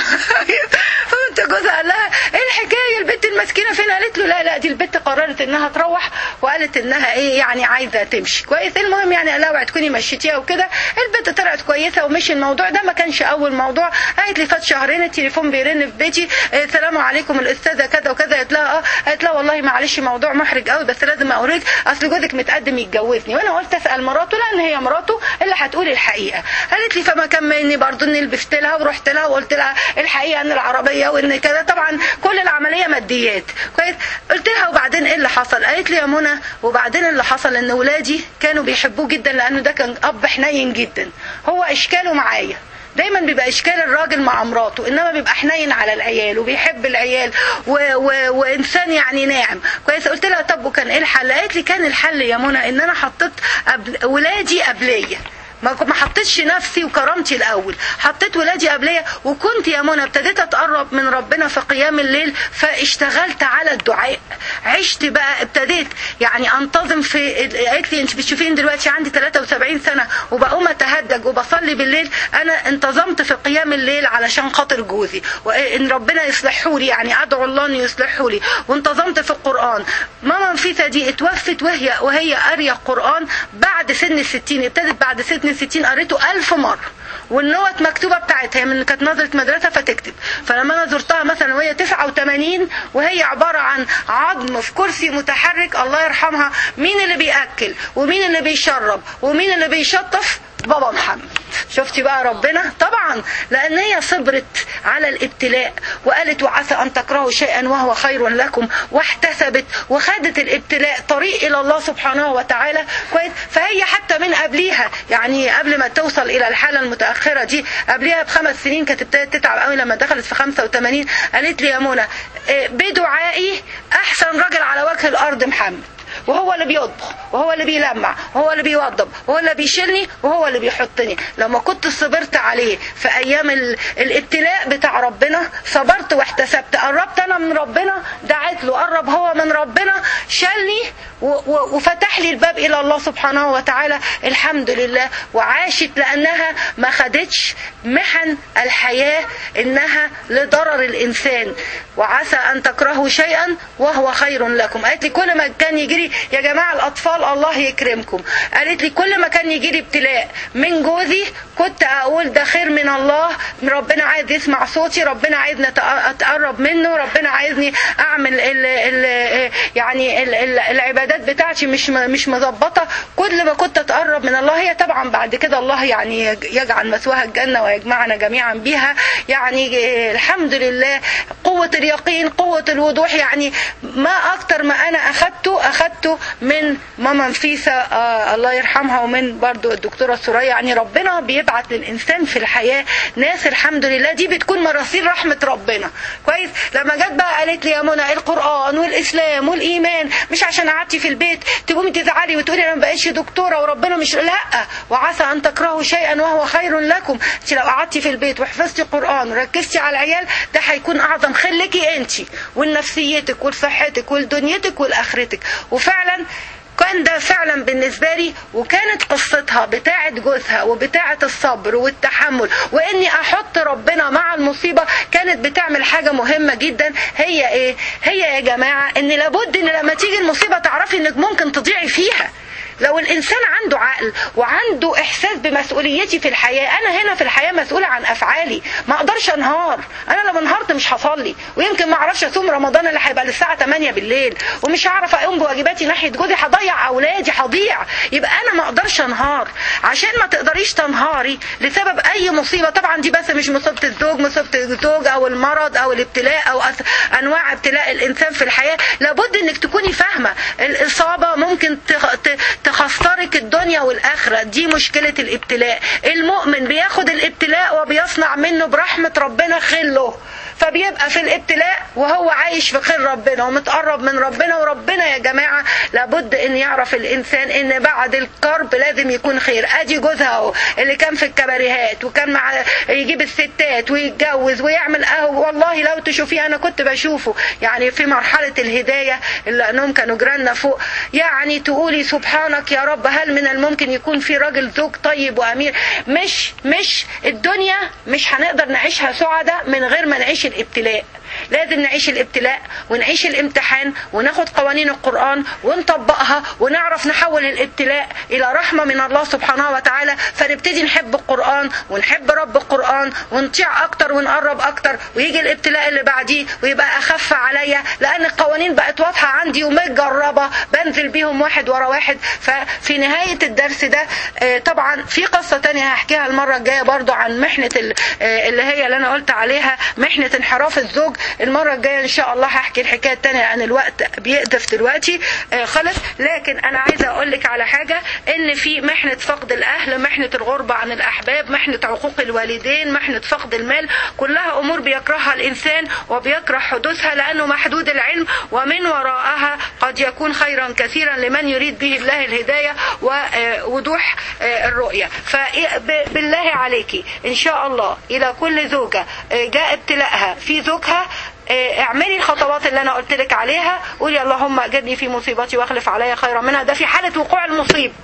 فانت جوزها قال لها ايه الحكايه البنت المسكينه فين قالت له لا لا دي البنت قررت انها تروح وقالت انها ايه يعني عايزه تمشي كويس المهم يعني قال لها اوعي تكوني مشيتيها وكده البنت طلعت كويسه ومشي الموضوع ده ما كانش اول موضوع قالت لي فات شهرين التليفون بيرن في بيتي إيه السلام عليكم الاستاذه كذا وكذا قالت لها اه قالت لها والله معلش موضوع محرج قوي بس لازم اقولك اصل جوزك متقدم يتجوزني وانا قلت اسال مراته لان هي مراته اللي هتقول الحقيقه قالت لي فما كان مني برضه اني لبست لها ورحت لها وقلت لها الحقيقه ان العربيه وان كذا طبعا كل العمليه ماديات كويس قلت لها وبعدين ايه اللي حصل قالت لي يا منى وبعدين اللي حصل ان ولادي كانوا بيحبوه جدا لانه ده كان اب حنين جدا هو اشكاله معايا دايما بيبقى اشكال الراجل مع مراته انما بيبقى حنين على العيال وبيحب العيال و... و... وانسان يعني ناعم كويس قلت لها طب وكان ايه الحل قالت لي كان الحل يا منى ان انا حطيت أبل... ولادي قبليه ما ما حطيتش نفسي وكرامتي الاول حطيت ولادي قبليه وكنت يا منى ابتديت اتقرب من ربنا في قيام الليل فاشتغلت على الدعاء عشت بقى ابتديت يعني انتظم في قالت لي انت بتشوفيني دلوقتي عندي 73 سنه وبقوم اتهدج وبصلي بالليل انا انتظمت في قيام الليل علشان خاطر جوزي وان ربنا يصلحه لي يعني ادعو الله انه يصلحه لي وانتظمت في القران ماما نفيسه دي اتوفت وهي وهي قاريه القران بعد سن الستين ابتدت بعد سن الستين قريته ألف مرة والنوت مكتوبة بتاعتها من كانت نظرة مدرسة فتكتب فلما أنا زرتها مثلا وهي 89 وهي عبارة عن عظم في كرسي متحرك الله يرحمها مين اللي بيأكل ومين اللي بيشرب ومين اللي بيشطف بابا محمد شفتي بقى ربنا طبعا لان هي صبرت على الابتلاء وقالت وعسى ان تكرهوا شيئا وهو خير لكم واحتسبت وخدت الابتلاء طريق الى الله سبحانه وتعالى كويس فهي حتى من قبليها يعني قبل ما توصل الى الحاله المتاخره دي قبليها بخمس سنين كانت ابتدت تتعب قوي لما دخلت في 85 قالت لي يا منى بدعائي احسن راجل على وجه الارض محمد وهو اللي بيطبخ وهو اللي بيلمع وهو اللي بيوضب وهو اللي بيشيلني وهو اللي بيحطني لما كنت صبرت عليه في ايام ال... الابتلاء بتاع ربنا صبرت واحتسبت قربت انا من ربنا دعيت له قرب هو من ربنا شالني و... و... وفتح لي الباب الى الله سبحانه وتعالى الحمد لله وعاشت لانها ما خدتش محن الحياه انها لضرر الانسان وعسى ان تكرهوا شيئا وهو خير لكم قالت لي كل ما كان يجري يا جماعة الأطفال الله يكرمكم قالت لي كل ما كان يجي لي ابتلاء من جوزي كنت أقول ده خير من الله ربنا عايز يسمع صوتي ربنا عايزني أتقرب منه ربنا عايزني أعمل ال ال يعني ال ال العبادات بتاعتي مش مش مظبطة كل ما كنت أتقرب من الله هي طبعا بعد كده الله يعني يجعل مثواها الجنة ويجمعنا جميعا بها يعني الحمد لله قوة اليقين قوة الوضوح يعني ما أكتر ما أنا أخدته أخدته من ماما نفيسة آه الله يرحمها ومن برضو الدكتورة سوريا يعني ربنا بيبعت للإنسان في الحياة ناس الحمد لله دي بتكون مراسيل رحمة ربنا كويس لما جت بقى قالت لي يا منى القرآن والإسلام والإيمان مش عشان قعدتي في البيت تقومي تزعلي وتقولي أنا ما بقيتش دكتورة وربنا مش لا وعسى أن تكرهوا شيئا وهو خير لكم انت لو قعدتي في البيت وحفظتي قرآن وركزتي على العيال ده هيكون أعظم خير لك أنت ولنفسيتك ولصحتك ولدنيتك ولآخرتك وفعلا كان ده فعلا بالنسبة لي وكانت قصتها بتاعة جوزها وبتاعة الصبر والتحمل واني احط ربنا مع المصيبة كانت بتعمل حاجة مهمة جدا هي ايه هي يا جماعة ان لابد ان لما تيجي المصيبة تعرفي انك ممكن تضيعي فيها لو الانسان عنده عقل وعنده احساس بمسؤوليتي في الحياه انا هنا في الحياه مسؤوله عن افعالي ما اقدرش انهار انا لو انهارت مش هصلي ويمكن ما اعرفش اصوم رمضان اللي هيبقى للساعه 8 بالليل ومش هعرف اقوم بواجباتي ناحيه جوزي هضيع اولادي هضيع يبقى انا ما اقدرش انهار عشان ما تقدريش تنهاري لسبب اي مصيبه طبعا دي بس مش مصيبه الزوج مصيبه الزوج او المرض او الابتلاء او أس- انواع ابتلاء الانسان في الحياه لابد انك تكوني فاهمه الاصابه ممكن تخ- ت- تخسرك الدنيا والاخره دي مشكله الابتلاء المؤمن بياخد الابتلاء وبيصنع منه برحمه ربنا خله فبيبقى في الابتلاء وهو عايش في خير ربنا ومتقرب من ربنا وربنا يا جماعة لابد ان يعرف الانسان ان بعد الكرب لازم يكون خير ادي جوزها اهو اللي كان في الكباريهات وكان مع يجيب الستات ويتجوز ويعمل اهو والله لو تشوفيه انا كنت بشوفه يعني في مرحلة الهداية اللي انهم كانوا جيراننا فوق يعني تقولي سبحانك يا رب هل من الممكن يكون في راجل زوج طيب وامير مش مش الدنيا مش هنقدر نعيشها سعداء من غير ما نعيش الابتلاء لازم نعيش الابتلاء ونعيش الامتحان وناخد قوانين القرآن ونطبقها ونعرف نحول الابتلاء إلى رحمة من الله سبحانه وتعالى فنبتدي نحب القرآن ونحب رب القرآن ونطيع أكتر ونقرب أكتر ويجي الابتلاء اللي بعديه ويبقى أخف عليا لأن القوانين بقت واضحة عندي ومتجربة بنزل بيهم واحد ورا واحد ففي نهاية الدرس ده آه، طبعا في قصة تانية هحكيها المرة الجاية برضو عن محنة ال- آه، اللي هي اللي أنا قلت عليها محنة انحراف الزوج المرة الجاية إن شاء الله هحكي الحكاية التانية عن الوقت بيقدف دلوقتي آه، خلص لكن أنا عايزة أقول لك على حاجة إن في محنة فقد الأهل محنة الغربة عن الأحباب محنة عقوق الوالدين محنة فقد المال كلها أمور بيكرهها الإنسان وبيكره حدوثها لأنه محدود العلم ومن وراءها قد يكون خيرا كثيرا لمن يريد به الله الهداية ووضوح الرؤية فبالله عليك إن شاء الله إلى كل زوجة آه، جاء ابتلاءها في زوجها آه، اعملي الخطوات اللي انا قلت لك عليها قولي اللهم اجرني في مصيبتي واخلف عليا خيرا منها ده في حاله وقوع المصيبه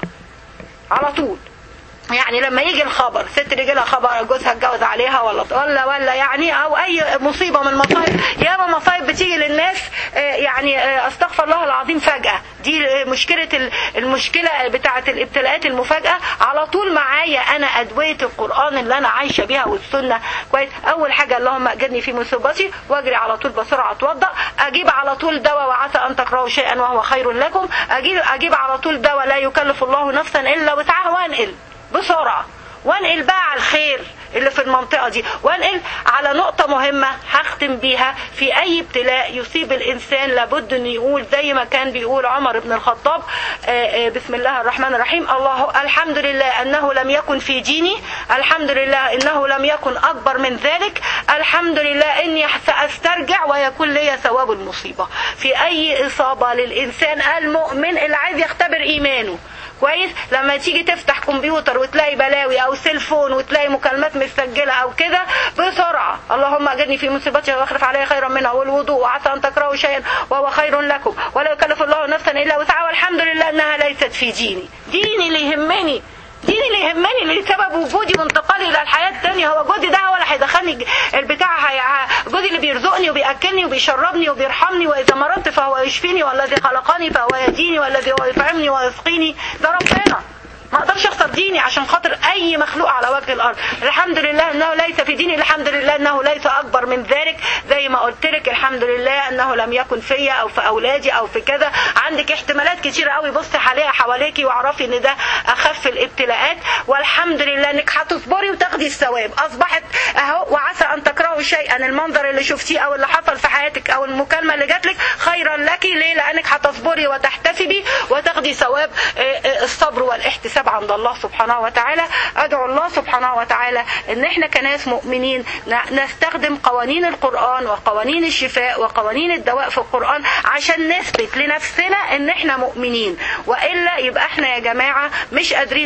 على طول يعني لما يجي الخبر ست اللي لها خبر جوزها اتجوز عليها ولا ولا ولا يعني او اي مصيبه من المصايب ياما مصايب بتيجي للناس آه، يعني آه، استغفر الله العظيم فجاه دي آه، مشكله ال- المشكله بتاعه الابتلاءات المفاجاه على طول معايا انا ادويه القران اللي انا عايشه بيها والسنه كويس اول حاجه اللهم اجرني في مصيبتي واجري على طول بسرعه اتوضا اجيب على طول دواء وعسى ان تكرهوا شيئا وهو خير لكم اجيب اجيب على طول دواء لا يكلف الله نفسا الا وسعها وانقل بسرعة وانقل بقى على الخير اللي في المنطقة دي وانقل على نقطة مهمة هختم بيها في أي ابتلاء يصيب الإنسان لابد أن يقول زي ما كان بيقول عمر بن الخطاب آه، آه، بسم الله الرحمن الرحيم الله الحمد لله أنه لم يكن في ديني الحمد لله أنه لم يكن أكبر من ذلك الحمد لله إني سأسترجع ويكون لي ثواب المصيبة في أي إصابة للإنسان المؤمن اللي عايز يختبر إيمانه كويس لما تيجي تفتح كمبيوتر وتلاقي بلاوي او سيلفون وتلاقي مكالمات مسجله او كده بسرعه اللهم اجرني في مصيبتي واخلف علي خيرا منها والوضوء وعسى ان تكرهوا شيئا وهو خير لكم ولا يكلف الله نفسا الا وسعها والحمد لله انها ليست في ديني ديني اللي يهمني ديني اللي يهمني اللي سبب وجودي وانتقالي الى الحياه الثانيه هو جوزي ده هو اللي هيدخلني البتاع هي- جوزي اللي بيرزقني وبياكلني وبيشربني وبيرحمني واذا مرضت فهو يشفيني والذي خلقني فهو يهديني والذي هو يطعمني ويسقيني ده ربنا ما اقدرش اخسر ديني عشان خاطر اي مخلوق على وجه الارض الحمد لله انه ليس في ديني الحمد لله انه ليس اكبر من ذلك زي ما قلت لك الحمد لله انه لم يكن فيا او في اولادي او في كذا عندك احتمالات كتيره قوي بصي عليها حواليكي واعرفي ان ده اخف الابتلاءات والحمد لله انك هتصبري وتاخدي الثواب اصبحت اهو وعسى ان تكرهوا شيئا المنظر اللي شفتيه او اللي حصل في حياتك او المكالمه اللي جات لك خيرا لك ليه لانك هتصبري وتحتسبي وتاخدي ثواب آه، آه، الصبر والاحتساب عند الله سبحانه وتعالى ادعو الله سبحانه وتعالى ان احنا كناس مؤمنين ن- نستخدم قوانين القران وقوانين الشفاء وقوانين الدواء في القران عشان نثبت لنفسنا ان احنا مؤمنين والا يبقى احنا يا جماعه مش قادرين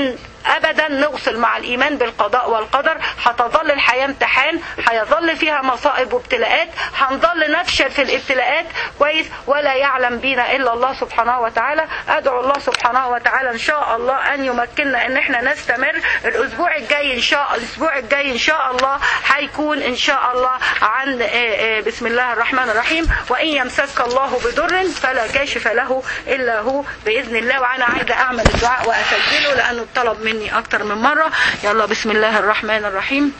ابدا نوصل مع الايمان بالقضاء والقدر هتظل الحياه امتحان هيظل فيها مصائب وابتلاءات هنظل نفشل في الابتلاءات كويس ولا يعلم بينا الا الله سبحانه وتعالى ادعو الله سبحانه وتعالى ان شاء الله ان يمكننا ان احنا نستمر الاسبوع الجاي ان شاء الاسبوع الجاي ان شاء الله هيكون ان شاء الله عن آه، آه، بسم الله الرحمن الرحيم وان يمسك الله بضر فلا كاشف له الا هو باذن الله وانا عايزه اعمل الدعاء واسجله لانه طلب مني اكتر من مره يلا بسم الله الرحمن الرحيم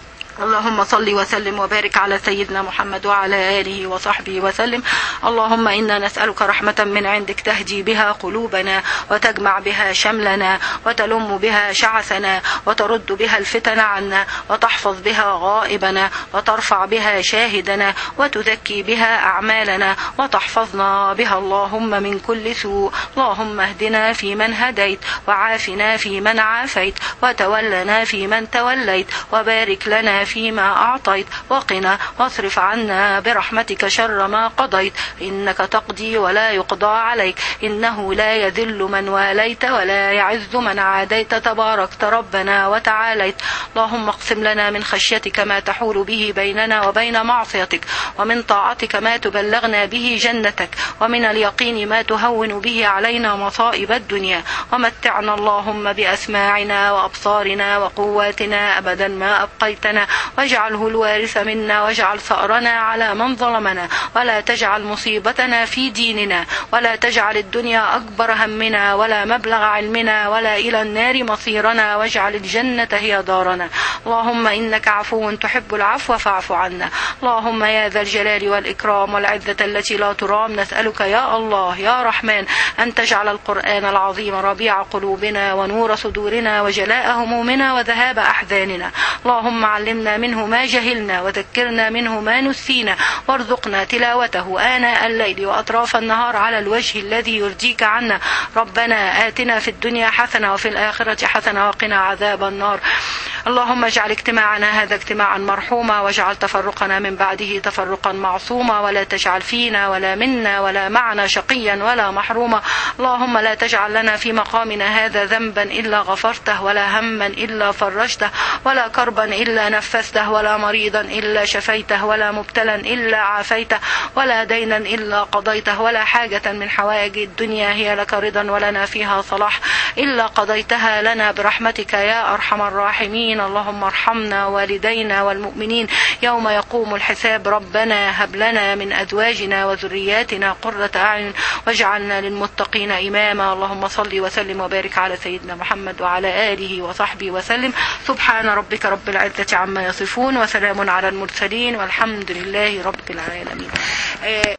اللهم صل وسلم وبارك على سيدنا محمد وعلى آله وصحبه وسلم اللهم إنا نسألك رحمة من عندك تهدي بها قلوبنا وتجمع بها شملنا وتلم بها شعثنا وترد بها الفتن عنا وتحفظ بها غائبنا وترفع بها شاهدنا وتزكي بها أعمالنا وتحفظنا بها اللهم من كل سوء اللهم اهدنا فيمن هديت وعافنا فيمن عافيت وتولنا فيمن توليت وبارك لنا فيما أعطيت وقنا واصرف عنا برحمتك شر ما قضيت إنك تقضي ولا يقضى عليك إنه لا يذل من واليت ولا يعز من عاديت تباركت ربنا وتعاليت اللهم اقسم لنا من خشيتك ما تحول به بيننا وبين معصيتك ومن طاعتك ما تبلغنا به جنتك ومن اليقين ما تهون به علينا مصائب الدنيا ومتعنا اللهم بأسماعنا وأبصارنا وقواتنا أبدا ما أبقيتنا واجعله الوارث منا واجعل ثأرنا على من ظلمنا ولا تجعل مصيبتنا في ديننا ولا تجعل الدنيا أكبر همنا ولا مبلغ علمنا ولا إلى النار مصيرنا واجعل الجنة هي دارنا اللهم إنك عفو تحب العفو فاعف عنا اللهم يا ذا الجلال والإكرام والعزة التي لا ترام نسألك يا الله يا رحمن أن تجعل القرآن العظيم ربيع قلوبنا ونور صدورنا وجلاء همومنا وذهاب أحزاننا اللهم علمنا منه ما جهلنا وذكرنا منه ما نسينا وارزقنا تلاوته آناء الليل وأطراف النهار على الوجه الذي يرضيك عنا ربنا آتنا في الدنيا حسنة وفي الآخرة حسنة وقنا عذاب النار اللهم اجعل اجتماعنا هذا اجتماعا مرحوما واجعل تفرقنا من بعده تفرقا معصوما ولا تجعل فينا ولا منا ولا معنا شقيا ولا محروما اللهم لا تجعل لنا في مقامنا هذا ذنبا إلا غفرته ولا هما إلا فرجته ولا كربا إلا نفسته ولا مريضا إلا شفيته ولا مبتلا إلا عافيته ولا دينا إلا قضيته ولا حاجة من حوائج الدنيا هي لك رضا ولنا فيها صلاح إلا قضيتها لنا برحمتك يا أرحم الراحمين اللهم ارحمنا والدينا والمؤمنين يوم يقوم الحساب ربنا هب لنا من أزواجنا وذرياتنا قرة أعين واجعلنا للمتقين إماما اللهم صل وسلم وبارك على سيدنا محمد وعلى آله وصحبه وسلم سبحان ربك رب العزة عما يصفون وسلام على المرسلين والحمد لله رب العالمين آه